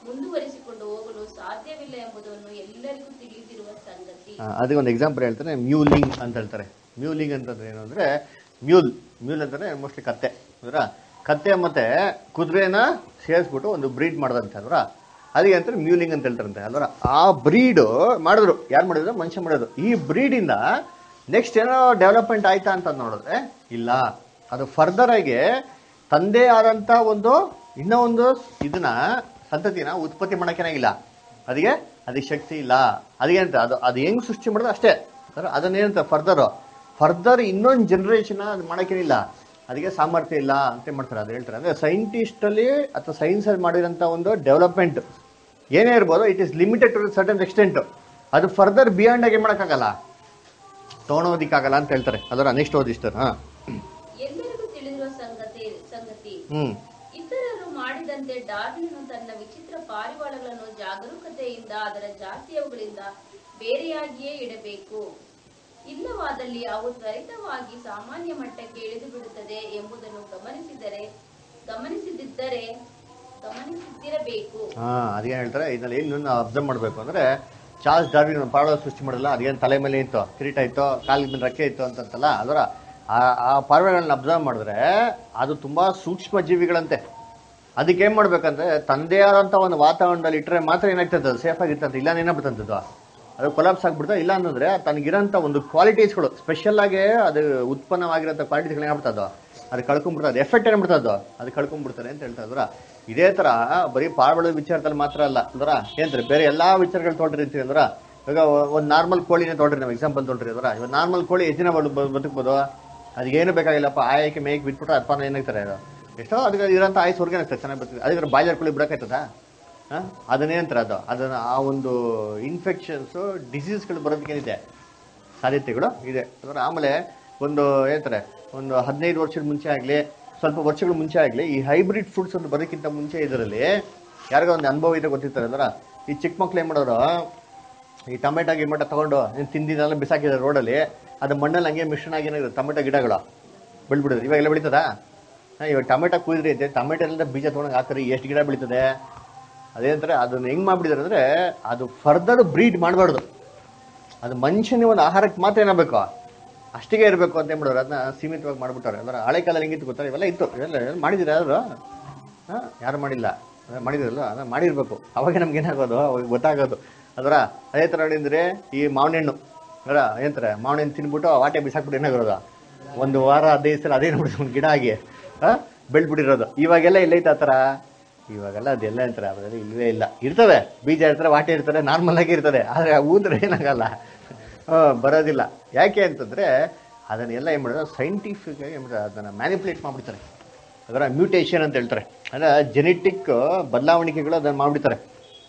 ಮುಂದುವರಿಸಿಕೊಂಡು ಹೋಗಲು ಸಾಧ್ಯವಿಲ್ಲ ಎಂಬುದನ್ನು ಎಲ್ಲರಿಗೂ ತಿಳಿದಿರುವ ಸಂಗತಿ ಆ, ಅದಕ್ಕೆ ಒಂದು ಎಕ್ಸಾಂಪಲ್ ಹೇಳ್ತಾರೆ ಮ್ಯೂಲಿಂಗ್ ಅಂತ ಹೇಳ್ತಾರೆ ಮ್ಯೂಲಿಂಗ್ ಅಂತಂದ್ರೆ ಏನು ಅಂದ್ರೆ ಮ್ಯೂಲ್ ಮ್ಯೂಲ್ ಅಂತಂದ್ರೆ ಮೋಸ್ಟ್ಲಿ ಕತ್ತೆ ಅದರ ಕತ್ತೆ ಮತ್ತೆ ಕುದುರೆನ ಸೇರಿಸ್ಬಿಟ್ಟು ಒಂದು ಬ್ರೀಡ್ ಮಾಡ್ದಂತೆ ಅಲ್ವರ ಅದಕ್ಕೆ ಅಂತಾರೆ ಮ್ಯೂಲಿಂಗ್ ಅಂತ ಹೇಳ್ತಾರಂತೆ ಅಲ್ವರ ಆ ಬ್ರೀಡ್ ಮಾಡಿದ್ರು ಯಾರು ಮಾಡಿದ್ರು ಮನುಷ್ಯ ಮಾಡೋದು ಈ ಬ್ರೀಡಿಂದ ನೆಕ್ಸ್ಟ್ ಏನೋ ಡೆವಲಪ್ಮೆಂಟ್ ಆಯ್ತಾ ಅಂತ ನೋಡಿದ್ರೆ ಇಲ್ಲ ಅದು ಫರ್ದರ್ ಆಗಿ ತಂದೆ ಆದಂತ ಒಂದು ಇನ್ನೂ ಒಂದು ಇದನ್ನ ಸಂತತಿನ ಉತ್ಪತ್ತಿ ಮಾಡಕ್ಕೇನಾಗಿಲ್ಲ ಅದಕ್ಕೆ ಅದಕ್ಕೆ ಶಕ್ತಿ ಇಲ್ಲ ಅದಕ್ಕೆ ಅಂತ ಅದು ಅದು ಹೆಂಗ್ ಸೃಷ್ಟಿ ಮಾಡಿದ್ರೆ ಅಷ್ಟೇ ಸರ್ ಅದನ್ನೇನಂತ ಫರ್ದರ್ ಫರ್ದರ್ ಇನ್ನೊಂದು ಜನರೇಷನ್ ಅದು ಮಾಡೋಕ್ಕೇನಿಲ್ಲ ಅದಕ್ಕೆ ಸಾಮರ್ಥ್ಯ ಇಲ್ಲ ಅಂತ ಮಾಡ್ತಾರೆ ಅದು ಹೇಳ್ತಾರೆ ಅಂದ್ರೆ ಸೈಂಟಿಸ್ಟ್ ಅಲ್ಲಿ ಅಥವಾ ಸೈನ್ಸ್ ಅಲ್ಲಿ ಮಾಡಿರೋಂಥ ಒಂದು ಡೆವಲಪ್ಮೆಂಟ್ ಏನೇ ಇರ್ಬೋದು it is limited to certain extent ಅದು ಫರ್ದರ್ ಬಿಯಾಂಡ್ ಆಗಿ ಮಾಡೋಕ್ಕಾಗಲ್ಲ ತೊಗೊಳೋದಿಕ್ಕಾಗಲ್ಲ ಅಂತ ಹೇಳ್ತಾರೆ ಅದರ ನೆಕ್ಸ್ಟ್ ಓದಿಸ್ತಾರೆ ಹಾ ಎಲ್ಲರಿಗೂ ತಿಳಿದಿರುವ ಸಂಗತಿ ಸಂಗತಿ ಹ್ಮ್ ಇತರರು ಮಾಡಿದಂತೆ ಡಾರ್ವಿನನು ತನ್ನ ವಿಚಿತ್ರ ಪಾರಿವಾಳಗಳನ್ನು ಜಾಗರೂಕತೆಯಿಂದ ಅದರ ಜಾತಿಯವುಗಳಿಂದ ಬೇರೆಯಾಗಿಯೇ ಇಡಬೇಕು ಇಲ್ಲವಾದಲ್ಲಿ ಅವು ತ್ವರಿತವಾಗಿ ಸಾಮಾನ್ಯ ಮಟ್ಟಕ್ಕೆ ಇಳಿದು ಬಿಡುತ್ತದೆ ಎಂಬುದನ್ನು ಗಮನಿಸಿದರೆ ಗಮನಿಸಿದ್ದರೆ ಗಮನಿಸಿದ್ದಿರಬೇಕು ಹಾ ಅದೇನ್ ಹೇಳ್ತಾರೆ ಇದರಲ್ಲಿ ಇನ್ನೊಂದು ಅಬ್ಸರ್ವ್ ಮಾಡಬೇಕು ಅಂದ್ರೆ ಚಾರ್ಲ್ಸ್ ಡಾರ್ವಿನ್ ಪಾಡ ಸೃಷ್ಟಿ ಮಾಡಲ್ಲ ಅದೇನು ತಲೆ ಮೇಲೆ ಇತ್ತು ಕಿರೀಟ ಇತ್ತು ಕಾಲಿಗೆ ಮೇಲೆ ರೆಕ್ಕೆ ಇತ್ತು ಅಂತಂತಲ್ಲ ಅದರ ಆ ಆ ಪಾರಿವಾಳಗಳನ್ನ ಅಬ್ಸರ್ವ್ ಮಾಡಿದ್ರೆ ಅದು ತುಂಬಾ ಸೂಕ್ಷ್ಮ ಜೀವಿಗಳಂತೆ ಅದಕ್ಕೆ ಏನ್ ಮಾಡ್ಬೇಕಂದ್ರೆ ತಂದೆ ಆದಂತ ಒಂದು ವಾತಾವರಣದಲ್ಲಿ ಇಟ್ಟರೆ ಮಾತ್ರ ಏನಾಗ್ತದೆ ಅದು ಸೇಫ್ ಆಗಿರ್ತಂತೆ ಇಲ್ಲ ಏನಾಗ್ಬಿಡ್ತಂತದ್ದು ಅದು ಕೊಲಾಪ್ಸ್ ಆಗ್ಬಿಡ್ತಾ ಇಲ್ಲ ಅಂತಂದ್ರೆ ತನಗಿರೋಂಥ ಒಂದು ಕ್ವಾಲಿಟೀಸ್ಗಳು ಸ್ಪೆಷಲ್ ಆಗಿ ಅದು ಉತ್ಪನ್ನವಾಗಿರೋಂಥ ಕ್ವಾಲಿಟೀಸ್ಗಳು ಏನಾಗ್ಬಿಡ್ತದ ಅದು ಕಳ್ಕೊಂಡ್ಬಿಡ್ತದೆ ಅದು ಎಫೆಕ್ಟ್ ಏನ್ಬಿಡ್ತದ ಅದು ಕಳ್ಕೊಂಡ್ಬಿಡ್ತಾರೆ ಅಂತ ಹೇಳ್ತಾ ಇದ್ರ ಇದೇ ತರ ಬರೀ ಪಾರಿವಾಳದ ವಿಚಾರದಲ್ಲಿ ಮಾತ್ರ ಅಲ್ಲ ಅಂದ್ರ ಏನಂದ್ರೆ ಬೇರೆ ಎಲ್ಲಾ ವಿಚಾರಗಳು ತೊಗೊಂಡ್ರಿ ಅಂತೀವಿ ಅಂದ್ರ ಇವಾಗ ಒಂದು ನಾರ್ಮಲ್ ಕೋಳಿನೇ ತೊಗೊಂಡ್ರಿ ನಾವು ಎಕ್ಸಾಂಪಲ್ ತೊಗೊಂಡ್ರಿ ಅಂದ್ರ ಇವಾಗ ನಾರ್ಮಲ್ ಕೋಳಿ ಎಷ್ಟು ದಿನ ಬದು- ಬದು- ಬದುಕ್ಬೋದು ಅದಕ್ಕೇನು ಬೇಕಾಗಿಲ್ಲಪ್ಪ ಆಯಕ್ಕೆ ಮೇಯ್ಕ್ ಬಿಟ್ಬಿಟ್ರೆ ಅಪ್ಪ ಏನಾಗ್ತಾರೆ ಅದು ಎಷ್ಟೋ ಅದಕ್ಕೆ ಇರೋಂಥ ಆಯ್ಸ್ ಹೊರಗೆ ಆಗ್ತದೆ ಚೆನ್ನಾಗಿ ಬರ್ತದೆ ಅದಕ್ಕೆ ಬಾಯ್ಲರ್ ಕೋಳಿ ಬಿಡಕ್ಕಾಯ್ತದ ಅದನ್ನೇಂತರ ಅದು ಅದನ್ನ ಆ ಒಂದು ಇನ್ಫೆಕ್ಷನ್ಸು ಡಿಸೀಸ್ಗಳು ಬರೋದಕ್ಕೇನಿದೆ ಸಾಧ್ಯತೆಗಳು ಇದೆ ಅದರ ಆಮೇಲೆ ಒಂದು ಏನಂತಾರೆ ಒಂದು ಹದಿನೈದು ವರ್ಷದ ಮುಂಚೆ ಆಗಲಿ ಸ್ವಲ್ಪ ವರ್ಷಗಳ ಮುಂಚೆ ಆಗಲಿ ಈ ಹೈಬ್ರಿಡ್ ಫ್ರೂಟ್ಸ್ ಒಂದು ಬರೋಕ್ಕಿಂತ ಮುಂಚೆ ಇದರಲ್ಲಿ ಯಾರಿಗೋ ಒಂದು ಅನುಭವ ಇದೆ ಗೊತ್ತಿರ್ತಾರೆ ಅಂದ್ರೆ ಈ ಚಿಕ್ಕ ಮಕ್ಳು ಏನು ಮಾಡೋರು ಈ ಟೊಮೆಟೊ ಗಿಮೆಟೊ ತಗೊಂಡು ನೀನು ತಿಂದಿದ್ದೆಲ್ಲ ಬಿಸಾಕಿದ್ದಾರೆ ರೋಡಲ್ಲಿ ಅದು ಮಣ್ಣಲ್ಲಿ ಹಂಗೆ ಮಿಶ್ರಣ ಆಗಿ ಏನಾಗಿದೆ ಟೊಮೆಟೊ ಗಿಡಗಳು ಬೆಳ್ಬಿಡೋದು ಇವಾಗೆಲ್ಲ ಬೆಳೀತದಾ ಹಾಂ ಇವಾಗ ಟೊಮೆಟೊ ಕುಯ್ದ್ರಿ ಐತೆ ಟೊಮೆಟೊ ಎಲ್ಲ ಬೀಜ ತೊಗೊಂಡು ಹಾಕ್ರಿ ಎಷ್ಟು ಗಿಡ ಬೆಳೀತದೆ ಅದೇಂತಾರೆ ಅದನ್ನ ಹೆಂಗ್ ಮಾಡ್ಬಿಟ್ಟಿದ್ದಾರೆ ಅಂದ್ರೆ ಅದು ಫರ್ದರ್ ಬ್ರೀಡ್ ಮಾಡಬಾರ್ದು ಅದು ಮನುಷ್ಯನಿಗೆ ಒಂದು ಆಹಾರಕ್ಕೆ ಮಾತ್ರ ಏನಾಗಬೇಕು ಅಷ್ಟಿಗೆ ಇರಬೇಕು ಅಂತ ಏನ್ಬಿಡೋರು ಅದನ್ನ ಸೀಮಿತವಾಗಿ ಮಾಡ್ಬಿಟ್ಟಾರೆ ಅಂದ್ರೆ ಹಳೆ ಕಾಲದಲ್ಲಿ ಹೆಂಗಿತ್ತು ಗೊತ್ತಾ ಇವೆಲ್ಲ ಇತ್ತು ಇವೆಲ್ಲ ಮಾಡಿದಿರ ಯಾರು ಹಾಂ ಯಾರು ಮಾಡಿಲ್ಲ ಅದೇ ಮಾಡಿದಿರಲ್ಲ ಅದನ್ನ ಮಾಡಿರ್ಬೇಕು ಅವಾಗ ನಮ್ಗೆ ಏನಾಗೋದು ಅವಾಗ ಗೊತ್ತಾಗೋದು ಅದರ ಅದೇ ಥರ ನೋಡಿದ್ರೆ ಈ ಮಾವಿನ ಹಣ್ಣು ಅದರ ಏನಂತಾರೆ ಮಾವಿನ ಹಣ್ಣು ತಿನ್ಬಿಟ್ಟು ಆ ವಾಟೆ ಬಿಸಾಕ್ಬಿಟ್ಟು ಏನಾಗಿರೋದು ಒಂದು ವಾರ ಹದಿನೈದು ಸಲ ಅದೇ ನೋಡಿದ್ರೆ ಒಂದು ಗಿಡ ಆಗಿ ಹಾಂ ಬೆಳ್ಬಿಟ್ಟಿರೋದು ಇವಾಗೆಲ್ಲ ಎಲ್ಲೈತೆ ಆ ಥರ ಇವಾಗೆಲ್ಲ ಅದೆಲ್ಲ ಅಂತಾರೆ ಅವೆಲ್ಲ ಇಲ್ವೇ ಇಲ್ಲ ಇರ್ತವೆ ಬೀಜ ಇರ್ತಾರೆ ವಾಟೆ ಇರ್ತಾರೆ ನಾರ್ಮಲ್ ಆಗಿ ಇರ್ತದೆ ಆದರೆ ಊದ್ರೆ ಏನಾಗಲ್ಲ ಆ, ಬರೋದಿಲ್ಲ ಯಾಕೆ ಅಂತಂದ್ರೆ ಅದನ್ನೆಲ್ಲ ಏನು ಮಾಡಿದ್ರೆ ಸೈಂಟಿಫಿಕ್ ಆಗಿ ಏನ್ ಮಾಡ್ತಾರೆ ಅದನ್ನ ಮ್ಯಾನಿಪುಲೇಟ್ ಮಾಡ್ಬಿಡ್ತಾರೆ ಅದರ ಮ್ಯೂಟೇಷನ್ ಅಂತ ಹೇಳ್ತಾರೆ ಅಂದ್ರೆ ಜೆನೆಟಿಕ್ ಬದಲಾವಣಿಕೆಗಳು ಅದನ್ನ ಮಾಡ್ಬಿಡ್ತಾರೆ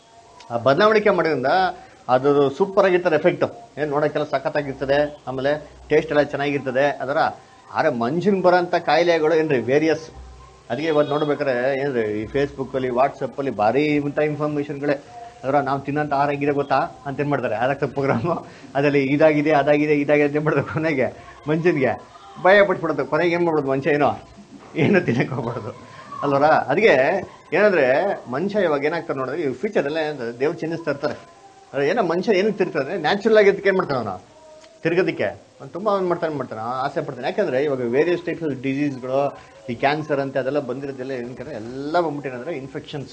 ಆ ಬದಲಾವಣೆ ಮಾಡೋದ್ರಿಂದ ಅದು ಸೂಪರ್ ಆಗಿರ್ತಾರೆ ಎಫೆಕ್ಟ್ ಏನು ನೋಡೋಕ್ಕೆಲ್ಲ ಸಖತ್ತಾಗಿರ್ತದೆ ಆಮೇಲೆ ಟೇಸ್ಟ್ ಎಲ್ಲ ಚೆನ್ನಾಗಿರ್ತದೆ ಅದರ ಆದ್ರೆ ಮನುಷ್ಯನ್ ಬರೋಂಥ ಕಾಯಿಲೆಗಳು ಏನ್ರಿ ವೇರಿಯಸ್ ಅದಕ್ಕೆ ಇವತ್ತು ನೋಡ್ಬೇಕಾದ್ರೆ ಏನ್ರಿ ಈ ಫೇಸ್ಬುಕ್ಕಲ್ಲಿ ವಾಟ್ಸಪ್ಪಲ್ಲಿ ಭಾರಿ ಇಂಥ ಇನ್ಫಾರ್ಮೇಷನ್ಗಳೇ ಅದರ ನಾವು ತಿನ್ನೋಂಥ ಆಹಾರ ಹೆಂಗಿದೆ ಗೊತ್ತಾ ಅಂತ ಏನು ಮಾಡ್ತಾರೆ ಅದಕ್ಕೆ ಪ್ರೋಗ್ರಾಮು ಅದರಲ್ಲಿ ಇದಾಗಿದೆ ಅದಾಗಿದೆ ಇದಾಗಿದೆ ಅಂತ ಏನ್ ಮಾಡ್ತಾರೆ ಕೊನೆಗೆ ಮನುಷ್ಯನಿಗೆ ಭಯ ಪಟ್ಬಿಡುತ್ತೆ ಕೊನೆಗೆ ಏನು ಮಾಡ್ಬೋದು ಮನುಷ್ಯ ಏನೋ ಏನು ತಿನ್ನಕ್ಕೆ ಹೋಗ್ಬಾರ್ದು ಅಲ್ವರ ಅದಕ್ಕೆ ಏನಂದ್ರೆ ಮನುಷ್ಯ ಇವಾಗ ಏನಾಗ್ತಾರೆ ನೋಡಿದ್ರೆ ಈ ಫ್ಯೂಚರ್ ಎಲ್ಲ ಏನಂದ್ರೆ ದೇವ್ರು ಚಿನ್ನಿಸ್ತಾ ಇರ್ತಾರೆ ಅದ್ರ ಏನೋ ಮನುಷ್ಯ ಏನಕ್ಕೆ ತಿರ್ತಾರೆ ನ್ಯಾಚುರಲ್ ಆಗಿ ಅದಕ್ಕೆ ಏನು ಮಾಡ್ತಾನೆ ಅವನು ತಿರ್ಗೋದಕ್ಕೆ ಅವ್ನು ತುಂಬ ಅವ್ನು ಮಾಡ್ತಾನೆ ಮಾಡ್ತಾನೆ ಆ- ಆಸೆ ಪಡ್ತಾನೆ ಯಾಕಂದ್ರೆ ಇವಾಗ ವೇರಿಯಸ್ ಟೈಪ್ಸ್ ಆಫ್ ಡಿಸೀಸ್ಗಳು ಈ ಕ್ಯಾನ್ಸರ್ ಅಂತ ಅದೆಲ್ಲ ಬಂದಿರೋದೆಲ್ಲ ಏನಕ್ಕೆ ಎಲ್ಲ ಬಂದ್ಬಿಟ್ಟೇನಂದ್ರೆ ಇನ್ಫೆಕ್ಷನ್ಸ್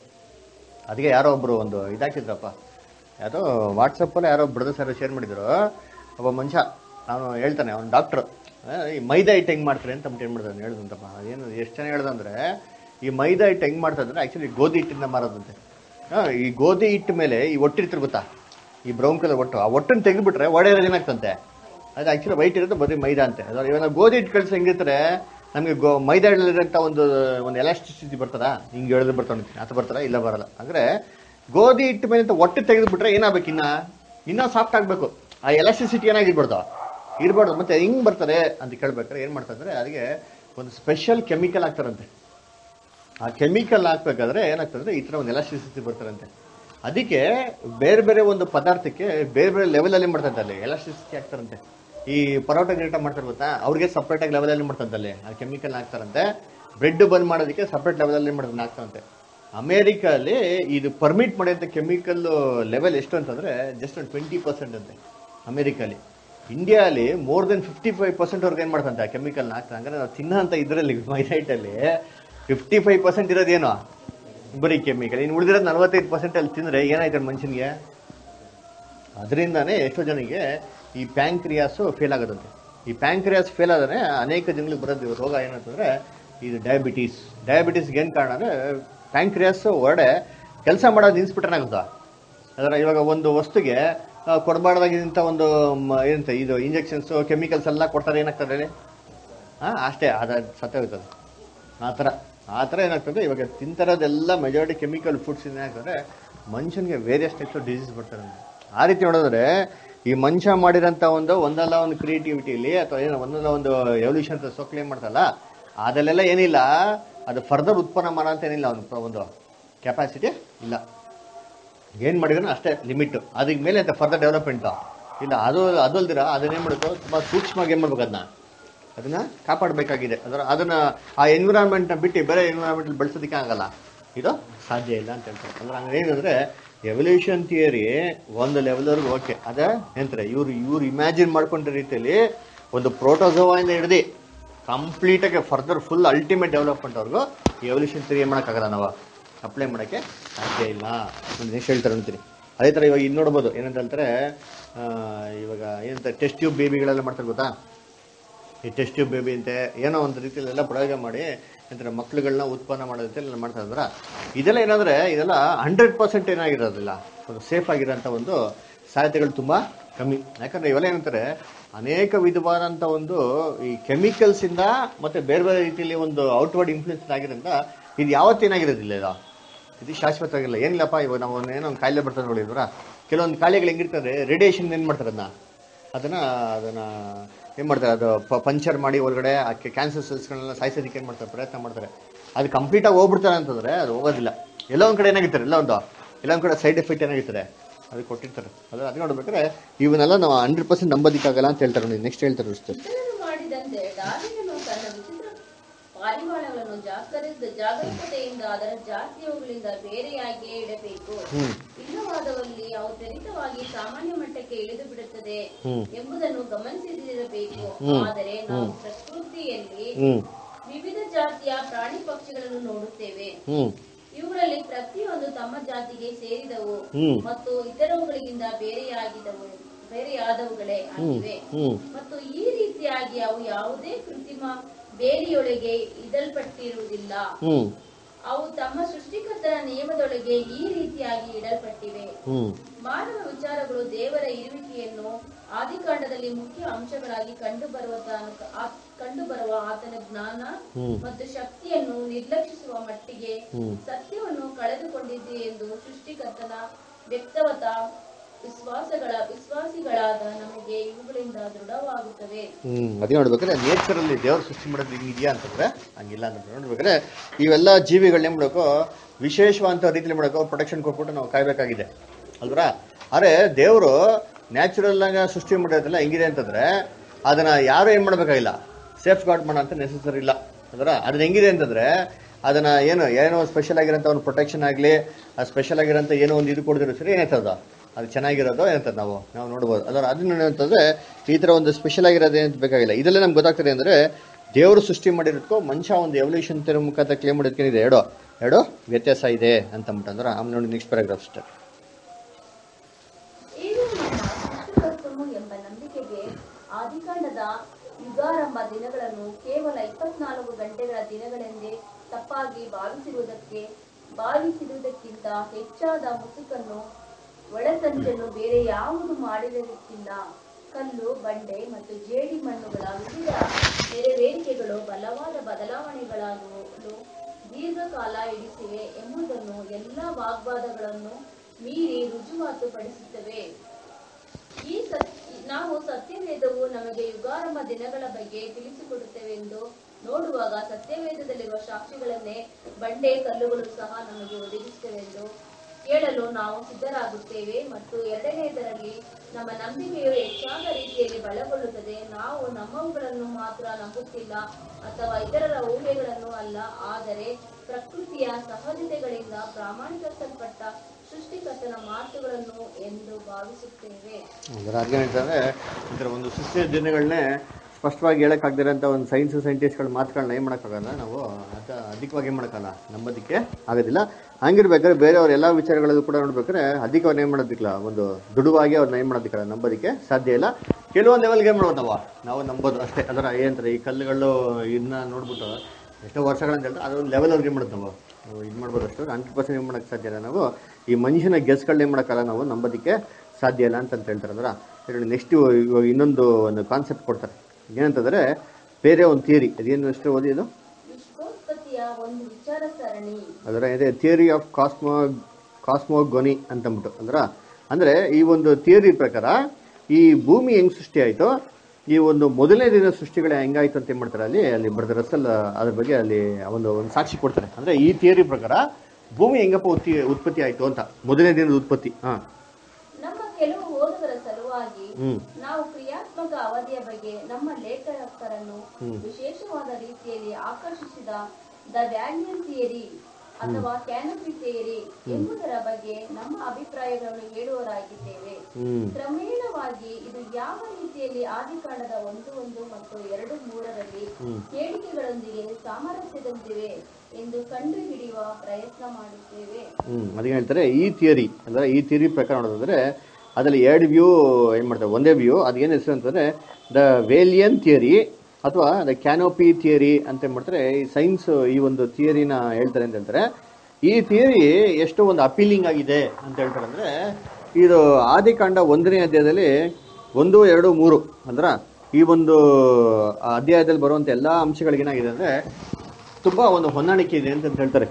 ಅದಕ್ಕೆ ಯಾರೋ ಒಬ್ರು ಒಂದು ಇದಾಕಿದ್ರಪ್ಪ ಯಾರೋ ವಾಟ್ಸಪ್ಪಲ್ಲಿ ಯಾರೋ ಬ್ರದರ್ಸ್ ಯಾರೋ ಶೇರ್ ಮಾಡಿದ್ರು ಒಬ್ಬ ಮನುಷ್ಯ ಅವನು ಹೇಳ್ತಾನೆ ಅವ್ನು ಡಾಕ್ಟ್ರು ಈ ಮೈದಾ ಹಿಟ್ಟು ಹೆಂಗ್ ಮಾಡ್ತಾರೆ ಅಂತ ಏನು ಮಾಡ್ತಾನೆ ಹೇಳ್ದಂತಪ್ಪ ಏನು ಎಷ್ಟು ಚೆನ್ನಾಗಿ ಹೇಳ್ದಂದ್ರೆ ಈ ಮೈದಾ ಹಿಟ್ಟು ಹೆಂಗ್ ಮಾಡ್ತಾರೆ ಅಂದ್ರೆ ಆಕ್ಚುಲಿ ಗೋಧಿ ಹಿಟ್ಟಿಂದ ಮಾರೋದಂತೆ ಆ, ಈ ಗೋಧಿ ಹಿಟ್ಟು ಮೇಲೆ ಈ ಒಟ್ಟಿರ್ತಾರೆ ಗೊತ್ತಾ ಈ ಬ್ರೌನ್ ಕಲರ್ ಒಟ್ಟು ಆ ಒಟ್ಟನ್ನು ತೆಗೆದ್ಬಿಟ್ರೆ ಒಡೆಯೋದು ಏನಾಗ್ತಂತೆ ಅದು ಆಕ್ಚುಲಿ ವೈಟ್ ಇರುತ್ತೆ ಬರೀ ಮೈದಾ ಅಂತೆ ಅದ್ರ ಇವಾಗ ಗೋಧಿ ಹಿಟ್ಟು ಕಳಿಸಿ ಹೆಂಗಿರ್ತಾರೆ ನಮಗೆ ಗೋ ಮೈದಾ ಹಿಟ್ಟಲ್ಲಿರೋಂಥ ಒಂದು ಒಂದು ಎಲಾಸ್ಟಿಸಿಟಿ ಬರ್ತದಾ ಹಿಂಗೆ ಹೇಳಿದ್ರೆ ಬರ್ತಾನೆ ಅದು ಬರ್ತಾರ ಇಲ್ಲ ಬರಲ್ಲ ಅಂದ್ರೆ ಗೋಧಿ ಹಿಟ್ಟು ಮೇಲೆ ಒಟ್ಟು ತೆಗೆದುಬಿಟ್ರೆ ಏನಾಗಬೇಕು ಇನ್ನ ಇನ್ನ ಸಾಫ್ಟ್ ಆಗಬೇಕು ಆ ಎಲಾಸ್ಟಿಸಿಟಿ ಏನಾಗಿರ್ಬಾರ್ದು ಇರ್ಬಾರ್ದು ಮತ್ತೆ ಹಿಂಗ್ ಬರ್ತದೆ ಅಂತ ಕೇಳ್ಬೇಕಾದ್ರೆ ಏನ್ ಮಾಡ್ತಾರೆ ಅದಕ್ಕೆ ಒಂದು ಸ್ಪೆಷಲ್ ಕೆಮಿಕಲ್ ಹಾಕ್ತಾರಂತೆ ಆ ಕೆಮಿಕಲ್ ಹಾಕ್ಬೇಕಾದ್ರೆ ಏನಾಗ್ತದೆ ಈ ತರ ಒಂದು ಎಲಾಸ್ಟಿಸಿಟಿ ಬರ್ತಾರಂತೆ ಅದಕ್ಕೆ ಬೇರೆ ಬೇರೆ ಒಂದು ಪದಾರ್ಥಕ್ಕೆ ಬೇರೆ ಬೇರೆ ಲೆವೆಲಲ್ಲಿ ಮಾಡ್ತಾರೆ ಅಲ್ಲಿ ಎಲಾಸ್ಟಿಸಿಟಿ ಹಾಕ್ತಾರಂತೆ ಈ ಪರೋಟ ಗಿರೋಟ ಮಾಡ್ತಾರೆ ಗೊತ್ತಾ ಅವ್ರಿಗೆ ಸಪ್ರೇಟ್ ಆಗಿ ಲೆವೆಲಲ್ಲಿ ಮಾಡ್ತಾರಂತೆ ಅಲ್ಲಿ ಆ ಕೆಮಿಕಲ್ ಹಾಕ್ತಾರಂತೆ ಬ್ರೆಡ್ ಬಂದ್ ಮಾಡೋದಕ್ಕೆ ಸಪ್ರೇಟ್ ಲೆವೆಲಲ್ಲಿ ಮಾಡ್ತಾರೆ ಹಾಕ್ತಾರಂತೆ ಅಮೇರಿಕಲ್ಲಿ ಇದು ಪರ್ಮಿಟ್ ಮಾಡಿದಂಥ ಕೆಮಿಕಲ್ ಲೆವೆಲ್ ಎಷ್ಟು ಅಂತಂದ್ರೆ ಜಸ್ಟ್ ಒಂದು ಟ್ವೆಂಟಿ ಪರ್ಸೆಂಟ್ ಅಂತೆ ಅಮೇರಿಕಲ್ಲಿ ಇಂಡಿಯಾಲಿ more than fifty five percent ಅವ್ರಿಗೆ ಏನು ಮಾಡ್ತಂತೆ ಕೆಮಿಕಲ್ ಹಾಕ್ತಾರೆ ಹಂಗಾರೆ ನಾವು ತಿನ್ನೋ ಅಂತ ಇದರಲ್ಲಿ ಮೈನೈಟಲ್ಲಿ ಫಿಫ್ಟಿ ಫೈವ್ ಪರ್ಸೆಂಟ್ ಇರೋದೇನು ಬರೀ ಕೆಮಿಕಲ್ ಇನ್ನು ಉಳಿದಿರೋದು ನಲ್ವತ್ತೈದು ಪರ್ಸೆಂಟ್ ಅಲ್ಲಿ ತಿಂದರೆ ಏನಾಯ್ತು ಮನುಷ್ಯನಿಗೆ ಅದರಿಂದಾನೇ ಎಷ್ಟೋ ಜನಕ್ಕೆ ಈ ಪ್ಯಾಂಕ್ರಿಯಾಸು ಫೇಲ್ ಆಗೋದಂತೆ ಈ ಪ್ಯಾಂಕ್ರಿಯಾಸ್ ಫೇಲ್ ಆದರೆ ಅನೇಕ ಜನಗಳಿಗೆ ಬರೋದು ರೋಗ ಏನಂತಂದ್ರೆ ಇದು ಡಯಾಬಿಟೀಸ್ ಡಯಾಬಿಟೀಸ್ಗೆ ಏನು ಕಾರಣ ಅಂದರೆ ಪ್ಯಾಂಕ್ರಿಯಾಸ್ ಹೊರಡೆ ಕೆಲಸ ಮಾಡೋದು ನಿನ್ಸ್ಬಿಟ್ರೆ ಅದರ ಇವಾಗ ಒಂದು ವಸ್ತುಗೆ ಆ, ಕೊಡಬಾರ್ದಾಗಿದ್ದಂಥ ಒಂದು ಮ, ಏನಂತ ಇದು ಇಂಜೆಕ್ಷನ್ಸು ಕೆಮಿಕಲ್ಸ್ ಎಲ್ಲ ಕೊಡ್ತಾರೆ ಏನಾಗ್ತದೆ ಹೇಳಿ ಹಾಂ ಅಷ್ಟೇ ಅದ ಸತ್ತೋಗ್ತದೆ ಆ ಥರ ಆ ಥರ ಏನಾಗ್ತದೆ ಇವಾಗ ತಿಂತಿರೋದೆಲ್ಲ ಮೆಜಾರಿಟಿ ಕೆಮಿಕಲ್ ಫುಡ್ಸ್ ಏನಾಗ್ತದೆ ಮನುಷ್ಯನಿಗೆ ವೇರಿಯಸ್ ಟೈಪ್ಸ್ ಆಫ್ ಡಿಸೀಸ್ ಬರ್ತಾರೆ ಆ ರೀತಿ ನೋಡಿದ್ರೆ ಈ ಮನುಷ್ಯ ಮಾಡಿರೋಂಥ ಒಂದು ಒಂದಲ್ಲ ಒಂದು ಕ್ರಿಯೇಟಿವಿಟಿಲಿ ಅಥವಾ ಏನೋ ಒಂದಲ್ಲ ಒಂದು ಎವಲ್ಯೂಷನ್ ಅಂತ ಸೊಕ್ಲೆ ಮಾಡ್ತಲ್ಲ ಅದಲ್ಲೆಲ್ಲ ಏನಿಲ್ಲ ಅದು ಫರ್ದರ್ ಉತ್ಪನ್ನ ಮಾಡೋ ಅಂತ ಏನಿಲ್ಲ ಒಂದು ಒಂದು ಕೆಪಾಸಿಟಿ ಇಲ್ಲ ಏನು ಮಾಡಿದ್ರು ಅಷ್ಟೇ ಲಿಮಿಟ್ ಅದಕ್ಕೆ ಮೇಲೆ ಅಂತ ಫರ್ದರ್ ಡೆವಲಪ್ಮೆಂಟು ಇಲ್ಲ ಅದು ಅದಲ್ದಿರ ಅದನ್ನೇನು ಮಾಡಬೇಕು ತುಂಬ ಸೂಕ್ಷ್ಮವಾಗಿ ಏನು ಮಾಡ್ಬೇಕು ಅದನ್ನ ಅದನ್ನ ಕಾಪಾಡಬೇಕಾಗಿದೆ ಅದರ ಅದನ್ನ ಆ ಎನ್ವಿರಾನ್ಮೆಂಟ್ನ ಬಿಟ್ಟು ಬೇರೆ ಎನ್ವಿರಾನ್ಮೆಂಟ್ ಬೆಳೆಸೋದಕ್ಕೆ ಆಗಲ್ಲ ಇದು ಸಾಧ್ಯ ಇಲ್ಲ ಅಂತ ಹೇಳ್ತಾರೆ ಅಂದ್ರೆ ಹಂಗೆ ಏನಂದ್ರೆ ಎವಲ್ಯೂಷನ್ ಥಿಯರಿ ಒಂದು ಲೆವೆಲ್ವರೆಗೂ ಓಕೆ ಅದೇ ಏನಂತಾರೆ ಇವ್ರು ಇವ್ರು ಇಮ್ಯಾಜಿನ್ ಮಾಡ್ಕೊಂಡ ರೀತಿಯಲ್ಲಿ ಒಂದು ಪ್ರೋಟೋಸೋವಿಂದ ಹಿಡ್ದು ಕಂಪ್ಲೀಟಾಗಿ ಫರ್ದರ್ ಫುಲ್ ಅಲ್ಟಿಮೇಟ್ ಡೆವಲಪ್ಮೆಂಟ್ವರೆಗೂ ಎವಲ್ಯೂಷನ್ ಥಿಯರಿ ಏನು ಮಾಡೋಕ್ಕಾಗಲ್ಲ ನಾವು ಅಪ್ಲೈ ಮಾಡೋಕ್ಕೆ ಸಾಧ್ಯ ಇಲ್ಲ ಒಂದು ನೆಕ್ಸ್ಟ್ ಹೇಳ್ತಾರೆ ಅಂತೀನಿ ಅದೇ ಥರ ಇವಾಗ ಇನ್ನು ನೋಡ್ಬೋದು ಏನಂತ ಹೇಳ್ತಾರೆ ಆ, ಇವಾಗ ಏನಂತ ಟೆಸ್ಟ್ ಟ್ಯೂಬ್ ಬೇಬಿಗಳೆಲ್ಲ ಮಾಡ್ತಾರೆ ಗೊತ್ತಾ ಈ ಟೆಸ್ಟ್ ಟ್ಯೂಬ್ ಬೇಬಿ ಅಂತೆ ಏನೋ ಒಂದು ರೀತಿಯಲ್ಲೆಲ್ಲ ಪ್ರಯೋಗ ಮಾಡಿ ನಂತರ ಮಕ್ಳುಗಳನ್ನ ಉತ್ಪನ್ನ ಮಾಡೋದಂತೆ ಎಲ್ಲ ಮಾಡ್ತಾ ಇದ್ರ ಇದೆಲ್ಲ ಏನಂದ್ರೆ ಇದೆಲ್ಲ ಹಂಡ್ರೆಡ್ ಪರ್ಸೆಂಟ್ ಏನಾಗಿರೋದಿಲ್ಲ ಒಂದು ಸೇಫ್ ಆಗಿರೋಂಥ ಒಂದು ಸಾಧ್ಯತೆಗಳು ತುಂಬ ಕಮ್ಮಿ ಯಾಕಂದ್ರೆ ಇವೆಲ್ಲ ಏನಂತಾರೆ ಅನೇಕ ವಿಧವಾದಂಥ ಒಂದು ಈ ಕೆಮಿಕಲ್ಸ್ ಇಂದ ಮತ್ತೆ ಬೇರೆ ಬೇರೆ ರೀತಿಯಲ್ಲಿ ಒಂದು ಔಟ್ವರ್ಡ್ ಇನ್ಫ್ಲೂಯೆನ್ಸ್ ಆಗಿರೋದ್ರಿಂದ ಇದು ಯಾವತ್ತೇನಾಗಿರೋದಿಲ್ಲ ಇದು ಇದು ಶಾಶ್ವತವಾಗಿಲ್ಲ ಏನಿಲ್ಲಪ್ಪ ಇವಾಗ ನಾವು ಒಂದು ಏನೋ ಒಂದು ಕಾಯಿಲೆ ಬರ್ತದೆ ನೋಡಿದ್ರ ಕೆಲವೊಂದು ಕಾಯಿಲೆಗಳು ಹೆಂಗಿರ್ತದೆ ರೇಡಿಯೇಷನ್ ಏನು ಮಾಡ್ತಾರೆ ಅದನ್ನ ಅದನ್ನ ಅದನ್ನ ಏನು ಮಾಡ್ತಾರೆ ಅದು ಪಂಚರ್ ಮಾಡಿ ಒಳಗಡೆ ಆ ಕ್ಯಾನ್ಸರ್ ಸೆಲ್ಸ್ಗಳನ್ನೆಲ್ಲ ಸಾಯಿಸೋದಕ್ಕೆ ಏನು ಮಾಡ್ತಾರೆ ಪ್ರಯತ್ನ ಮಾಡ್ತಾರೆ ಅದು ಕಂಪ್ಲೀಟಾಗಿ ಹೋಗ್ಬಿಡ್ತಾರೆ ಅಂತಂದ್ರೆ ಅದು ಹೋಗೋದಿಲ್ಲ ಎಲ್ಲ ಒಂದು ಕಡೆ ಏನಾಗಿರ್ತಾರೆ ಎಲ್ಲ ಒಂದು ಎಲ್ಲ ಒಂದು ಕಡೆ ಸೈಡ್ ಎಫೆಕ್ಟ್ ಏನಾಗಿರ್ತಾರೆ ಅದು ಕೊಟ್ಟಿರ್ತಾರೆ ಅದು ಅದು ನೋಡ್ಬೇಕಾದ್ರೆ ಇವನ್ನೆಲ್ಲ ನಾವು ಹಂಡ್ರೆಡ್ ಪರ್ಸೆಂಟ್ ನಂಬೋದಕ್ಕಾಗಲ್ಲ ಅಂತ ಹೇಳ್ತಾರೆ ನೋಡಿ ನೆಕ್ಸ್ಟ್ ಹೇಳ್ತಾರೆ ಅಷ್ಟೇ ಇತರರು ಮಾಡಿದಂತೆ ದಾವಿದನು ತನ್ನ ವಿಚಿತ್ರ ಪಾರಿವಾಳಗಳನ್ನು ಜಾಗೃತ ಜಾಗರೂಕತೆಯಿಂದ ಅದರ ಜಾತಿಯವುಗಳಿಂದ ಬೇರೆಯಾಗಿಯೇ ಇಡಬೇಕು ಹ್ಮ್ ಇಲ್ಲವಾದವಲ್ಲಿ ಅವು ತ್ವರಿತವಾಗಿ ಸಾಮಾನ್ಯ ಮಟ್ಟಕ್ಕೆ ಇಳಿದು ಬಿಡುತ್ತದೆ ಹ್ಮ್. ಎಂಬುದನ್ನು ಗಮನಿಸಿದಿರಬೇಕು ಹ್ಮ್. ಆದರೆ ನಾವು ಪ್ರಕೃತಿಯಲ್ಲಿ ಹ್ಮ್ ವಿವಿಧ ಜಾತಿಯ ಪ್ರಾಣಿ ಪಕ್ಷಿಗಳನ್ನು ನೋಡುತ್ತೇವೆ ಹ್ಮ್ ಇವುಗಳಲ್ಲಿ ಪ್ರತಿಯೊಂದು ತಮ್ಮ ಜಾತಿಗೆ ಸೇರಿದವು ಹ್ಮ್. ಮತ್ತು ಇತರವುಗಳಿಗಿಂತ ಬೇರೆಯಾಗಿದವು ಬೇರೆಯಾದವುಗಳೇ ಆಗಿವೆ ಹ್ಮ್ ಮತ್ತು ಈ ರೀತಿಯಾಗಿ ಅವು ಯಾವುದೇ ಕೃತ್ರಿಮ ಬೇಲಿಯೊಳಗೆ ಇಡಲ್ಪಟ್ಟಿರುವುದಿಲ್ಲ ಹ್ಮ್ ಅವು ತಮ್ಮ ಸೃಷ್ಟಿಕರ್ತನ ನಿಯಮದೊಳಗೆ ಈ ರೀತಿಯಾಗಿ ಇಡಲ್ಪಟ್ಟಿವೆ ಹ್ಮ್ ಮಾನವ ವಿಚಾರಗಳು ದೇವರ ಇರುವಿಕೆಯನ್ನು ಆದಿಕಾಂಡದಲ್ಲಿ ಮುಖ್ಯ ಅಂಶಗಳಾಗಿ ಕಂಡುಬರುವ ತಾನು- ಆ- ಕಂಡುಬರುವ ಆತನ ಜ್ಞಾನ ಹ್ಮ್. ಮತ್ತು ಶಕ್ತಿಯನ್ನು ನಿರ್ಲಕ್ಷಿಸುವ ಮಟ್ಟಿಗೆ ಹ್ಮ್. ಸತ್ಯವನ್ನು ಕಳೆದುಕೊಂಡಿದೆ ಎಂದು ಸೃಷ್ಟಿಕರ್ತನ ವ್ಯಕ್ತವತ ವಿಶ್ವಾಸಗಳ ವಿಶ್ವಾಸಿಗಳಾದ ನಮಗೆ ಇವುಗಳಿಂದ ದೃಢವಾಗುತ್ತವೆ ಹ್ಮ್ ಅದೇ ನೋಡ್ಬೇಕಾದ್ರೆ ನೇಚರ್ ಅಲ್ಲಿ ದೇವ್ರ ಸೃಷ್ಟಿ ಮಾಡೋದು ಹಿಂಗಿದ್ಯಾ ಅಂತಂದ್ರೆ ಹಂಗಿಲ್ಲ ಅಂತ ನೋಡ್ಬೇಕಾದ್ರೆ ಇವೆಲ್ಲ ಜೀವಿಗಳನ್ನ ಮಾಡಬೇಕು ವಿಶೇಷವಾದಂತ ರೀತಿಯಲ್ಲಿ ಮಾಡಬೇಕು ಪ್ರೊಟೆಕ್ಷನ್ ಕೊಟ್ಬಿಟ್ಟು ನಾವು ಕಾಯ್ಬೇಕಾಗಿದೆ ಅಲ್ವರಾ ಆದ್ರೆ ದೇವರು ನ್ಯಾಚುರಲ್ ಆಗಿ ಸೃಷ್ಟಿ ಮಾಡೋದೆಲ್ಲ ಹೆಂಗಿದೆ ಅಂತಂದ್ರೆ ಅದನ್ನ ಯಾರು ಏನ್ ಮಾಡ್ಬೇಕಾಗಿಲ್ಲ ಸೇಫ್ ಗಾರ್ಡ್ ಮಾಡೋ ಅಂತ ನೆಸೆಸರಿ ಇಲ್ಲ ಅದರ ಅದನ್ನ ಹೆಂಗಿದೆ ಅಂತಂದ್ರೆ ಅದನ್ನ ಏನು ಏನೋ ಸ್ಪೆಷಲ್ ಆಗಿರೋಂಥ ಒಂದು ಪ್ರೊಟೆಕ್ಷನ್ ಆಗಲಿ ಆ ಸ್ಪೆಷಲ್ ಆಗಿರೋಂಥ ಏನೋ ಒಂದು ಇದು ಕೊಡಿದ್ರು ಸರಿ ಏನಾಯ್ತದ ಅದು ಚೆನ್ನಾಗಿರೋದು ಏನಂತದ್ ನಾವು ನಾವು ನೋಡ್ಬೋದು ಅದರ ಅದನ್ನ ಏನಂತಂದ್ರೆ ಈ ತರ ಒಂದು ಸ್ಪೆಷಲ್ ಆಗಿರೋದು ಏನಂತ ಬೇಕಾಗಿಲ್ಲ ಇದೆಲ್ಲ ನಮ್ಗೆ ಗೊತ್ತಾಗ್ತದೆ ಅಂದ್ರೆ ದೇವರು ಸೃಷ್ಟಿ ಮಾಡಿರೋದಕ್ಕೂ ಮನುಷ್ಯ ಒಂದು ಎವಲ್ಯೂಷನ್ ತರ ಮುಖಾಂತರ ಕ್ಲೇಮ್ ಮಾಡೋದಕ್ಕೇನಿದೆ ಎರಡು ಎರಡು ವ್ಯತ್ಯಾಸ ಇದೆ ಅಂತ ಅಂದ್ಬಿಟ್ಟಂದ್ರೆ ಆಮೇಲೆ ನೋಡಿ ನೆಕ್ಸ್ಟ್ ಪ್ಯಾರಾಗ್ರಾಫ್ ಸ್ಟಾರ್ಟ್ ಇದು ನಮ್ಮ ಸೃಷ್ಟಿಕರ್ತನು ಎಂಬ ನಂಬಿಕೆಗೆ ಆದಿಕಾಂಡದ ಯುಗಾರಂಭ ದಿನಗಳನ್ನು ಕೇವಲ ಇಪ್ಪತ್ನಾಲ್ಕು ಗಂಟೆಗಳ ದಿನಗಳೆಂದೇ ತಪ್ಪಾಗಿ ಭಾವಿಸಿರುವುದಕ್ಕೆ ಭಾವಿಸಿರುವುದಕ್ಕಿಂತ ಹೆಚ್ಚಾದ ಮುಸುಕನ್ನು ಒಳಸಂಚನ್ನು ಬೇರೆ ಯಾವುದು ಮಾಡಿರುವುದಕ್ಕಿಲ್ಲ ಕಲ್ಲು ಬಂಡೆ ಮತ್ತು ಜೇಡಿ ಮಣ್ಣುಗಳ ವಿವಿಧ ನೆರವೇರಿಕೆಗಳು ಬಲವಾದ ಬದಲಾವಣೆಗಳಾಗಲು ದೀರ್ಘಕಾಲ ಹಿಡಿಸಿವೆ ಎಂಬುದನ್ನು ಎಲ್ಲ ವಾಗ್ವಾದಗಳನ್ನು ಮೀರಿ ರುಜುವಾತುಪಡಿಸುತ್ತವೆ ಈ ಸತ್ ನಾವು ಸತ್ಯವೇದವು ನಮಗೆ ಯುಗಾರಂಭ ದಿನಗಳ ಬಗ್ಗೆ ತಿಳಿಸಿಕೊಡುತ್ತವೆಂದು ನೋಡುವಾಗ ಸತ್ಯವೇದದಲ್ಲಿರುವ ಸಾಕ್ಷಿಗಳನ್ನೇ ಬಂಡೆ ಕಲ್ಲುಗಳು ಸಹ ನಮಗೆ ಒದಗಿಸುತ್ತವೆಂದು ಕೇಳಲು ನಾವು ಸಿದ್ಧರಾಗುತ್ತೇವೆ ಮತ್ತು ಎರಡನೆಯದರಲ್ಲಿ ನಮ್ಮ ನಂಬಿಕೆಯು ಹೆಚ್ಚಾದ ರೀತಿಯಲ್ಲಿ ಬಲಗೊಳ್ಳುತ್ತದೆ ನಾವು ನಮ್ಮವುಗಳನ್ನು ಮಾತ್ರ ನಂಬುತ್ತಿಲ್ಲ ಅಥವಾ ಇತರರ ಊಹೆಗಳನ್ನು ಅಲ್ಲ ಆದರೆ ಪ್ರಕೃತಿಯ ಸಹಜತೆಗಳಿಂದ ಪ್ರಾಮಾಣಿಕರಿಸಲ್ಪಟ್ಟ ಸೃಷ್ಟಿಕರ್ತನ ಮಾತುಗಳನ್ನು ಎಂದು ಭಾವಿಸುತ್ತೇವೆ ಅದರ ಅರ್ಥ ಏನಂತಂದ್ರೆ ಇದರ ಒಂದು ಸೃಷ್ಟಿಯ ದಿನಗಳನ್ನೇ ಸ್ಪಷ್ಟವಾಗಿ ಹೇಳಕ್ಕಾಗದಿರೋಂಥ ಒಂದು ಸೈನ್ಸ್ ಸೈಂಟಿಸ್ಟ್ಗಳ ಮಾತುಗಳನ್ನ ಏನು ಮಾಡೋಕ್ಕಾಗಲ್ಲ ನಾವು ಅದ ಅಧಿಕವಾಗಿ ಏನು ಮಾಡೋಕ್ಕಲ್ಲ ನಂಬೋದಕ್ಕೆ ಆಗೋದಿಲ್ಲ ಹಂಗಿರ್ಬೇಕಾದ್ರೆ ಬೇರೆಯವ್ರ ಎಲ್ಲ ವಿಚಾರಗಳಲ್ಲೂ ಕೂಡ ನೋಡ್ಬೇಕಾದ್ರೆ ಅಧಿಕವಾಗಿ ಏನು ಮಾಡೋದಕ್ಕಿಲ್ಲ ಒಂದು ದುಡುವಾಗಿ ಅವ್ರನ್ನ ಏನು ಮಾಡೋದಕ್ಕಿಲ್ಲ ನಂಬೋದಕ್ಕೆ ಸಾಧ್ಯ ಇಲ್ಲ ಕೆಲವೊಂದು ಲೆವೆಲ್ಗೆ ಏನು ಮಾಡ್ಬೋದು ನಾವು ನಾವು ನಂಬೋದು ಅಷ್ಟೇ ಅದರ ಏನಂತಾರೆ ಈ ಕಲ್ಲುಗಳು ಇದನ್ನ ನೋಡ್ಬಿಟ್ಟು ಎಷ್ಟೋ ವರ್ಷಗಳಂತ ಹೇಳ್ತಾರೆ ಅದೊಂದು ಲೆವೆಲ್ ಅವ್ರಿಗೆ ಏನು ಮಾಡೋದು ನಾವು ನಾವು ಇದು ಮಾಡ್ಬೋದು ಅಷ್ಟು ಹಂಡ್ರೆಡ್ ಪರ್ಸೆಂಟ್ ಏನು ಮಾಡೋಕ್ಕೆ ಸಾಧ್ಯ ಇಲ್ಲ ನಾವು ಈ ಮನುಷ್ಯನ ಗೆಸ್ಗಳನ್ನ ಏನು ಮಾಡೋಕ್ಕಲ್ಲ ನಾವು ನಂಬೋದಕ್ಕೆ ಸಾಧ್ಯ ಇಲ್ಲ ಅಂತ ಹೇಳ್ತಾರೆ ಅಂದ್ರೆ ಹೇಳಿ ನೆಕ್ಸ್ಟ್ ಇವಾಗ ಇನ್ನೊಂದು ಒಂದು ಕಾನ್ಸೆಪ್ಟ್ ಕೊಡ್ತಾರೆ ಏನಂತಂದರೆ ಬೇರೆ ಒಂದು ಥಿಯರಿ ಅದೇನು ಎಷ್ಟು ಓದಿದ್ದು ವಿಶ್ವೋತ್ಪತ್ತಿಯ ಒಂದು ವಿಚಾರ ಸರಣಿ ಅದರ ಇದೆ ಥಿಯರಿ ಆಫ್ ಕಾಸ್ಮೋ ಕಾಸ್ಮೋಗೊನಿ ಅಂತಂದ್ಬಿಟ್ಟು ಅಂದ್ರ ಅಂದರೆ ಈ ಒಂದು ಥಿಯರಿ ಪ್ರಕಾರ ಈ ಭೂಮಿ ಹೆಂಗ್ ಸೃಷ್ಟಿ ಆಯಿತು ಈ ಒಂದು ಮೊದಲನೇ ದಿನ ಸೃಷ್ಟಿಗಳು ಹೆಂಗಾಯ್ತು ಅಂತ ಏನ್ ಮಾಡ್ತಾರೆ ಅಲ್ಲಿ ಅಲ್ಲಿ ಬರೆದ ರಸಲ್ ಅದ್ರ ಬಗ್ಗೆ ಅಲ್ಲಿ ಒಂದು ಒಂದು ಸಾಕ್ಷಿ ಕೊಡ್ತಾರೆ ಅಂದ್ರೆ ಈ ಥಿಯರಿ ಪ್ರಕಾರ ಭೂಮಿ ಹೆಂಗಪ್ಪ ಉತ್ತಿ ಉತ್ಪತ್ತಿ ಆಯ್ತು ಅಂತ ಮೊದಲನೇ ದಿನದ ಉತ್ಪತ್ತಿ ಹಾ ನಮ್ಮ ಕೆಲವು ಓದುಗರ ಸಲುವಾಗಿ ಹ್ಮ್ ನಾವು ಕ್ರಿಯಾತ್ಮಕ ಅವಧಿಯ ಬಗ್ಗೆ ನಮ್ಮ ಲೇಖಕರನ್ನು ವಿಶೇಷವಾದ ರೀತಿಯಲ್ಲಿ ಆಕರ್ಷಿಸಿದ ದ ವ್ಯಾಲ್ಯೂನ್ ಥಿಯರಿ ಅಥವಾ ಕ್ಯಾನಪಿ ಥಿಯರಿ ಎಂಬುದರ ಬಗ್ಗೆ ನಮ್ಮ ಅಭಿಪ್ರಾಯಗಳನ್ನು ಹೇಳುವರಾಗಿದ್ದೇವೆ ಹ್ಮ್ ಕ್ರಮೇಣವಾಗಿ ಇದು ಯಾವ ರೀತಿಯಲ್ಲಿ ಆದಿಕಾಂಡದ ಒಂದು ಒಂದು ಮತ್ತು ಎರಡು ಮೂರರಲ್ಲಿ ಹೇಳಿಕೆಗಳೊಂದಿಗೆ ಸಾಮರಸ್ಯದಂತಿವೆ ಎಂದು ಕಂಡುಹಿಡಿಯುವ ಪ್ರಯತ್ನ ಮಾಡುತ್ತೇವೆ ಹ್ಮ್ ಅದಕ್ಕೆ ಹೇಳ್ತಾರೆ ಈ ಥಿಯರಿ ಅಂದ್ರೆ ಈ ಥಿಯರಿ ಪ್ರಕಾರ ನೋಡೋದಾದ್ರೆ ಅದರಲ್ಲಿ ಎರಡು ವ್ಯೂ ಏನು ಮಾಡ್ತಾರೆ ಒಂದೇ ವ್ಯೂ ಅದು ಏನು ಹೆಸರು ಅಂತಂದ್ರೆ ದ ವೇಲಿಯನ್ ಥಿಯರಿ ಅಥವಾ ದ ಕ್ಯಾನೋಪಿ ಥಿಯರಿ ಅಂತ ಏನ್ ಮಾಡ್ತಾರೆ ಈ ಸೈನ್ಸ್ ಈ ಒಂದು ಥಿಯರಿನ ಹೇಳ್ತಾರೆ ಅಂತ ಹೇಳ್ತಾರೆ ಈ ಥಿಯರಿ ಎಷ್ಟು ಒಂದು ಅಪೀಲಿಂಗ್ ಆಗಿದೆ ಅಂತ ಹೇಳ್ತಾರೆ ಅಂದ್ರೆ ಇದು ಆದಿಕಾಂಡ ಒಂದನೇ ಅಧ್ಯಾಯದಲ್ಲಿ ಒಂದು ಎರಡು ಮೂರು ಅಂದ್ರ ಈ ಒಂದು ಆ ಅಧ್ಯಾಯದಲ್ಲಿ ಬರುವಂತ ಎಲ್ಲಾ ಅಂಶಗಳಿಗೆ ಏನಾಗಿದೆ ಅಂದ್ರೆ ತುಂಬಾ ಒಂದು ಹೊಂದಾಣಿಕೆ ಇದೆ ಅಂತ ಹೇಳ್ತಾರೆ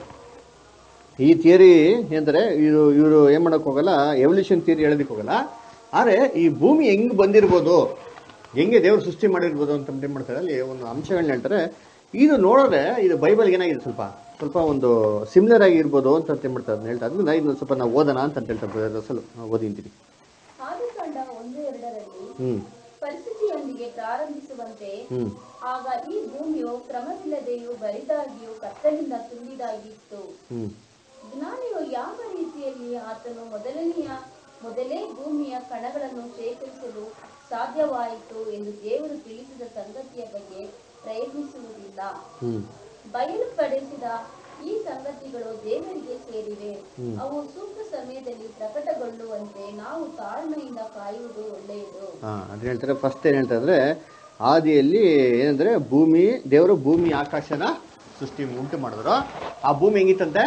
ಈ ಥಿಯರಿ ಏನಂತಾರೆ ಇದು ಇವರು ಏನ್ ಮಾಡಕ್ ಹೋಗಲ್ಲ ಎವಲ್ಯೂಷನ್ ಥಿಯರಿ ಹೇಳೋದಕ್ಕೆ ಹೋಗಲ್ಲ ಆದ್ರೆ ಈ ಭೂಮಿ ಹೆಂಗ್ ಬಂದಿರ್ಬೋದು ಹೆಂಗೆ ದೇವ್ರು ಸೃಷ್ಟಿ ಮಾಡಿರ್ಬೋದು ಅಂತ ಏನ್ ಮಾಡ್ತಾರೆ ಅಲ್ಲಿ ಒಂದು ಅಂಶಗಳನ್ನ ಹೇಳ್ತಾರೆ ಇದು ನೋಡಿದ್ರೆ ಇದು ಬೈಬಲ್ಗೆ ಏನಾಗಿದೆ ಸ್ವಲ್ಪ ಸ್ವಲ್ಪ ಒಂದು ಸಿಮಿಲರ್ ಆಗಿರ್ಬೋದು ಅಂತ ಏನ್ ಮಾಡ್ತಾರೆ ಅದನ್ನ ಹೇಳ್ತಾರೆ ಅದನ್ನ ಇದನ್ನ ಸ್ವಲ್ಪ ನಾವು ಓದೋಣ ಅಂತ ಹೇಳ್ತಾರೆ ಅಸಲು ನಾವು ಓದಿಂತೀವಿ ಆದಿಕಾಂಡ ಒಂದು ಎರಡರಲ್ಲಿ ಹ್ಮ್ ಪರಿಸ್ಥಿತಿಯೊಂದಿಗೆ ಪ್ರಾರಂಭಿಸುವಂತೆ ಹ್ಮ್ ಆಗ ಈ ಭೂಮಿಯು ಕ್ರಮವಿಲ್ಲದೆಯೂ ಬರಿದಾಗಿಯೂ ಕತ್ತಲಿಂದ ತುಂಬಿದಾಗಿತ್ತು ಹ್ಮ್ ಜ್ಞಾನಿಯು ಯಾವ ರೀತಿಯಲ್ಲಿ ಆತನು ಮೊದಲನೆಯ ಮೊದಲೇ ಭೂಮಿಯ ಕಣಗಳನ್ನು ಶೇಖರಿಸಲು ಸಾಧ್ಯವಾಯಿತು ಎಂದು ದೇವರು ತಿಳಿಸಿದ ಸಂಗತಿಯ ಬಗ್ಗೆ ಪ್ರಯತ್ನಿಸುವುದಿಲ್ಲ ಹ್ಮ್ ಬಯಲುಪಡಿಸಿದ ಈ ಸಂಗತಿಗಳು ದೇವರಿಗೆ ಸೇರಿವೆ ಅವು ಸೂಕ್ತ ಸಮಯದಲ್ಲಿ ಪ್ರಕಟಗೊಳ್ಳುವಂತೆ ನಾವು ತಾಳ್ಮೆಯಿಂದ ಕಾಯುವುದು ಒಳ್ಳೆಯದು ಹಾ ಅದ್ ಹೇಳ್ತಾರೆ ಫಸ್ಟ್ ಏನ್ ಹೇಳ್ತಾರೆ ಅಂದ್ರೆ ಆದಿಯಲ್ಲಿ ಏನಂದ್ರೆ ಭೂಮಿ ದೇವರು ಭೂಮಿ ಆಕಾಶನ ಸೃಷ್ಟಿ ಉಂಟು ಮಾಡಿದ್ರು ಆ ಭೂಮಿ ಹೆಂಗಿತ್ತಂತೆ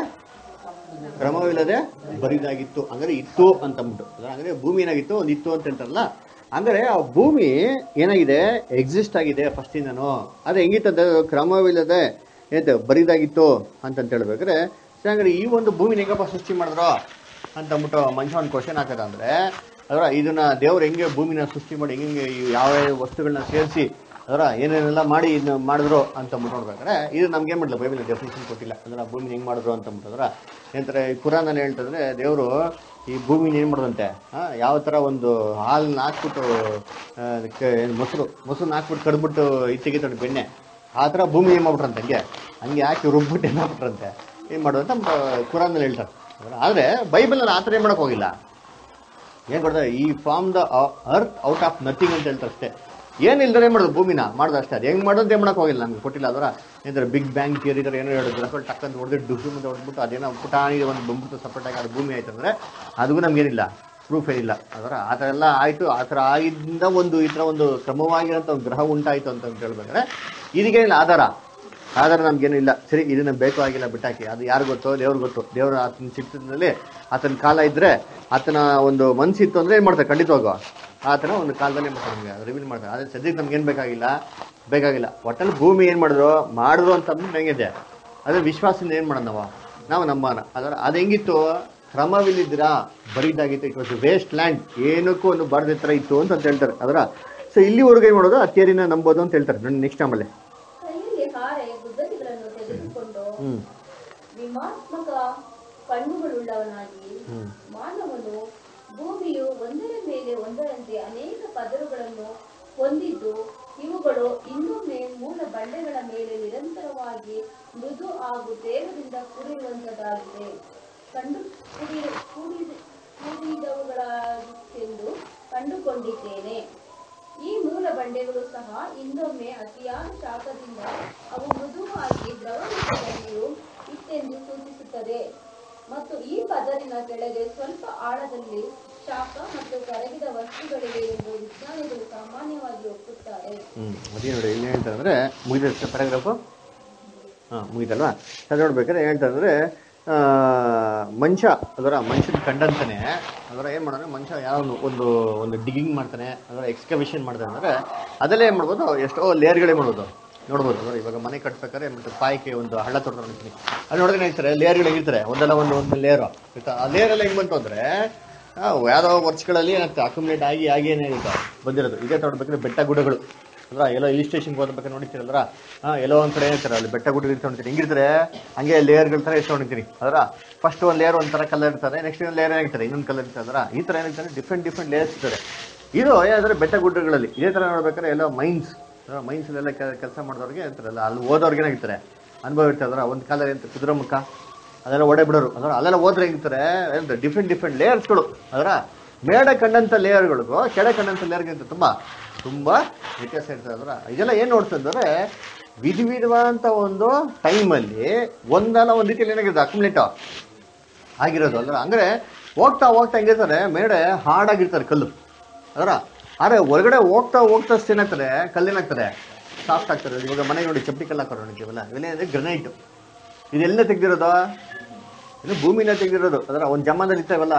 ಕ್ರಮವಿಲ್ಲದೆ ಬರಿದಾಗಿತ್ತು ಅಂದ್ರೆ ಇತ್ತು ಅಂತ ಅಂದ್ಬಿಟ್ಟು ಅಂದ್ರೆ ಅಂದ್ರೆ ಭೂಮಿ ಏನಾಗಿತ್ತು ಒಂದು ಇತ್ತು ಅಂತ ಹೇಳ್ತಾರಲ್ಲ ಅಂದ್ರೆ ಆ ಭೂಮಿ ಏನಾಗಿದೆ ಎಕ್ಸಿಸ್ಟ್ ಆಗಿದೆ ಫಸ್ಟಿಂದನು ಅದು ಹೆಂಗಿತ್ತಂತೆ ಕ್ರಮವಿಲ್ಲದೆ ಏನಂತೆ ಬರಿದಾಗಿತ್ತು ಅಂತಂತ ಹೇಳ್ಬೇಕಾದ್ರೆ ಸರಿ, ಹಂಗಾರೆ ಈ ಒಂದು ಭೂಮಿನ ಹೆಂಗಪ್ಪ ಸೃಷ್ಟಿ ಮಾಡಿದ್ರು ಅಂತ ಅಂದ್ಬಿಟ್ಟು ಮನುಷ್ಯ ಒಂದು ಕ್ವಶನ್ ಹಾಕದ ಅಂದ್ರೆ ಅದರ ಇದನ್ನ ದೇವ್ರು ಹೆಂಗೆ ಭೂಮಿನ ಸೃಷ್ಟಿ ಮಾಡಿ ಹೆಂಗೆ ಯಾವ ಯಾವ ವಸ್ತುಗಳನ್ನ ಸೇರಿಸಿ ಅದರ ಏನೇನೆಲ್ಲ ಮಾಡಿ ಇದನ್ನ ಮಾಡಿದ್ರು ಅಂತ ಅಂದ್ಬಿಟ್ಟು ನೋಡ್ಬೇಕಾದ್ರೆ ಇದು ನಮ್ಗೆ ಏನ್ ಮಾಡಲಿಲ್ಲ ಬೈಬಲ್ ಡೆಫಿನೇಷನ್ ಕೊಟ್ಟಿಲ್ಲ ಅಂದ್ರೆ ಆ ಭೂಮಿನ ಹೆಂಗ್ ಮಾಡಿದ್ರು ಅಂತ ಅಂದ್ಬಿಟ್ಟು ಅದರ ಏನಂತಾರೆ ಕುರಾನಲ್ಲಿ ಹೇಳ್ತಂದ್ರೆ ದೇವರು ಈ ಭೂಮಿನ ಏನ್ ಮಾಡೋದಂತೆ ಆ, ಯಾವ ತರ ಒಂದು ಹಾಲನ್ನ ಹಾಕ್ಬಿಟ್ಟು ಆ, ಅದಕ್ಕೆ ಏನ್ ಮೊಸರು ಮೊಸರನ್ನ ಹಾಕ್ಬಿಟ್ಟು ಕಡ್ಬಿಟ್ಟು ಇತ್ತಿಗೆ ಬೆಣ್ಣೆ ಆ ಥರ ಭೂಮಿ ಏನು ಮಾಡ್ಬಿಟ್ರಂತೆ ಹಂಗೆ ಹಂಗೆ ಹಾಕಿ ರುಬ್ಬಿಟ್ಟು ಏನು ಮಾಡ್ಬಿಟ್ರಂತೆ ಏನು ಮಾಡೋದು ಅಂತ ಕುರಾನಲ್ಲಿ ಹೇಳ್ತಾರೆ ಆದರೆ ಬೈಬಲಲ್ಲಿ ಆ ಥರ ಏನು ಮಾಡೋಕೆ ಹೋಗಿಲ್ಲ ಏನು ಕೊಡ್ತಾರೆ ಈ form the earth out of nothing ಅಂತ ಹೇಳ್ತಾರೆ ಅಷ್ಟೇ ಏನಿಲ್ಲದ್ರೆ ಏನು ಮಾಡೋದು ಭೂಮಿನ ಮಾಡೋದು ಅಷ್ಟೇ ಅದು ಹೆಂಗೆ ಮಾಡೋದು ಏನು ಮಾಡೋಕೆ ಹೋಗಿಲ್ಲ ನಮ್ಗೆ ಕೊಟ್ಟಿಲ್ಲ ಅದರ ಏನಂದ್ರೆ ಬಿಗ್ ಬ್ಯಾಂಗ್ ಥಿಯರಿ ಥರ ಏನೋ ಹೇಳಿದ್ರು ಅಷ್ಟು ಟಕ್ ಅಂತ ಹೊಡೆದು ಡುಸು ಮುಂದೆ ಹೊಡೆದ್ಬಿಟ್ಟು ಅದೇನೋ ಪುಟಾಣಿ ಒಂದು ಬಂದ್ಬಿಟ್ಟು ಸಪ್ರೇಟಾಗಿ ಅದು ಭೂಮಿ ಆಯ್ತು ಅಂದರೆ ಅದಕ್ಕೂ ನಮ್ಗೇನಿಲ್ಲ ಪ್ರೂಫ್ ಏನಿಲ್ಲ ಅದರ ಆ ಥರ ಎಲ್ಲ ಆಯಿತು ಆ ಥರ ಆಗಿದ್ದ ಒಂದು ಈ ಥರ ಒಂದು ಕ್ರಮವಾಗಿರೋಂಥ ಒಂದು ಗ್ರಹ ಉಂಟಾಯಿತು ಅಂತ ಅಂತ ಹೇಳ್ಬೇಕಾದ್ರೆ ಇದಕ್ಕೇನಿಲ್ಲ ಆಧಾರ ಆಧಾರ ನಮ್ಗೇನು ಇಲ್ಲ ಸರಿ ಇದನ್ನ ಬೇಕು ಆಗಿಲ್ಲ ಬಿಟ್ಟಾಕಿ ಅದು ಯಾರು ಗೊತ್ತೋ ದೇವ್ರು ಗೊತ್ತು ದೇವ್ರ ಆತನ ಚಿತ್ರದಲ್ಲಿ ಆತನ ಕಾಲ ಇದ್ರೆ ಆತನ ಒಂದು ಮನ್ಸಿತ್ತು ಅಂದ್ರೆ ಏನ್ ಮಾಡ್ತಾರೆ ಖಂಡಿತವಾಗೂ ಆತನ ಒಂದು ಕಾಲದಲ್ಲಿ ಏನ್ ಮಾಡ್ತಾರೆ ನಮ್ಗೆ ರಿವೀಲ್ ಮಾಡ್ತಾರೆ ಆದ್ರೆ ಸದ್ಯಕ್ಕೆ ನಮ್ಗೆ ಏನ್ ಬೇಕಾಗಿಲ್ಲ ಬೇಕಾಗಿಲ್ಲ ಒಟ್ಟಲ್ಲಿ ಭೂಮಿ ಏನ್ ಮಾಡಿದ್ರು ಮಾಡಿದ್ರು ಅಂತ ಅಂದ್ಬಿಟ್ಟು ಹೆಂಗಿದೆ ಅದೇ ವಿಶ್ವಾಸದಿಂದ ಏನ್ ಮಾಡೋಣ ನಾವು ನಾವು ನಂಬೋಣ ಅದರ ಅದು ಹೆಂಗಿತ್ತು ಕ್ರಮವಿಲ್ಲಿದ್ದೀರಾ ಬರೀದಾಗಿತ್ತು ಇಟ್ ವಾಸ್ ವೇಸ್ಟ್ ಲ್ಯಾಂಡ್ ಏನಕ್ಕೂ ಒಂದು ಬಾರ್ದ ಥರ ಇತ್ತು ಅಂತ ಅಂತ ಹೇಳ್ತಾರೆ ಅದರ ಸೊ ಇಲ್ಲಿವರೆಗೂ ಏನು ಮಾಡೋದು ಆ ಥಿಯರಿನ ನಂಬೋದು ಅಂತ ಹೇಳ್ತಾರೆ ನನ್ನ ನೆಕ್ಸ್ಟ್ ಆಮೇಲೆ ಕೈಯಲ್ಲಿ ಹಾರೆ ಗುದ್ದಲಿಗಳನ್ನು ತೆಗೆದುಕೊಂಡು ಹ್ಮ್ ವಿಮಾತ್ಮಕ ಕಣ್ಣುಗಳುಳ್ಳವನಾಗಿ ಮಾನವನು ಭೂಮಿಯು ಒಂದರ ಮೇಲೆ ಒಂದರಂತೆ ಅನೇಕ ಪದರುಗಳನ್ನು ಹೊಂದಿದ್ದು ಇವುಗಳು ಇನ್ನೊಮ್ಮೆ ಮೂಲ ಬಂಡೆಗಳ ಮೇಲೆ ನಿರಂತರವಾಗಿ ಮೃದು ಹಾಗೂ ತೇವದಿಂದ ಕೂಡಿರುವಂತದ್ದಾಗಿದೆ ಕಂಡು ಕೂಡಿ ಕೂಡಿದ ಕೂಡಿದವುಗಳಾಗಿತ್ತೆಂದು ಕಂಡುಕೊಂಡಿದ್ದೇನೆ ಈ ಮೂಲ ಬಂಡೆಗಳು ಸಹ ಇನ್ನೊಮ್ಮೆ ಅತಿಯಾದ ಶಾಖದಿಂದ ಅವು ಮೃದುವಾಗಿ ದ್ರವ ರೂಪದಲ್ಲಿಯೂ ಇತ್ತೆಂದು ಸೂಚಿಸುತ್ತದೆ ಮತ್ತು ಈ ಪದರಿನ ಕೆಳಗೆ ಸ್ವಲ್ಪ ಆಳದಲ್ಲಿ ಶಾಖ ಮತ್ತು ಕರಗಿದ ವಸ್ತುಗಳಿವೆ ಎಂದು ವಿಜ್ಞಾನಿಗಳು ಸಾಮಾನ್ಯವಾಗಿ ಒಪ್ಪುತ್ತಾರೆ ಹ್ಮ್ ಅದೇ ನೋಡಿ ಇಲ್ಲಿ ಹೇಳ್ತಾರೆ ಅಂದ್ರೆ ಮುಗಿದ ಪ್ಯಾರಾಗ್ರಾಫು ಹಾಂ ಮುಗಿದಲ್ವಾ ಅದು ನೋಡ್ಬೇಕಾದ್ರೆ ಹೇಳ್ತಾರೆ ಅಂದ್ರೆ ಆ, ಮನುಷ್ಯ ಅದರ ಮನುಷ್ಯನ ಕಂಡಂತಾನೆ ಅದರ ಏನು ಮಾಡೋಣ ಮನುಷ್ಯ ಯಾವ ಒಂದು- ಒಂದು ಒಂದು ಡಿಗಿಂಗ್ ಮಾಡ್ತಾನೆ ಅದರ ಎಕ್ಸ್ಕವೇಷನ್ ಮಾಡ್ತಾನೆ ಅಂದರೆ ಅದೆಲ್ಲ ಏನು ಮಾಡ್ಬೋದು ಎಷ್ಟೋ ಲೇಯರ್ಗಳೇ ಮಾಡ್ಬೋದು ನೋಡ್ಬೋದು ಅಂದ್ರೆ ಇವಾಗ ಮನೆ ಕಟ್ಬೇಕಾದ್ರೆ ಮತ್ತೆ ಪಾಯ್ಕೆ ಒಂದು ಹಳ್ಳ ತೊಡ್ದು ನೋಡ್ತೀನಿ ಅಲ್ಲಿ ನೋಡಿದ್ರೆ ಹೇಳ್ತಾರೆ ಲೇಯರ್ಗಳು ಹೆಂಗಿರ್ತಾರೆ ಒಂದಲ್ಲ ಒಂದು ಒಂದು ಲೇಯರ್ ಆ ಲೇಯರ್ ಎಲ್ಲ ಹೆಂಗ್ ಬಂತು ಅಂದರೆ ಯಾವುದೋ ವರ್ಷಗಳಲ್ಲಿ ಏನಾಗ್ತದೆ ಅಕ್ಯುಮುಲೇಟ್ ಆಗಿ ಆಗಿ ಏನಾಗುತ್ತೆ ಬಂದಿರೋದು ಇದೇ ನೋಡ್ಬೇಕಾದ್ರೆ ಬೆಟ್ಟ ಗುಡ್ಡಗಳು ಅಲ್ವಾ ಎಲ್ಲೋ ಹಿಲ್ ಸ್ಟೇಷನ್ಗೆ ಹೋಗ್ಬೇಕಾದ್ರೆ ನೋಡಿರ್ತೀರಲ್ರ ಹಾಂ ಎಲ್ಲೋ ಒಂದು ಕಡೆ ಇರ್ತಾರೆ ಅಲ್ಲಿ ಬೆಟ್ಟ ಗುಡ್ಡ ಇರ್ತಾ ನೋಡ್ತೀನಿ ಹೆಂಗಿರ್ತಾರೆ ಹಂಗೆ ಲೇಯರ್ಗಳ ಥರ ಇಟ್ಕೊಂಡಿರ್ತೀನಿ ಅದರ ಫಸ್ಟ್ ಒಂದು ಲೇಯರ್ ಒಂಥರ ಕಲರ್ ಇರ್ತಾರೆ ನೆಕ್ಸ್ಟ್ ಒಂದು ಲೇಯರ್ ಏನಾಗ್ತಾರೆ ಇನ್ನೊಂದು ಕಲರ್ ಇರ್ತದೆ ಅದರ ಈ ಥರ ಏನಾಗ್ತಾರೆ ಡಿಫ್ರೆಂಟ್ ಡಿಫ್ರೆಂಟ್ ಲೇಯರ್ಸ್ ಇರ್ತಾರೆ ಇದು ಏನಾದ್ರೆ ಬೆಟ್ಟ ಗುಡ್ಡಗಳಲ್ಲಿ ಇದೇ ಥರ ನೋಡ್ಬೇಕಾದ್ರೆ ಎಲ್ಲೋ ಮೈನ್ಸ್ ಮೈನ್ಸಲ್ಲೆಲ್ಲ ಕೆಲಸ ಮಾಡಿದವ್ರಿಗೆ ಇರ್ತಾರಲ್ಲ ಅಲ್ಲಿ ಓದೋರ್ಗೆ ಏನಾಗಿರ್ತಾರೆ ಅನುಭವ ಇರ್ತದೆ ಅದರ ಒಂದು ಕಾಲರ್ ಅಂತ ಕುದುರೆಮುಖ ಅದೆಲ್ಲ ಒಡೆ ಬಿಡೋರು ಅದರ ಅಲ್ಲೆಲ್ಲ ಹೋದ್ರೆ ಹೆಂಗಿರ್ತಾರೆ ಡಿಫ್ರೆಂಟ್ ಡಿಫ್ರೆಂಟ್ ಲೇಯರ್ಸ್ಗಳು ಅದರ ಮೇಡ ಕಂಡಂಥ ಲೇಯರ್ಗಳಿಗೂ ಕೆಳ ಕಂಡಂಥ ಲೇಯರ್ಗಿಂತ ತುಂಬ ತುಂಬ ವ್ಯತ್ಯಾಸ ಇರ್ತದೆ ಅದರ ಇದೆಲ್ಲ ಏನು ನೋಡ್ತಂದ್ರೆ ವಿಧ ವಿಧವಾದಂಥ ಒಂದು ಟೈಮಲ್ಲಿ ಒಂದಲ್ಲ ಒಂದು ರೀತಿಯಲ್ಲಿ ಏನಾಗಿರುತ್ತೆ ಅಕ್ಯುಮುಲೇಟ್ ಆಗಿರೋದು ಅಲ್ರ ಅಂದರೆ ಹೋಗ್ತಾ ಹೋಗ್ತಾ ಹೆಂಗಿರ್ತಾರೆ ಮೇಡೆ ಹಾರ್ಡಾಗಿರ್ತಾರೆ ಕಲ್ಲು ಅದರ ಆದರೆ ಹೊರಗಡೆ ಹೋಗ್ತಾ ಹೋಗ್ತಾ ಅಷ್ಟು ಏನಾಗ್ತಾರೆ ಕಲ್ಲೇನಾಗ್ತಾರೆ ಸಾಫ್ಟ್ ಆಗ್ತಾರೆ ಇವಾಗ ಮನೆಗೆ ನೋಡಿ ಚಪ್ಪಡಿ ಕಲ್ಲು ಹಾಕೋರು ನೋಡಿದ್ದೀವಲ್ಲ ಇವೆಲ್ಲ ಅಂದರೆ ಗ್ರನೈಟು ಇದೆಲ್ಲ ತೆಗ್ದಿರೋದು ಇದು ಭೂಮಿನ ತೆಗ್ದಿರೋದು ಅದರ ಒಂದು ಜಮಾನಲ್ಲಿ ಇರ್ತಾವಲ್ಲ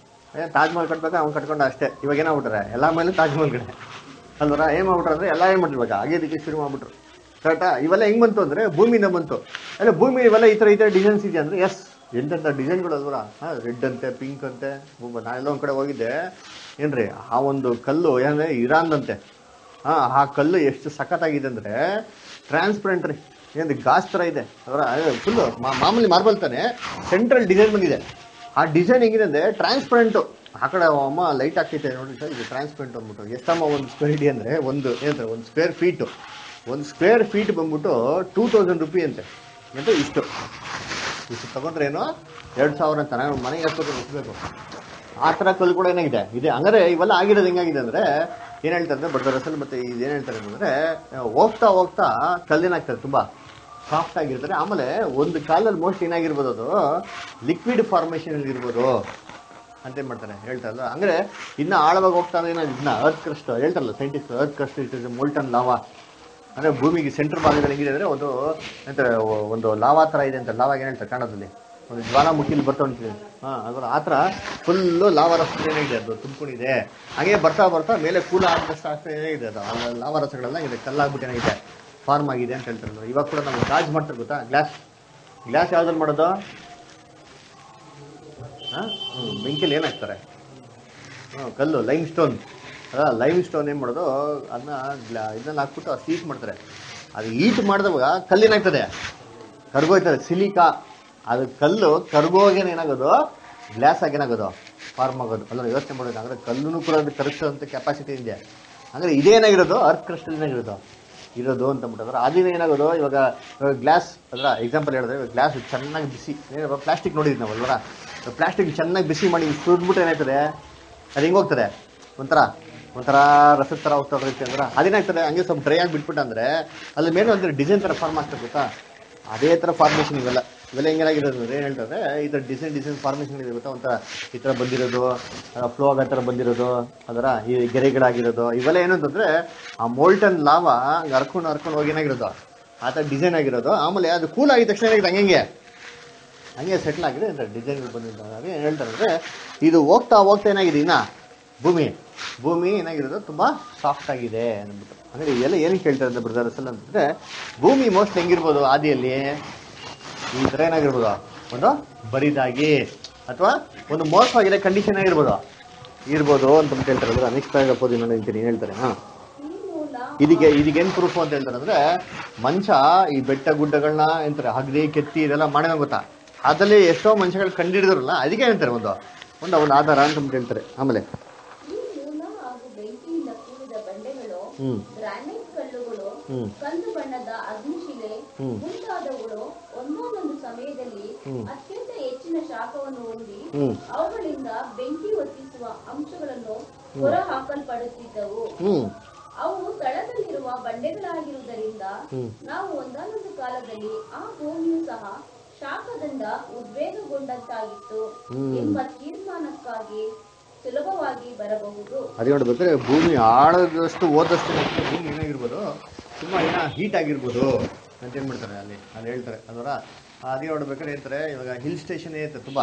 ಏ ತಾಜ್ ಮಹಲ್ ಕಟ್ಬೇಕಾ ಅವ್ನು ಕಟ್ಕೊಂಡ ಅಷ್ಟೇ ಇವಾಗ ಏನಾಗ್ಬಿಟ್ರೆ ಎಲ್ಲ ಮೇಲೆ ತಾಜ್ ಮಹಲ್ ಕಡೆ ಅಲ್ವರ ಏನು ಮಾಡ್ಬಿಟ್ರೆ ಅಂದರೆ ಎಲ್ಲ ಏನು ಮಾಡ್ರು ಇವಾಗ ಆಗೇದಕ್ಕೆ ಶುರು ಮಾಡ್ಬಿಟ್ರು ಕರೆಕ್ಟಾ ಇವೆಲ್ಲ ಹೆಂಗ್ ಬಂತು ಅಂದರೆ ಭೂಮಿಯಿಂದ ಬಂತು ಅಲ್ಲ ಭೂಮಿ ಇವೆಲ್ಲ ಈ ಥರ ಈ ಥರ ಡಿಸೈನ್ಸ್ ಇದೆ ಅಂದರೆ ಎಸ್ ಎಂತೆಂಥ ಡಿಸೈನ್ಗಳು ಅಲ್ವರ ಹಾಂ ರೆಡ್ ಅಂತೆ ಪಿಂಕ್ ಅಂತೆ ಒಬ್ಬ ನಾನೆಲ್ಲ ಒಂದು ಕಡೆ ಹೋಗಿದ್ದೆ ಏನ್ರಿ ಆ ಒಂದು ಕಲ್ಲು ಏನಂದರೆ ಇರಾನ್ದಂತೆ ಹಾಂ ಆ ಕಲ್ಲು ಎಷ್ಟು ಸಖತ್ತಾಗಿದೆ ಅಂದರೆ ಟ್ರಾನ್ಸ್ಪರೆಂಟ್ ರೀ ಏನು ಗಾಸ್ ಥರ ಇದೆ ಅದರ ಫುಲ್ಲು ಮಾಮೂಲಿ ಮಾರ್ಬಲ್ ತಾನೆ ಸೆಂಟ್ರಲ್ ಡಿಸೈನ್ ಬಂದಿದೆ ಆ ಡಿಸೈನ್ ಹೆಂಗಿದೆ ಅಂದರೆ ಟ್ರಾನ್ಸ್ಪರೆಂಟು ಆ ಕಡೆ ಅಮ್ಮ ಲೈಟ್ ಹಾಕೈತೆ ನೋಡಿ ಸರ್ ಇದು ಟ್ರಾನ್ಸ್ಪರೆಂಟ್ ಅಂದ್ಬಿಟ್ಟು ಎಷ್ಟಮ್ಮ ಒಂದು ಸ್ಕ್ವೇರ್ ಇಡಿ ಅಂದರೆ ಒಂದು ಏನಂತಾರೆ ಒಂದು ಸ್ಕ್ವೇರ್ ಫೀಟು ಒಂದು ಸ್ಕ್ವೇರ್ ಫೀಟ್ ಬಂದ್ಬಿಟ್ಟು ಟೂ ತೌಸಂಡ್ ರುಪಿ ಅಂತೆ ಅಂದರೆ ಇಷ್ಟು ಇಷ್ಟು ತಗೊಂಡ್ರೆ ಏನು ಎರಡು ಸಾವಿರ ಅಂತ ನಾನು ಮನೆಗೆ ಹಾಕೋದು ಮುಟ್ಬೇಕು ಆ ಥರ ಕಲ್ಲು ಕೂಡ ಏನಾಗಿದೆ ಇದೆ ಹಂಗಾರೆ ಇವೆಲ್ಲ ಆಗಿರೋದು ಹೆಂಗಾಗಿದೆ ಅಂದರೆ ಏನು ಹೇಳ್ತಾರೆ ಅಂದರೆ ಬಟ್ ರಸಲ್ ಮತ್ತೆ ಇದು ಏನು ಹೇಳ್ತಾರೆ ಅಂದರೆ ಹೋಗ್ತಾ ಹೋಗ್ತಾ ಕಲ್ಲಿನಾಗ್ತದೆ ತುಂಬ ಸಾಫ್ಟ್ ಆಗಿರ್ತಾರೆ ಆಮೇಲೆ ಒಂದು ಕಾಲಲ್ಲಿ ಮೋಸ್ಟ್ ಏನಾಗಿರ್ಬೋದು ಅದು ಲಿಕ್ವಿಡ್ ಫಾರ್ಮೇಷನ್ ಇರ್ಬೋದು ಅಂತ ಏನ್ ಮಾಡ್ತಾರೆ ಹೇಳ್ತಾರಲ್ಲ ಅಂದ್ರೆ ಇನ್ನ ಆಳವಾಗಿ ಹೋಗ್ತಾ ಏನೋ ಇದನ್ನ ಅರ್ತ್ ಕ್ರಸ್ಟ್ ಹೇಳ್ತಾರಲ್ಲ scientist earth crust it is molten lava ಅಂದ್ರೆ ಭೂಮಿಗೆ ಸೆಂಟ್ರ್ ಭಾಗದಲ್ಲಿ ಹೆಂಗಿದೆ ಅಂದ್ರೆ ಒಂದು ಎಂತಾರೆ ಒಂದು ಲಾವಾ ತರ ಇದೆ ಅಂತ ಲಾವಾಗ ಏನ್ ಹೇಳ್ತಾರೆ ಕನ್ನಡದಲ್ಲಿ ಒಂದು ಜ್ವಾಲಾಮುಖಿಲಿ ಬರ್ತಾ ಉಂಟಿದೆ ಹಾ ಅದರ ಆ ಥರ ಫುಲ್ಲು ಲಾವಾ ರಸ ಏನಿದೆ ಅದು ತುಂಬಿಕೊಂಡಿದೆ ಹಾಗೆ ಬರ್ತಾ ಬರ್ತಾ ಮೇಲೆ ಕೂಲ ಆದಷ್ಟು ಅಷ್ಟೇ ಏನಿದೆ ಅದು ಆ ಲಾವಾ ರಸಗಳೆಲ್ಲ ಇದೆ ಕಲ್ಲಾಗ್ಬಿಟ್ಟು ಏನಾಗಿದೆ ಫಾರ್ಮ್ ಆಗಿದೆ ಅಂತ ಹೇಳ್ತಾರಲ್ಲ ಇವಾಗ ಕೂಡ ನಾವು ಗಾಜ್ ಮಾಡ್ತಾರೆ ಗೊತ್ತಾ ಗ್ಲಾಸ್ ಗ್ಲಾಸ್ ಯಾವ್ದ್ರಲ್ಲಿ ಮಾಡೋದು ಹಾಂ ಬೆಂಕಿಲಿ ಏನಾಗ್ತಾರೆ ಹಾಂ ಕಲ್ಲು ಲೈಮ್ ಸ್ಟೋನ್ ಅದ ಲೈಮ್ ಸ್ಟೋನ್ ಏನು ಮಾಡೋದು ಅದನ್ನ ಗ್ಲಾ ಇದನ್ನ ಹಾಕ್ಬಿಟ್ಟು ಅಷ್ಟು ಹೀಟ್ ಮಾಡ್ತಾರೆ ಅದು ಹೀಟ್ ಮಾಡಿದವಾಗ ಕಲ್ಲಿನಾಗ್ತದೆ ಕರ್ಗೋಯ್ತದೆ ಸಿಲಿಕಾ ಅದು ಕಲ್ಲು ಕರ್ಗೋಗೇನೆ ಏನಾಗೋದು ಗ್ಲಾಸ್ ಆಗೇನಾಗೋದು ಫಾರ್ಮ್ ಆಗೋದು ಅಲ್ಲ ಯೋಚನೆ ಮಾಡೋದು ಅಂದರೆ ಕಲ್ಲೂ ಕೂಡ ಅದು ಕರಗಿಸೋಂಥ ಕೆಪಾಸಿಟಿ ಇದೆ ಅಂದರೆ ಇದೇನಾಗಿರೋದು ಅರ್ತ್ ಕ್ರಿಸ್ಟಲ್ ಏನಾಗಿರೋದು ಇರೋದು ಅಂತ ಅಂದ್ಬಿಟ್ಟು ಅದಿನ ಏನಾಗೋದು ಇವಾಗ ಗ್ಲಾಸ್ ಅದ್ರ ಎಕ್ಸಾಂಪಲ್ ಹೇಳಿದ್ರೆ ಇವಾಗ ಗ್ಲಾಸ್ ಚೆನ್ನಾಗಿ ಬಿಸಿ ಪ್ಲಾಸ್ಟಿಕ್ ನೋಡಿದ್ವಿ ನಾವು ಅಲ್ವರ ಪ್ಲಾಸ್ಟಿಕ್ ಚೆನ್ನಾಗಿ ಬಿಸಿ ಮಾಡಿ ಸುರಿದ್ಬಿಟ್ರೆ ಏನಾಗ್ತದೆ ಅದು ಹೆಂಗೆ ಹೋಗ್ತದೆ ಒಂಥರ ಒಂಥರ ರಸದ ಥರ ಹೋಗ್ತಾ ಇರುತ್ತೆ ಅಂದ್ರೆ ಅದೇನಾಗ್ತದೆ ಹಂಗೆ ಸ್ವಲ್ಪ ಡ್ರೈ ಆಗಿ ಬಿಟ್ಬಿಟ್ಟು ಅಂದರೆ ಅಲ್ಲಿ ಮೇಲೆ ಒಂದು ಡಿಸೈನ್ ಥರ ಫಾರ್ಮ್ ಆಗ್ತದೆ ಗೊತ್ತಾ ಅದೇ ಥರ ಫಾರ್ಮೇಷನ್ ಇವೆಲ್ಲ ಇವೆಲ್ಲ ಹೆಂಗೇನಾಗಿರೋದು ಅಂದ್ರೆ ಏನು ಹೇಳ್ತಾರೆ ಈ ಥರ ಡಿಸೈನ್ ಡಿಸೈನ್ ಫಾರ್ಮೇಷನ್ ಇದೆ ಗೊತ್ತಾ ಒಂಥರ ಈ ಥರ ಬಂದಿರೋದು ಫ್ಲೋ ಆಗೋ ಥರ ಬಂದಿರೋದು ಅದರ ಈ ಗೆರೆಗಳಾಗಿರೋದು ಇವೆಲ್ಲ ಏನು ಅಂತಂದರೆ ಆ ಮೋಲ್ಟನ್ ಲಾವ ಹಂಗೆ ಹರ್ಕೊಂಡು ಹರ್ಕೊಂಡು ಹೋಗಿ ಏನಾಗಿರೋದು ಆ ಥರ ಡಿಸೈನ್ ಆಗಿರೋದು ಆಮೇಲೆ ಅದು ಕೂಲ್ ಆಗಿದ ತಕ್ಷಣ ಏನಾಗಿದೆ ಹಂಗೆ ಹಂಗೆ ಸೆಟ್ಲ್ ಆಗಿದೆ ಅಂತ ಡಿಸೈನ್ಗಳು ಬಂದಿದ್ದಾರೆ ಏನು ಹೇಳ್ತಾರೆ ಅಂದರೆ ಇದು ಹೋಗ್ತಾ ಹೋಗ್ತಾ ಏನಾಗಿದೆ ಇನ್ನ ಭೂಮಿ ಭೂಮಿ ಏನಾಗಿರೋದು ತುಂಬ ಸಾಫ್ಟ್ ಆಗಿದೆ ಅಂದ್ಬಿಟ್ಟು ಅಂದರೆ ಇದೆಲ್ಲ ಏನಕ್ಕೆ ಹೇಳ್ತಾರೆ ಅಂತ ಬ್ರದರ್ಸ್ ಎಲ್ಲ ಅಂತಂದರೆ ಭೂಮಿ ಮೋಸ್ಟ್ ಹೆಂಗಿರ್ಬೋದು ಆದಿಯಲ್ಲಿ ಈ ಥರ ಏನಾಗಿರ್ಬೋದು ಒಂದು ಬರಿದಾಗಿ ಅಥವಾ ಒಂದು ಮೋಸವಾಗಿರೋ ಕಂಡೀಷನ್ ಆಗಿರ್ಬೋದು ಇರ್ಬೋದು ಅಂತ ಹೇಳ್ತಾರೆ ನೆಕ್ಸ್ಟ್ ಪ್ಯಾರಾಗ್ರಾಫ್ ಓದಿ ನೋಡಿ ಅಂತೀನಿ ಹೇಳ್ತಾರೆ ಹಾಂ ಈ ಮೂಲ ಇದಕ್ಕೆ ಇದಕ್ಕೇನು ಪ್ರೂಫ್ ಅಂತ ಹೇಳ್ತಾರೆ ಅಂದ್ರೆ ಮನುಷ್ಯ ಈ ಬೆಟ್ಟ ಗುಡ್ಡಗಳನ್ನ ಎಂತಾರೆ ಹಗರಿ ಕೆತ್ತಿ ಇದೆಲ್ಲ ಮಾಡಿದ ಗೊತ್ತಾ ಅದಲ್ಲಿ ಎಷ್ಟೋ ಮನುಷ್ಯಗಳು ಕಂಡಿಡಿದ್ರಲ್ಲ ಅದಕ್ಕೆ ಹೇಳ್ತಾರೆ ಒಂದು ಒಂದು ಅವನ ಆಧಾರ ಅಂತ ಹೇಳ್ತಾರೆ ಆಮೇಲೆ ಈ ಮೂಲ ಹಾಗೂ ಬೆಂಕಿಯಿಂದ ಕೂಡಿದ ಬಂಡೆಗಳು ಹ್ಮ್ ಗ್ರಾನೈಟ್ ಕಲ್ಲುಗಳು ಹ್ಮ್ ಕಂದು ಬಣ್ಣದ ಅಗ್ನಿಶಿಲೆ ಹ್ಮ್. ಮುಂತಾದವುಗಳು ಒಂದೊಂದೊಂದು ಸಮಯದಲ್ಲಿ ಹ್ಮ್. ಅತ್ಯಂತ ಹೆಚ್ಚಿನ ಶಾಖವನ್ನು ಹೊಂದಿ ಹ್ಮ್ ಅವುಗಳಿಂದ ಬೆಂಕಿ ಹೊತ್ತಿಸುವ ಅಂಶಗಳನ್ನು ಹೊರ ಹಾಕಲ್ಪಡುತ್ತಿದ್ದವು ಹ್ಮ್ ಅವು ತಳದಲ್ಲಿರುವ ಬಂಡೆಗಳಾಗಿರುವುದರಿಂದ ಹ್ಮ್. ನಾವು ಒಂದಾನೊಂದು ಕಾಲದಲ್ಲಿ ಆ ಭೂಮಿಯು ಸಹ ಶಾಖದಿಂದ ಉದ್ವೇಗಗೊಂಡಂತಾಗಿತ್ತು ಹ್ಮ್. ಎಂಬ ತೀರ್ಮಾನಕ್ಕಾಗಿ ಸುಲಭವಾಗಿ ಬರಬಹುದು ಅದೇ ನೋಡ್ಬೇಕಾದ್ರೆ ಭೂಮಿ ಆಳದಷ್ಟು ಓದಷ್ಟು ಏನಾಗ್ತದೆ, ಭೂಮಿ ಏನಾಗಿರ್ಬೋದು ತುಂಬ ಏನೋ ಹೀಟ್ ಆಗಿರ್ಬೋದು ಅಂತ ಏನು ಮಾಡ್ತಾರೆ ಅಲ್ಲಿ ಅಲ್ಲಿ ಹೇಳ್ತಾರೆ ಅದರ ಅದೇ ನೋಡ್ಬೇಕಾದ್ರೆ ಹೇಳ್ತಾರೆ ಇವಾಗ ಹಿಲ್ ಸ್ಟೇಷನ್ ಏನಿರುತ್ತೆ ತುಂಬ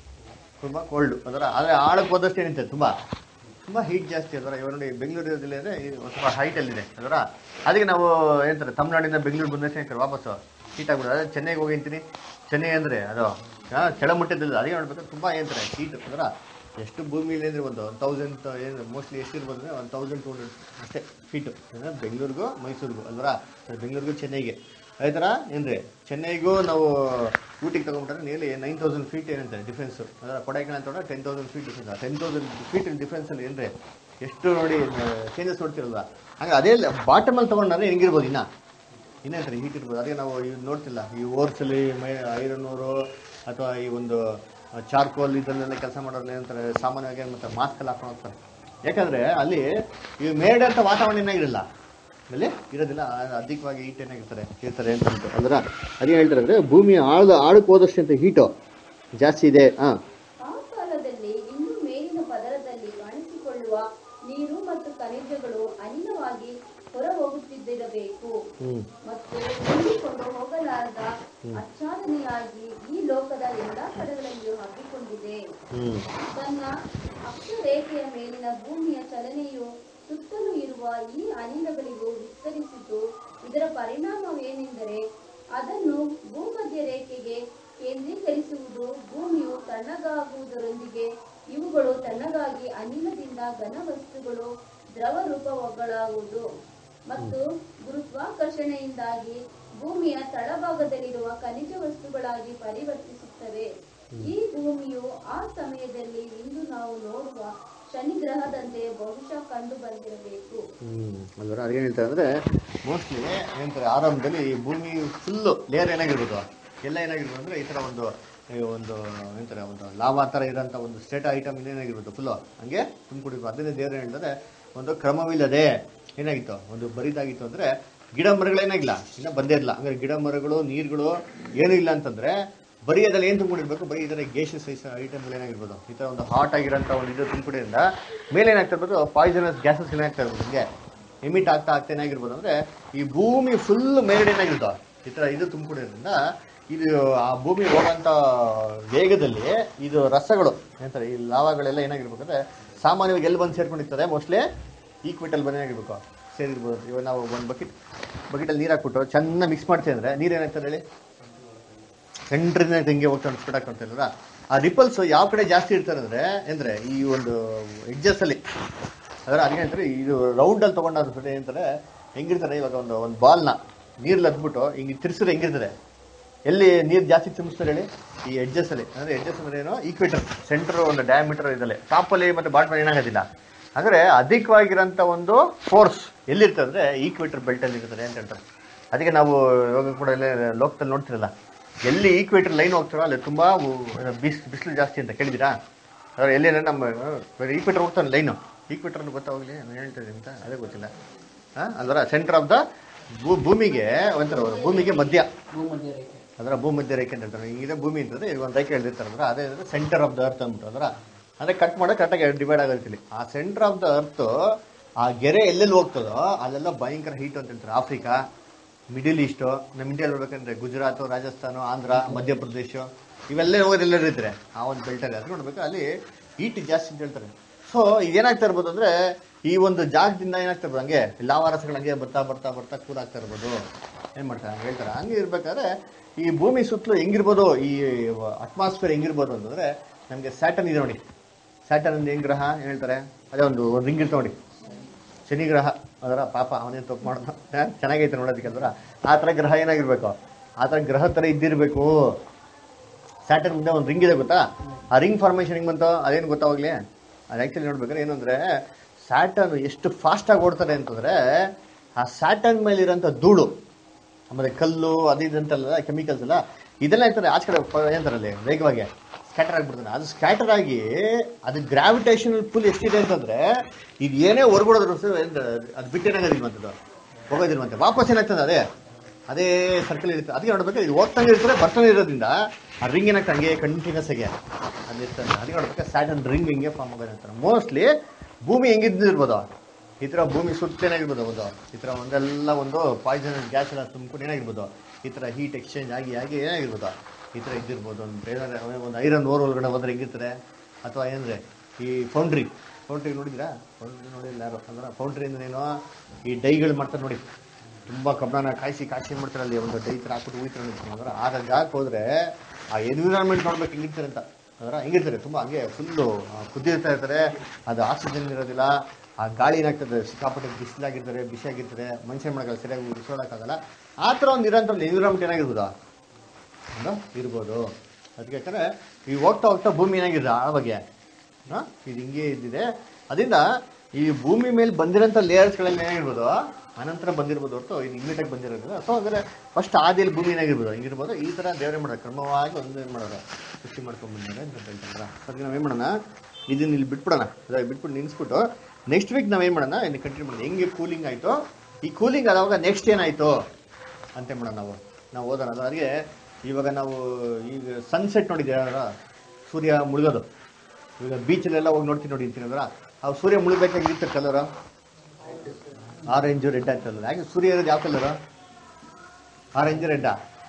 ತುಂಬ ಕೋಲ್ಡು ಅದರ ಆದರೆ ಆಳಕ್ಕೆ ಹೋದಷ್ಟು ಏನಿದೆ ತುಂಬ ತುಂಬ ಹೀಟ್ ಜಾಸ್ತಿ ಅದರ ಇವಾಗ ನೋಡಿ ಬೆಂಗಳೂರು ಜಿಲ್ಲೆ ಅಂದರೆ ತುಂಬ ಹೈಟಲ್ಲಿದೆ ಅದರ ಅದಕ್ಕೆ ನಾವು ಹೇಳ್ತಾರೆ ತಮಿಳ್ನಾಡಿಂದ ಬೆಂಗಳೂರು ಬಂದಷ್ಟು ಹೇಳ್ತಾರೆ ವಾಪಸ್ಸು ಹೀಟ್ ಆಗ್ಬಿಡೋದು ಅದೇ ಚೆನ್ನೈಗೆ ಹೋಗಿ ಅಂತೀನಿ ಚೆನ್ನೈ ಅಂದರೆ ಅದು ಆ, ಕೆಳಮಟ್ಟದಲ್ಲಿ ಅದಕ್ಕೆ ನೋಡ್ಬೇಕಾದ್ರೆ ತುಂಬ ಏನಂತಾರೆ ಹೀಟ್ ಅದರ ಎಷ್ಟು ಭೂಮಿಲಿ ಅಂದರೆ ಒಂದು ಒನ್ ತೌಸಂಡ್ ಏನು ಮೋಸ್ಟ್ಲಿ ಎಷ್ಟು ಇರ್ಬೋದು ಅಂದರೆ ಒನ್ ತೌಸಂಡ್ ಟು ಹಂಡ್ರೆಡ್ ಅಷ್ಟೇ ಫೀಟು ಅಂದರೆ ಬೆಂಗಳೂರಿಗೂ ಮೈಸೂರಿಗೂ ಅಲ್ವರ ಬೆಂಗಳೂರಿಗೂ ಚೆನ್ನೈಗೆ ಅದೇ ಥರ ಏನ್ರಿ ಚೆನ್ನೈಗೂ ನಾವು ಊಟಿಗೆ ತೊಗೊಂಡ್ಬಿಟ್ರೆ ನಿಯರ್ಲಿ ನೈನ್ ತೌಸಂಡ್ ಫೀಟ್ ಏನಂತಾರೆ ಡಿಫ್ರೆನ್ಸು ಅದರ ಕೊಡೈಕಲ್ ಅಂತ ten thousand feet difference ten thousand feet ಡಿಫ್ರೆನ್ಸಲ್ಲಿ ಏನ್ರಿ ಎಷ್ಟು ನೋಡಿ ಚೇಂಜಸ್ ನೋಡ್ತಿರಲ್ವ ಹಂಗೆ ಅದೇ ಬಾಟಮಲ್ಲಿ ತೊಗೊಂಡ್ರೆ ಹೆಂಗಿರ್ಬೋದು ಇನ್ನ ಇನ್ನೇನ್ರಿ ಹೀಟ್ ಇರ್ಬೋದು ಅದಕ್ಕೆ ನಾವು ಇವ್ ನೋಡ್ತಿಲ್ಲ ಈ ಓರ್ಸಲ್ಲಿ ಮೈ ಐರನ್ನೂರು ಅಥವಾ ಈ ಒಂದು ಚಾರ್ಕೋಲ್ ಇದನ್ನೆಲ್ಲ ಕೆಲಸ ಮಾಡೋರು ಏನಂತಾರೆ ಸಾಮಾನ್ಯವಾಗಿ ಏನು ಮಾಡ್ತಾರೆ ಮಾಸ್ಕ್ ಎಲ್ಲ ಹಾಕೊಂಡು ಹೋಗ್ತಾರೆ ಯಾಕಂದರೆ ಅಲ್ಲಿ ಈ ಮೇಡ್ ಅಂತ ವಾತಾವರಣ ಏನಾಗಿರಲ್ಲ ಅಲ್ಲಿ ಇರೋದಿಲ್ಲ ಆ- ಅಧಿಕವಾಗಿ ಹೀಟ್ ಏನಾಗಿರ್ತಾರೆ ಇರ್ತಾರೆ ಅಂತ ಅಂದ್ಬಿಟ್ಟು. ಅಂದ್ರೆ ಅದೇ ಹೇಳ್ತಾರೆ ಅಂದರೆ ಭೂಮಿ ಆಳದ ಆಳಕ್ಕೆ ಹೋದಷ್ಟು ಅಂತ ಹೀಟು ಜಾಸ್ತಿ ಇದೆ ಹಾಂ ಆ ಕಾಲದಲ್ಲಿ ಇನ್ನು ಮೇಲಿನ ಪದರದಲ್ಲಿ ಕಾಣಿಸಿಕೊಳ್ಳುವ ನೀರು ಮತ್ತು ಖನಿಜಗಳು ಅನಿಲವಾಗಿ ಹೊರ ಹೋಗುತ್ತಿದ್ದಿರಬೇಕು ಹ್ಞೂ ಮತ್ತು ತುಂಬಿಕೊಂಡು ಹೋಗಲಾರದ ಆಚ್ಛಾದನೆಯಾಗಿ ಈ ಲೋಕದ ಎಲ್ಲಾ ಕಡೆಗಳಲ್ಲಿಯೂ ಹಬ್ಬಿಕೊಂಡಿದೆ ಹ್ಞೂ ತನ್ನ ಅಕ್ಷರೇಖೆಯ ಮೇಲಿನ ಭೂಮಿಯ ಚಲನೆಯು ಸುತ್ತಲೂ ಇರುವ ಈ ಅನಿಲಗಳಿಗೂ ವಿಸ್ತರಿಸಿದ್ದು ಇದರ ಪರಿಣಾಮವೇನೆಂದರೆ ಅದನ್ನು ಭೂಮಧ್ಯ ರೇಖೆಗೆ ಕೇಂದ್ರೀಕರಿಸುವುದು ಭೂಮಿಯು ತಣ್ಣಗಾಗುವುದರೊಂದಿಗೆ ಇವುಗಳು ತಣ್ಣಗಾಗಿ ಅನಿಲದಿಂದ ಘನ ವಸ್ತುಗಳು ದ್ರವ ರೂಪಗಳಾಗುವುದು ಮತ್ತು ಗುರುತ್ವಾಕರ್ಷಣೆಯಿಂದಾಗಿ ಭೂಮಿಯ ತಳಭಾಗದಲ್ಲಿರುವ ಖನಿಜ ವಸ್ತುಗಳಾಗಿ ಪರಿವರ್ತಿಸುತ್ತವೆ ಈ ಭೂಮಿಯು ಆ ಸಮಯದಲ್ಲಿ ಇಂದು ನಾವು ನೋಡುವ ಶನಿ ಗ್ರಹದಂತೆ ಬಹುಶಃ ಕಂಡು ಬಂದಿರಬೇಕು ಹ್ಮ್ ಅಲ್ವರ ಅದೇನು ಹೇಳ್ತಾರೆ ಅಂದರೆ ಮೋಸ್ಟ್ಲಿ ಏನಂತಾರೆ ಆರಂಭದಲ್ಲಿ ಈ ಭೂಮಿ ಫುಲ್ಲು ಲೇಯರ್ ಏನಾಗಿರ್ಬೋದು ಎಲ್ಲ ಏನಾಗಿರ್ಬೋದು ಅಂದರೆ ಈ ಥರ ಒಂದು ಈ ಒಂದು ಏನಂತಾರೆ ಒಂದು ಲಾವಾ ಥರ ಇರೋಂಥ ಒಂದು ಸ್ಟೇಟ್ ಐಟಮ್ ಏನಾಗಿರ್ಬೋದು ಫುಲ್ಲು ಹಂಗೆ ತುಂಬಿಕೊಂಡಿರ್ಬೋದು ಅದನ್ನೇ ದೇವ್ರು ಹೇಳ್ತಾರೆ ಒಂದು ಕ್ರಮವಿಲ್ಲದೆ ಏನಾಗಿತ್ತು ಒಂದು ಬರಿದಾಗಿತ್ತು ಅಂದರೆ ಗಿಡ ಮರಗಳೇನಾಗಿಲ್ಲ ಇನ್ನೂ ಬಂದೇ ಇಲ್ಲ ಹಂಗಾರೆ ಗಿಡ ಮರಗಳು ನೀರುಗಳು ಏನೂ ಇಲ್ಲ ಅಂತಂದರೆ ಬರೀ ಅದ್ರಲ್ಲಿ ಏನು ತುಂಬಿಡಿರ್ಬೇಕು ಬರೀ ಇದರ ಗೇಷಸ್ ಸೈಸ್ ಐಟಮ್ಗಳು ಏನಾಗಿರ್ಬೋದು ಈ ಥರ ಒಂದು ಹಾಟ್ ಆಗಿರೋಂಥ ಒಂದು ಇದು ತುಂಬಿಡಿದ್ರಿಂದ ಮೇಲೆ ಏನಾಗ್ತಾ ಇರ್ಬೋದು ಪಾಯ್ಸನಸ್ ಗ್ಯಾಸಸ್ ಏನಾಗ್ತಾ ಇರ್ಬೋದು ಹಿಂಗೆ ಎಮಿಟ್ ಆಗ್ತಾ ಆಗ್ತಾ ಏನಾಗಿರ್ಬೋದು ಅಂದರೆ ಈ ಭೂಮಿ ಫುಲ್ ಮೇಲ್ಗಡೆ ಏನಾಗಿರುತ್ತೋ ಈ ಥರ ಇದು ತುಂಬಿಕೊಂಡಿರೋದ್ರಿಂದ ಇದು ಆ ಭೂಮಿ ಹೋಗೋಂಥ ವೇಗದಲ್ಲಿ ಇದು ರಸಗಳು ಏನಂತಾರೆ ಈ ಲಾವಾಗಳೆಲ್ಲ ಏನಾಗಿರ್ಬೇಕಂದ್ರೆ ಸಾಮಾನ್ಯವಾಗಿ ಎಲ್ಲಿ ಬಂದು ಸೇರ್ಕೊಂಡಿರ್ತದೆ ಮೋಸ್ಟ್ಲಿ ಈಕ್ವಿಟಲ್ ಬಂದು ಏನಾಗಿರ್ಬೇಕು ಸೇರಿರ್ಬೋದು ಇವಾಗ ನಾವು ಒಂದು ಬಕೆಟ್ ಬಕೆಟಲ್ಲಿ ನೀರು ಹಾಕ್ಬಿಟ್ಟು ಚೆನ್ನಾಗಿ ಮಿಕ್ಸ್ ಮಾಡ್ತೀವಿ ಅಂದರೆ ನೀರು ಏನಾಗ್ತದೆ ಹೇಳಿ ಸೆಂಟ್ರಿಂದ ಹಿಂಗೆ ಹೋಗ್ತಾ ಸ್ಪೀಡ್ ಹಾಕೊಂತಿಲ್ಲ ಆ ರಿಪಲ್ಸ್ ಯಾವ ಕಡೆ ಜಾಸ್ತಿ ಇರ್ತಾರೆ ಅಂದ್ರೆ ಅಂದ್ರೆ ಈ ಒಂದು ಎಡ್ಜಸ್ ಅಲ್ಲಿ ಅದರ ಅದಕ್ಕೆ ಹೇಳ್ತಾರೆ ಇದು ರೌಂಡಲ್ಲಿ ತೊಗೊಂಡಾದ್ರೆ ಏನಂತಾರೆ ಹೆಂಗಿರ್ತಾರೆ ಇವಾಗ ಒಂದು ಒಂದು ಬಾಲ್ನ ನೀರಲ್ಲಿ ಹದ್ಬಿಟ್ಟು ಹಿಂಗೆ ತಿರ್ಸಿದ್ರೆ ಹೆಂಗಿರ್ತದೆ ಎಲ್ಲಿ ನೀರು ಜಾಸ್ತಿ ತುಂಬಿಸ್ತಾರೆ ಹೇಳಿ ಈ ಎಡ್ಜಸ್ ಅಲ್ಲಿ ಅಂದ್ರೆ ಎಡ್ಜಸ್ ಅಂದ್ರೆ ಏನು ಈಕ್ವೇಟರ್ ಸೆಂಟರ್ ಒಂದು ಡಯಾಮೀಟರ್ ಇದಲ್ಲಿ ಟಾಪಲ್ಲಿ ಮತ್ತೆ ಬಾಟಮ್ ಏನಾಗೋದಿಲ್ಲ ಅಂದ್ರೆ ಅಧಿಕವಾಗಿರೋಂಥ ಒಂದು ಫೋರ್ಸ್ ಎಲ್ಲಿರ್ತದೆ ಅಂದ್ರೆ ಈಕ್ವೇಟರ್ ಬೆಲ್ಟಲ್ಲಿ ಇರ್ತದೆ ಅಂತ ಹೇಳ್ತಾರೆ ಅದಕ್ಕೆ ನಾವು ಇವಾಗ ಕೂಡ ಎಲ್ಲ ಲೋಕದಲ್ಲಿ ನೋಡ್ತಿರಲ್ಲ ಎಲ್ಲಿ ಈಕ್ವೇಟರ್ ಲೈನ್ ಹೋಗ್ತಾರೋ ಅಲ್ಲಿ ತುಂಬ ಬಿಸ್ ಬಿಸಿಲು ಜಾಸ್ತಿ ಅಂತ ಕೇಳಿದಿರಾ ಅದ್ರ ಎಲ್ಲಿ ಅಂದ್ರೆ ನಮ್ಮ ಈಕ್ವೇಟರ್ ಹೋಗ್ತಾನೆ ಲೈನು ಈಕ್ವೇಟರ್ ಗೊತ್ತಾಗಲಿ ನಾನು ಹೇಳ್ತಿದ್ದೀನಿ ಅಂತ ಅದೇ ಗೊತ್ತಿಲ್ಲ ಹಾಂ ಅಂದ್ರೆ ಸೆಂಟರ್ ಆಫ್ ದ ಭೂ ಭೂಮಿಗೆ ಒಂಥರ ಭೂಮಿಗೆ ಮಧ್ಯ ಅದರ ಭೂಮಧ್ಯ ರೇಖೆ ಅಂತ ಹೇಳ್ತಾರೆ ಇದೆ ಭೂಮಿ ಅಂತಂದ್ರೆ ಈಗ ಒಂದು ರೇಖೆ ಹೇಳ್ದಿರ್ತಾರೆ ಅಂದ್ರೆ ಅದೇ ಅಂದ್ರೆ ಸೆಂಟರ್ ಆಫ್ ದ ಅರ್ತ್ ಅಂದ್ಬಿಟ್ಟು ಅಂದ್ರೆ ಅಂದರೆ ಕಟ್ ಮಾಡೋಕೆ ಕರೆಕ್ಟಾಗಿ ಡಿವೈಡ್ ಆಗೋದಿಲ್ಲ ಆ ಸೆಂಟರ್ ಆಫ್ ದ ಅರ್ತ್ ಆ ಗೆರೆ ಎಲ್ಲೆಲ್ಲಿ ಹೋಗ್ತದೋ ಅಲ್ಲೆಲ್ಲ ಭಯಂಕರ ಹೀಟ್ ಅಂತ ಹೇಳ್ತಾರೆ ಆಫ್ರಿಕಾ ಮಿಡಿಲ್ ಈಸ್ಟು ನಮ್ಮ ಇಂಡಿಯಲ್ಲಿ ನೋಡ್ಬೇಕಂದ್ರೆ ಗುಜರಾತ್ ರಾಜಸ್ಥಾನ ಆಂಧ್ರ ಮಧ್ಯಪ್ರದೇಶ ಇವೆಲ್ಲ ಹೋಗೋದು ಎಲ್ಲರೂ ಇರ್ತಾರೆ ಆ ಒಂದು ಬೆಲ್ಟಲ್ಲಿ ಅದು ನೋಡ್ಬೇಕು ಅಲ್ಲಿ ಹೀಟ್ ಜಾಸ್ತಿ ಅಂತ ಹೇಳ್ತಾರೆ ಸೊ ಇದೇನಾಗ್ತಾ ಇರ್ಬೋದು ಅಂದ್ರೆ ಈ ಒಂದು ಜಾಗದಿಂದ ಏನಾಗ್ತಾ ಇರ್ಬೋದು ಹಂಗೆ ಲಾವಾರಸಗಳು ಹಂಗೆ ಬರ್ತಾ ಬರ್ತಾ ಬರ್ತಾ ಕೂರಾಗ್ತಾ ಇರ್ಬೋದು ಏನು ಮಾಡ್ತಾರೆ ಹಂಗೆ ಹೇಳ್ತಾರೆ ಹಂಗೆ ಇರ್ಬೇಕಾದ್ರೆ ಈ ಭೂಮಿ ಸುತ್ತಲೂ ಹೆಂಗಿರ್ಬೋದು ಈ ಅಟ್ಮಾಸ್ಫಿಯರ್ ಹೆಂಗಿರ್ಬೋದು ಅಂತಂದ್ರೆ ನಮಗೆ ಸ್ಯಾಟನ್ ಇದೆ ನೋಡಿ ಸ್ಯಾಟನ್ ಅಂದ್ರೆ ಹೆಂಗ್ ಗ್ರಹ ಏನ್ ಹೇಳ್ತಾರೆ ಅದೇ ಒಂದು ಒಂದು ರಿಂಗ್ ಇರ್ತಾವೆ ನೋಡಿ ಶನಿ ಗ್ರಹ ಅದರ ಪಾಪ ಅವನೇನು ತಪ್ಪು ಮಾಡೋದು ಹಾ, ಚೆನ್ನಾಗೈತೆ ನೋಡೋದಕ್ಕೆ ಅಲ್ವರ ಆ ಥರ ಗ್ರಹ ಏನಾಗಿರ್ಬೇಕು ಆ ಥರ ಗ್ರಹ ಥರ ಇದ್ದಿರಬೇಕು ಸ್ಯಾಟರ್ನ್ ಮುಂದೆ ಒಂದು ರಿಂಗ್ ಇದೆ ಗೊತ್ತಾ ಆ ರಿಂಗ್ ಫಾರ್ಮೇಷನ್ ಹೆಂಗ್ ಬಂತು ಅದೇನು ಗೊತ್ತಾವಾಗ್ಲಿ ಅದು ಆ್ಯಕ್ಚುಲಿ ನೋಡ್ಬೇಕಾದ್ರೆ ಏನಂದ್ರೆ ಸ್ಯಾಟರ್ನ್ ಎಷ್ಟು ಫಾಸ್ಟಾಗಿ ಓಡ್ತಾರೆ ಅಂತಂದ್ರೆ ಆ ಸ್ಯಾಟರ್ನ್ ಮೇಲಿರೋಂಥ ಧೂಳು ಆಮೇಲೆ ಕಲ್ಲು ಅದು ಇದು ಅಂತೆಲ್ಲ ಕೆಮಿಕಲ್ಸ್ ಎಲ್ಲ ಇದೆಲ್ಲ ಇರ್ತಾರೆ ಆಚೆ ಕಡೆ ಪ- ಏನಂತಾರಲ್ಲಿ ವೇಗವಾಗಿ ಸ್ಕ್ಯಾಟರ್ ಆಗಿಬಿಡ್ತಾನೆ ಅದು ಸ್ಕ್ಯಾಟರ್ ಆಗಿ ಅದು ಗ್ರಾವಿಟೇಷನಲ್ ಫುಲ್ ಎಷ್ಟಿದೆ ಅಂತಂದ್ರೆ ಇದು ಏನೇ ಹೊರಗೊಡೋದ್ರು ಸಹ ಏನ್ ಅದು ಬಿಟ್ಟೇನಾಗೋದಿಲ್ವಂತದ್ದು ಹೋಗೋದಿಲ್ವಂತೆ ವಾಪಸ್ ಏನಾಗ್ತದೆ ಅದೇ ಅದೇ ಸರ್ಕಲ್ ಇರುತ್ತೆ ಅದಕ್ಕೆ ನೋಡ್ಬೇಕು ಇದು ಹೋಗ್ತಾನೆ ಇರ್ತಾರೆ ಬರ್ತಾನೆ ಇರೋದ್ರಿಂದ ಆ ರಿಂಗ್ ಏನಾಗ್ತದೆ ಹಂಗೆ ಕಂಟಿನ್ಯೂಸ್ ಆಗಿ ಅದು ಇರ್ತದೆ ಅದಕ್ಕೆ ನೋಡ್ಬೇಕು ಸ್ಯಾಟನ್ ರಿಂಗ್ ಹಿಂಗೆ ಫಾರ್ಮ್ ಆಗೋದು ಅಂತಾರೆ ಮೋಸ್ಟ್ಲಿ ಭೂಮಿ ಹೆಂಗಿದ್ದಿರ್ಬೋದು ಈ ಥರ ಭೂಮಿ ಸುತ್ತೇನಾಗಿರ್ಬೋದು ಒಂದು ಈ ಥರ ಒಂದೆಲ್ಲ ಒಂದು ಪಾಯ್ಸನ್ ಗ್ಯಾಸ್ ಎಲ್ಲ ತುಂಬಿಕೊಂಡು ಏನಾಗಿರ್ಬೋದು ಈ ಥರ ಹೀಟ್ ಎಕ್ಸ್ಚೇಂಜ್ ಆಗಿ ಆಗಿ ಏನಾಗಿರ್ಬೋದು ಈ ಥರ ಇದ್ದಿರ್ಬೋದು ಒಂದು ಏನಾದ್ರೆ ಒಂದು ಐರನ್ ಓರ್ ಒಳಗಡೆ ಹೋದ್ರೆ ಹೆಂಗಿರ್ತಾರೆ ಅಥವಾ ಏನಂದ್ರೆ ಈ ಫೌಂಡ್ರಿ ಫೌಂಡ್ರಿ ನೋಡಿದ್ರಾ ಫೌಂಡ್ರಿ ನೋಡಿಲ್ಲ ಯಾರು ಅಂದ್ರೆ ಫೌಂಡ್ರಿ ಅಂದ್ರೆ ಏನು ಈ ಡೈಗಳು ಮಾಡ್ತಾರೆ ನೋಡಿ ತುಂಬ ಕಬ್ಬಣನ ಕಾಯಿಸಿ ಕಾಯಿಸಿ ಏನ್ ಮಾಡ್ತಾರೆ ಅಲ್ಲಿ ಒಂದು ಡೈ ಥರ ಹಾಕ್ಬಿಟ್ಟು ಉಯ್ತಾರೆ ಅಂದ್ರೆ ಆಗ ಜಾಗಕ್ಕೆ ಹೋದ್ರೆ ಆ ಎನ್ವಿರಾನ್ಮೆಂಟ್ ನೋಡ್ಬೇಕು ಹೆಂಗಿರ್ತಾರೆ ಅಂತ ಅಂದ್ರೆ ಹೆಂಗಿರ್ತಾರೆ ತುಂಬ ಹಂಗೆ ಫುಲ್ಲು ಕುದಿರ್ತಾ ಇರ್ತಾರೆ ಅದು ಆಕ್ಸಿಜನ್ ಇರೋದಿಲ್ಲ ಆ ಗಾಳಿ ಏನಾಗ್ತದೆ ಸಿಕ್ಕಾಪಟ್ಟೆ ಬಿಸಿಲಾಗಿರ್ತಾರೆ ಬಿಸಿಯಾಗಿರ್ತಾರೆ ಮನುಷ್ಯ ಮಾಡೋಕ್ಕಲ್ಲ ಸರಿಯಾಗಿ ಉಳಿಸೋದಕ್ಕಾಗಲ್ಲ ಆ ಥರ ಒಂದು ಇರೋಂಥ ಎನ್ವಿರಾನ್ಮೆಂಟ್ ಏನಾಗಿರ್ಬೋದಾ ಒಂದು ಇರ್ಬೋದು ಅದಕ್ಕೆ ಯಾಕಂದ್ರೆ ಈ ಹೋಗ್ತಾ ಹೋಗ್ತಾ ಭೂಮಿ ಏನಾಗಿದೆ ಆಳವಾಗಿ ಹಾ? ಇದು ಹಿಂಗೆ ಇದ್ದಿದೆ ಅದರಿಂದ ಈ ಭೂಮಿ ಮೇಲೆ ಬಂದಿರೋಂಥ ಲೇಯರ್ಸ್ಗಳೆಲ್ಲ ಏನಾಗಿರ್ಬೋದು ಅನಂತರ ಬಂದಿರ್ಬೋದು ಹೊರತು ಇದು ಇಮ್ಮಿಡಿಯೇಟ್ ಬಂದಿರೋದಿಲ್ಲ ಸೊ ಅಂದರೆ ಫಸ್ಟ್ ಆದಿಯಲ್ಲಿ ಭೂಮಿ ಏನಾಗಿರ್ಬೋದು ಹಿಂಗಿರ್ಬೋದು ಈ ಥರ ದೇವರೇ ಮಾಡೋದು ಕ್ರಮವಾಗಿ ಒಂದು ಏನು ಮಾಡೋದು ಸೃಷ್ಟಿ ಮಾಡ್ಕೊಂಡು ಬಂದಿದ್ದಾರೆ ಅಂತ ಹೇಳ್ತಾರೆ ಅದಕ್ಕೆ ನಾವೇನು ಮಾಡೋಣ ಇದನ್ನ ಇಲ್ಲಿ ಬಿಟ್ಬಿಡೋಣ ಅದಾಗ ಬಿಟ್ಬಿಟ್ಟು ನಿಲ್ಲಿಸ್ಬಿಟ್ಟು ನೆಕ್ಸ್ಟ್ ವೀಕ್ ನಾವೇನು ಮಾಡೋಣ ಇನ್ನು ಕಂಟಿನ್ಯೂ ಮಾಡೋಣ ಹೆಂಗೆ ಕೂಲಿಂಗ್ ಆಯಿತು ಈ ಕೂಲಿಂಗ್ ಆದಾಗ ನೆಕ್ಸ್ಟ್ ಏನಾಯಿತು ಅಂತ ಮಾಡೋಣ ನಾವು ನಾವು ಓದೋಣ ಅದು ಅದಕ್ಕೆ ಇವಾಗ ನಾವು ಈಗ ಸನ್ಸೆಟ್ ನೋಡಿದ್ದೀರ ಸೂರ್ಯ ಮುಳುಗೋದು ಈಗ ಬೀಚಲ್ಲೆಲ್ಲ ಹೋಗಿ ನೋಡ್ತೀನಿ ನೋಡಿ ಅಂತೀನಿ ಅಂದ್ರೆ ಆ ಸೂರ್ಯ ಮುಳುಗಬೇಕಾಗಿರುತ್ತೆ ಕಲರ್ ಆರೆಂಜು ರೆಡ್ ಆಗ್ತಲ್ಲ ಯಾಕೆ ಸೂರ್ಯ ಇರೋದು ಯಾವ ಕಲರು ಆರೆಂಜ್ ರೆಡ್ಡಾ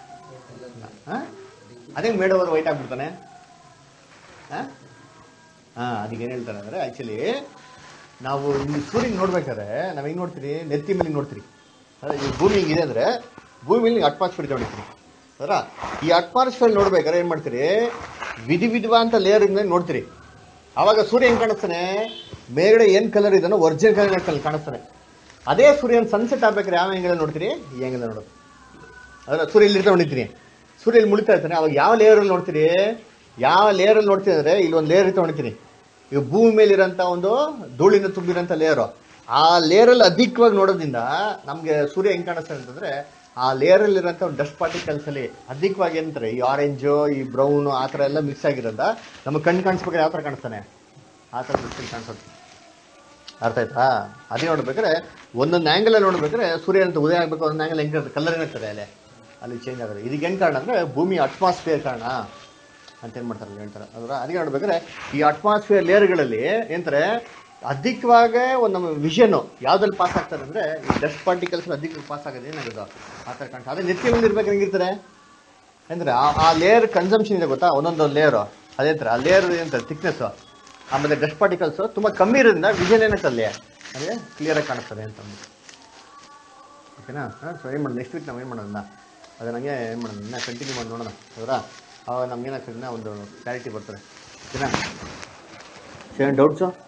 ಅದೇ ಮೇಡವರು ವೈಟ್ ಆಗ್ಬಿಡ್ತಾನೆ ಹಾಂ ಹಾಂ ಅದಕ್ಕೆ ಏನು ಹೇಳ್ತಾರೆ ಅಂದರೆ ಆ್ಯಕ್ಚುಲಿ ನಾವು ಇಲ್ಲಿ ಸೂರ್ಯನ ನೋಡ್ಬೇಕಾದ್ರೆ ನಾವು ಹೆಂಗೆ ನೋಡ್ತೀರಿ ನೆತ್ತಿ ಮೇಲೆ ನೋಡ್ತೀರಿ ಅದೇ ಈ ಭೂಮಿ ಹಿಂಗಿದೆ ಅಂದರೆ ಭೂಮಿಲಿ ಅಟ್ಮಾಸ್ಫಿಯರ್ ಹೊಡಿತೀರಿ ಅದರ ಈ ಅಟ್ಮಾಸ್ಫಿಯರ್ ನೋಡ್ಬೇಕಾದ್ರೆ ಏನು ಮಾಡ್ತೀರಿ ವಿಧಿ ವಿಧವಾಂತ ಲೇಯರ್ ಮೇಲೆ ನೋಡ್ತೀರಿ ಆವಾಗ ಸೂರ್ಯ ಹೆಂಗೆ ಕಾಣಿಸ್ತಾನೆ ಮೇಲ್ಗಡೆ ಏನು ಕಲರ್ ಇದನ್ನೋ ಒರಿಜಿನಲ್ ಕಲರ್ ಕಾಣಿಸ್ತಾನೆ ಅದೇ ಸೂರ್ಯನ ಸನ್ಸೆಟ್ ಆಗ್ಬೇಕಾದ್ರೆ ಯಾವ ಹೆಂಗೆಲ್ಲ ನೋಡ್ತೀರಿ ಈ ಹೆಂಗೆಲ್ಲ ನೋಡೋದು ಅದರ ಸೂರ್ಯ ಇಲ್ಲಿ ಹೊಡಿತೀನಿ ಸೂರ್ಯ ಇಲ್ಲಿ ಮುಳಿತಾ ಇರ್ತಾನೆ ಅವಾಗ ಯಾವ ಲೇಯರಲ್ಲಿ ನೋಡ್ತೀರಿ ಯಾವ ಲೇಯರಲ್ಲಿ ನೋಡ್ತೀನಿ ಅಂದರೆ ಇಲ್ಲಿ ಒಂದು ಲೇಯರ್ ಇತ್ತು ಹೊಡಿತೀನಿ ಈಗ ಭೂಮಿ ಮೇಲಿರೋಂಥ ಒಂದು ಧೂಳಿಂದ ತುಂಬಿರೋಂಥ ಲೇಯರು ಆ ಲೇಯರಲ್ಲಿ ಅಧಿಕವಾಗಿ ನೋಡೋದ್ರಿಂದ ನಮಗೆ ಸೂರ್ಯ ಹೆಂಗೆ ಕಾಣಿಸ್ತಾನೆ ಅಂತಂದರೆ ಆ ಲೇಯರಲ್ಲಿರೋಂಥ ಒಂದು ಡಸ್ಟ್ ಪಾರ್ಟಿಕಲ್ಸಲ್ಲಿ ಅಧಿಕವಾಗಿ ಏನಂತಾರೆ ಈ ಆರೆಂಜು ಈ ಬ್ರೌನು ಆ ಥರ ಎಲ್ಲ ಮಿಕ್ಸ್ ಆಗಿರೋದ ನಮಗೆ ಕಣ್ಣು ಕಾಣಿಸ್ಬೇಕಾದ್ರೆ ಯಾವ ಥರ ಕಾಣಿಸ್ತಾನೆ ಆ ಥರ ದೃಷ್ಟಿಲಿ ಕಾಣಿಸುತ್ತೆ ಅರ್ಥ ಆಯ್ತಾ ಅದೇ ನೋಡ್ಬೇಕಾದ್ರೆ ಒಂದೊಂದು ಆ್ಯಂಗಲಲ್ಲಿ ನೋಡ್ಬೇಕಾದ್ರೆ ಸೂರ್ಯ ಅಂತ ಉದಯ ಆಗಬೇಕು ಒಂದೊಂದು ಆ್ಯಂಗಲ್ ಹೆಂಗಿರುತ್ತೆ ಕಲರ್ ಏನಾಗ್ತದೆ ಅಲ್ಲಿ ಅಲ್ಲಿ ಚೇಂಜ್ ಆಗೋದು ಇದಕ್ಕೆ ಏನು ಕಾರಣ ಅಂದರೆ ಭೂಮಿ ಅಟ್ಮಾಸ್ಫಿಯರ್ ಕಾರಣ ಅಂತ ಏನು ಮಾಡ್ತಾರೆ ಹೇಳ್ತಾರೆ ಅದರ ಅದಕ್ಕೆ ನೋಡ್ಬೇಕಾದ್ರೆ ಈ ಅಟ್ಮಾಸ್ಫಿಯರ್ ಲೇಯರ್ಗಳಲ್ಲಿ ಏನಂತಾರೆ ಅಧಿಕವಾಗಿ ಒಂದು ನಮ್ಮ ವಿಷನ್ ಯಾವ್ದ್ರಲ್ಲಿ ಪಾಸ್ ಆಗ್ತಾರೆ ಅಂದರೆ ಈ ಡಸ್ಟ್ ಪಾರ್ಟಿಕಲ್ಸ್ ಅಧಿಕ ಪಾಸ್ ಆಗೋದು ಏನಾಗೋದು ಆ ಥರ ಕಾಣ್ತಾ ಅದೇ ನೆತ್ತಿ ಮೇಲೆ ಇರ್ಬೇಕು ಹೆಂಗಿರ್ತಾರೆ ಅಂದರೆ ಆ ಆ ಲೇಯರ್ ಕನ್ಸಂಪ್ಷನ್ ಇದೆ ಗೊತ್ತಾ ಒಂದೊಂದು ಲೇಯರು ಅದೇ ಥರ ಆ ಲೇಯರ್ ಏನಂತಾರೆ ಥಿಕ್ನೆಸ್ಸು ಆಮೇಲೆ ಡಸ್ಟ್ ಪಾರ್ಟಿಕಲ್ಸು ತುಂಬ ಕಮ್ಮಿ ಇರೋದ್ರಿಂದ ವಿಷನ್ ಏನಾಗ್ತದೆ ಅಲ್ಲಿ ಅದೇ ಕ್ಲಿಯರಾಗಿ ಕಾಣಿಸ್ತದೆ ಅಂತ ಅಂದ್ಬಿಟ್ಟು ಓಕೆನಾ ಹಾಂ ಸೊ ಏನು ಮಾಡೋಣ ನೆಕ್ಸ್ಟ್ ವೀಕ್ ನಾವು ಏನು ಮಾಡೋಣ ಅದು ನನಗೆ ಏನು ಮಾಡೋಣ ಇನ್ನ ಕಂಟಿನ್ಯೂ ಮಾಡಿ ನೋಡೋಣ ಹೌದಾ ಅವಾಗ ನಮ್ಗೇನಾಗ್ತದೆ ಇನ್ನ ಒಂದು ಕ್ಲಾರಿಟಿ ಬರ್ತದೆ ಓಕೆನಾ ಏನು ಡೌಟ್ಸು